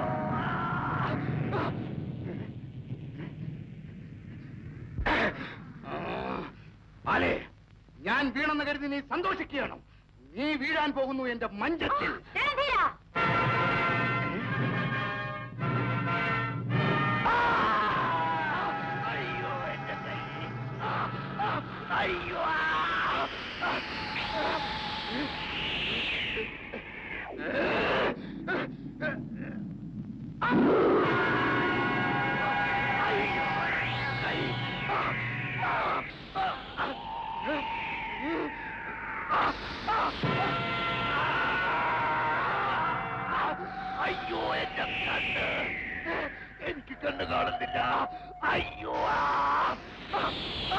ബാലെ ഞാൻ വീണെന്ന് കരുതി നീ സന്തോഷിക്കുകയാണ് നീ വീഴാൻ പോകുന്നു എന്റെ മഞ്ചത്തിൽ അയ്യോ എന്റെ കൈ അയ്യോ അയ്യോ എന്റെ കണ്ണ് എനിക്ക് കണ്ണ് കാണുന്നില്ല അയ്യോ ആ. ആ.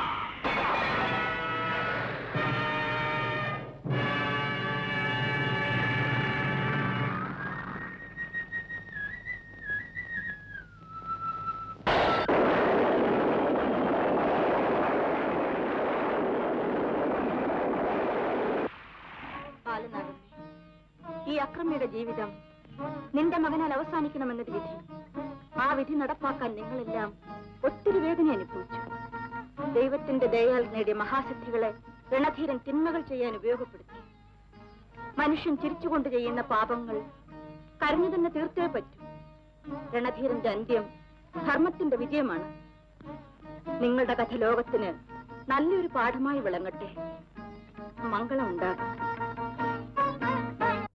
ബാലനാഗമ്മേ ഈ അക്രമിയുടെ ജീവിതം നിന്റെ മകനാൽ അവസാനിക്കണമെന്നത് വിധി ആ വിധി നടപ്പാക്കാൻ നിങ്ങളെല്ലാം ഒത്തിരി വേദന അനുഭവിച്ചു ദൈവത്തിന്റെ ദയാൽ നേടിയ മഹാസിദ്ധികളെ രണധീരൻ തിന്മകൾ ചെയ്യാൻ ഉപയോഗപ്പെടുത്തി മനുഷ്യൻ ചിരിച്ചുകൊണ്ട് ചെയ്യുന്ന പാപങ്ങൾ കരഞ്ഞു തന്നെ തീർത്തേ പറ്റൂ രണധീരന്റെ അന്ത്യം ധർമ്മത്തിന്റെ വിജയമാണ് നിങ്ങളുടെ കഥ ലോകത്തിന് നല്ലൊരു പാഠമായി വിളങ്ങട്ടെ മംഗളം ഉണ്ടാകും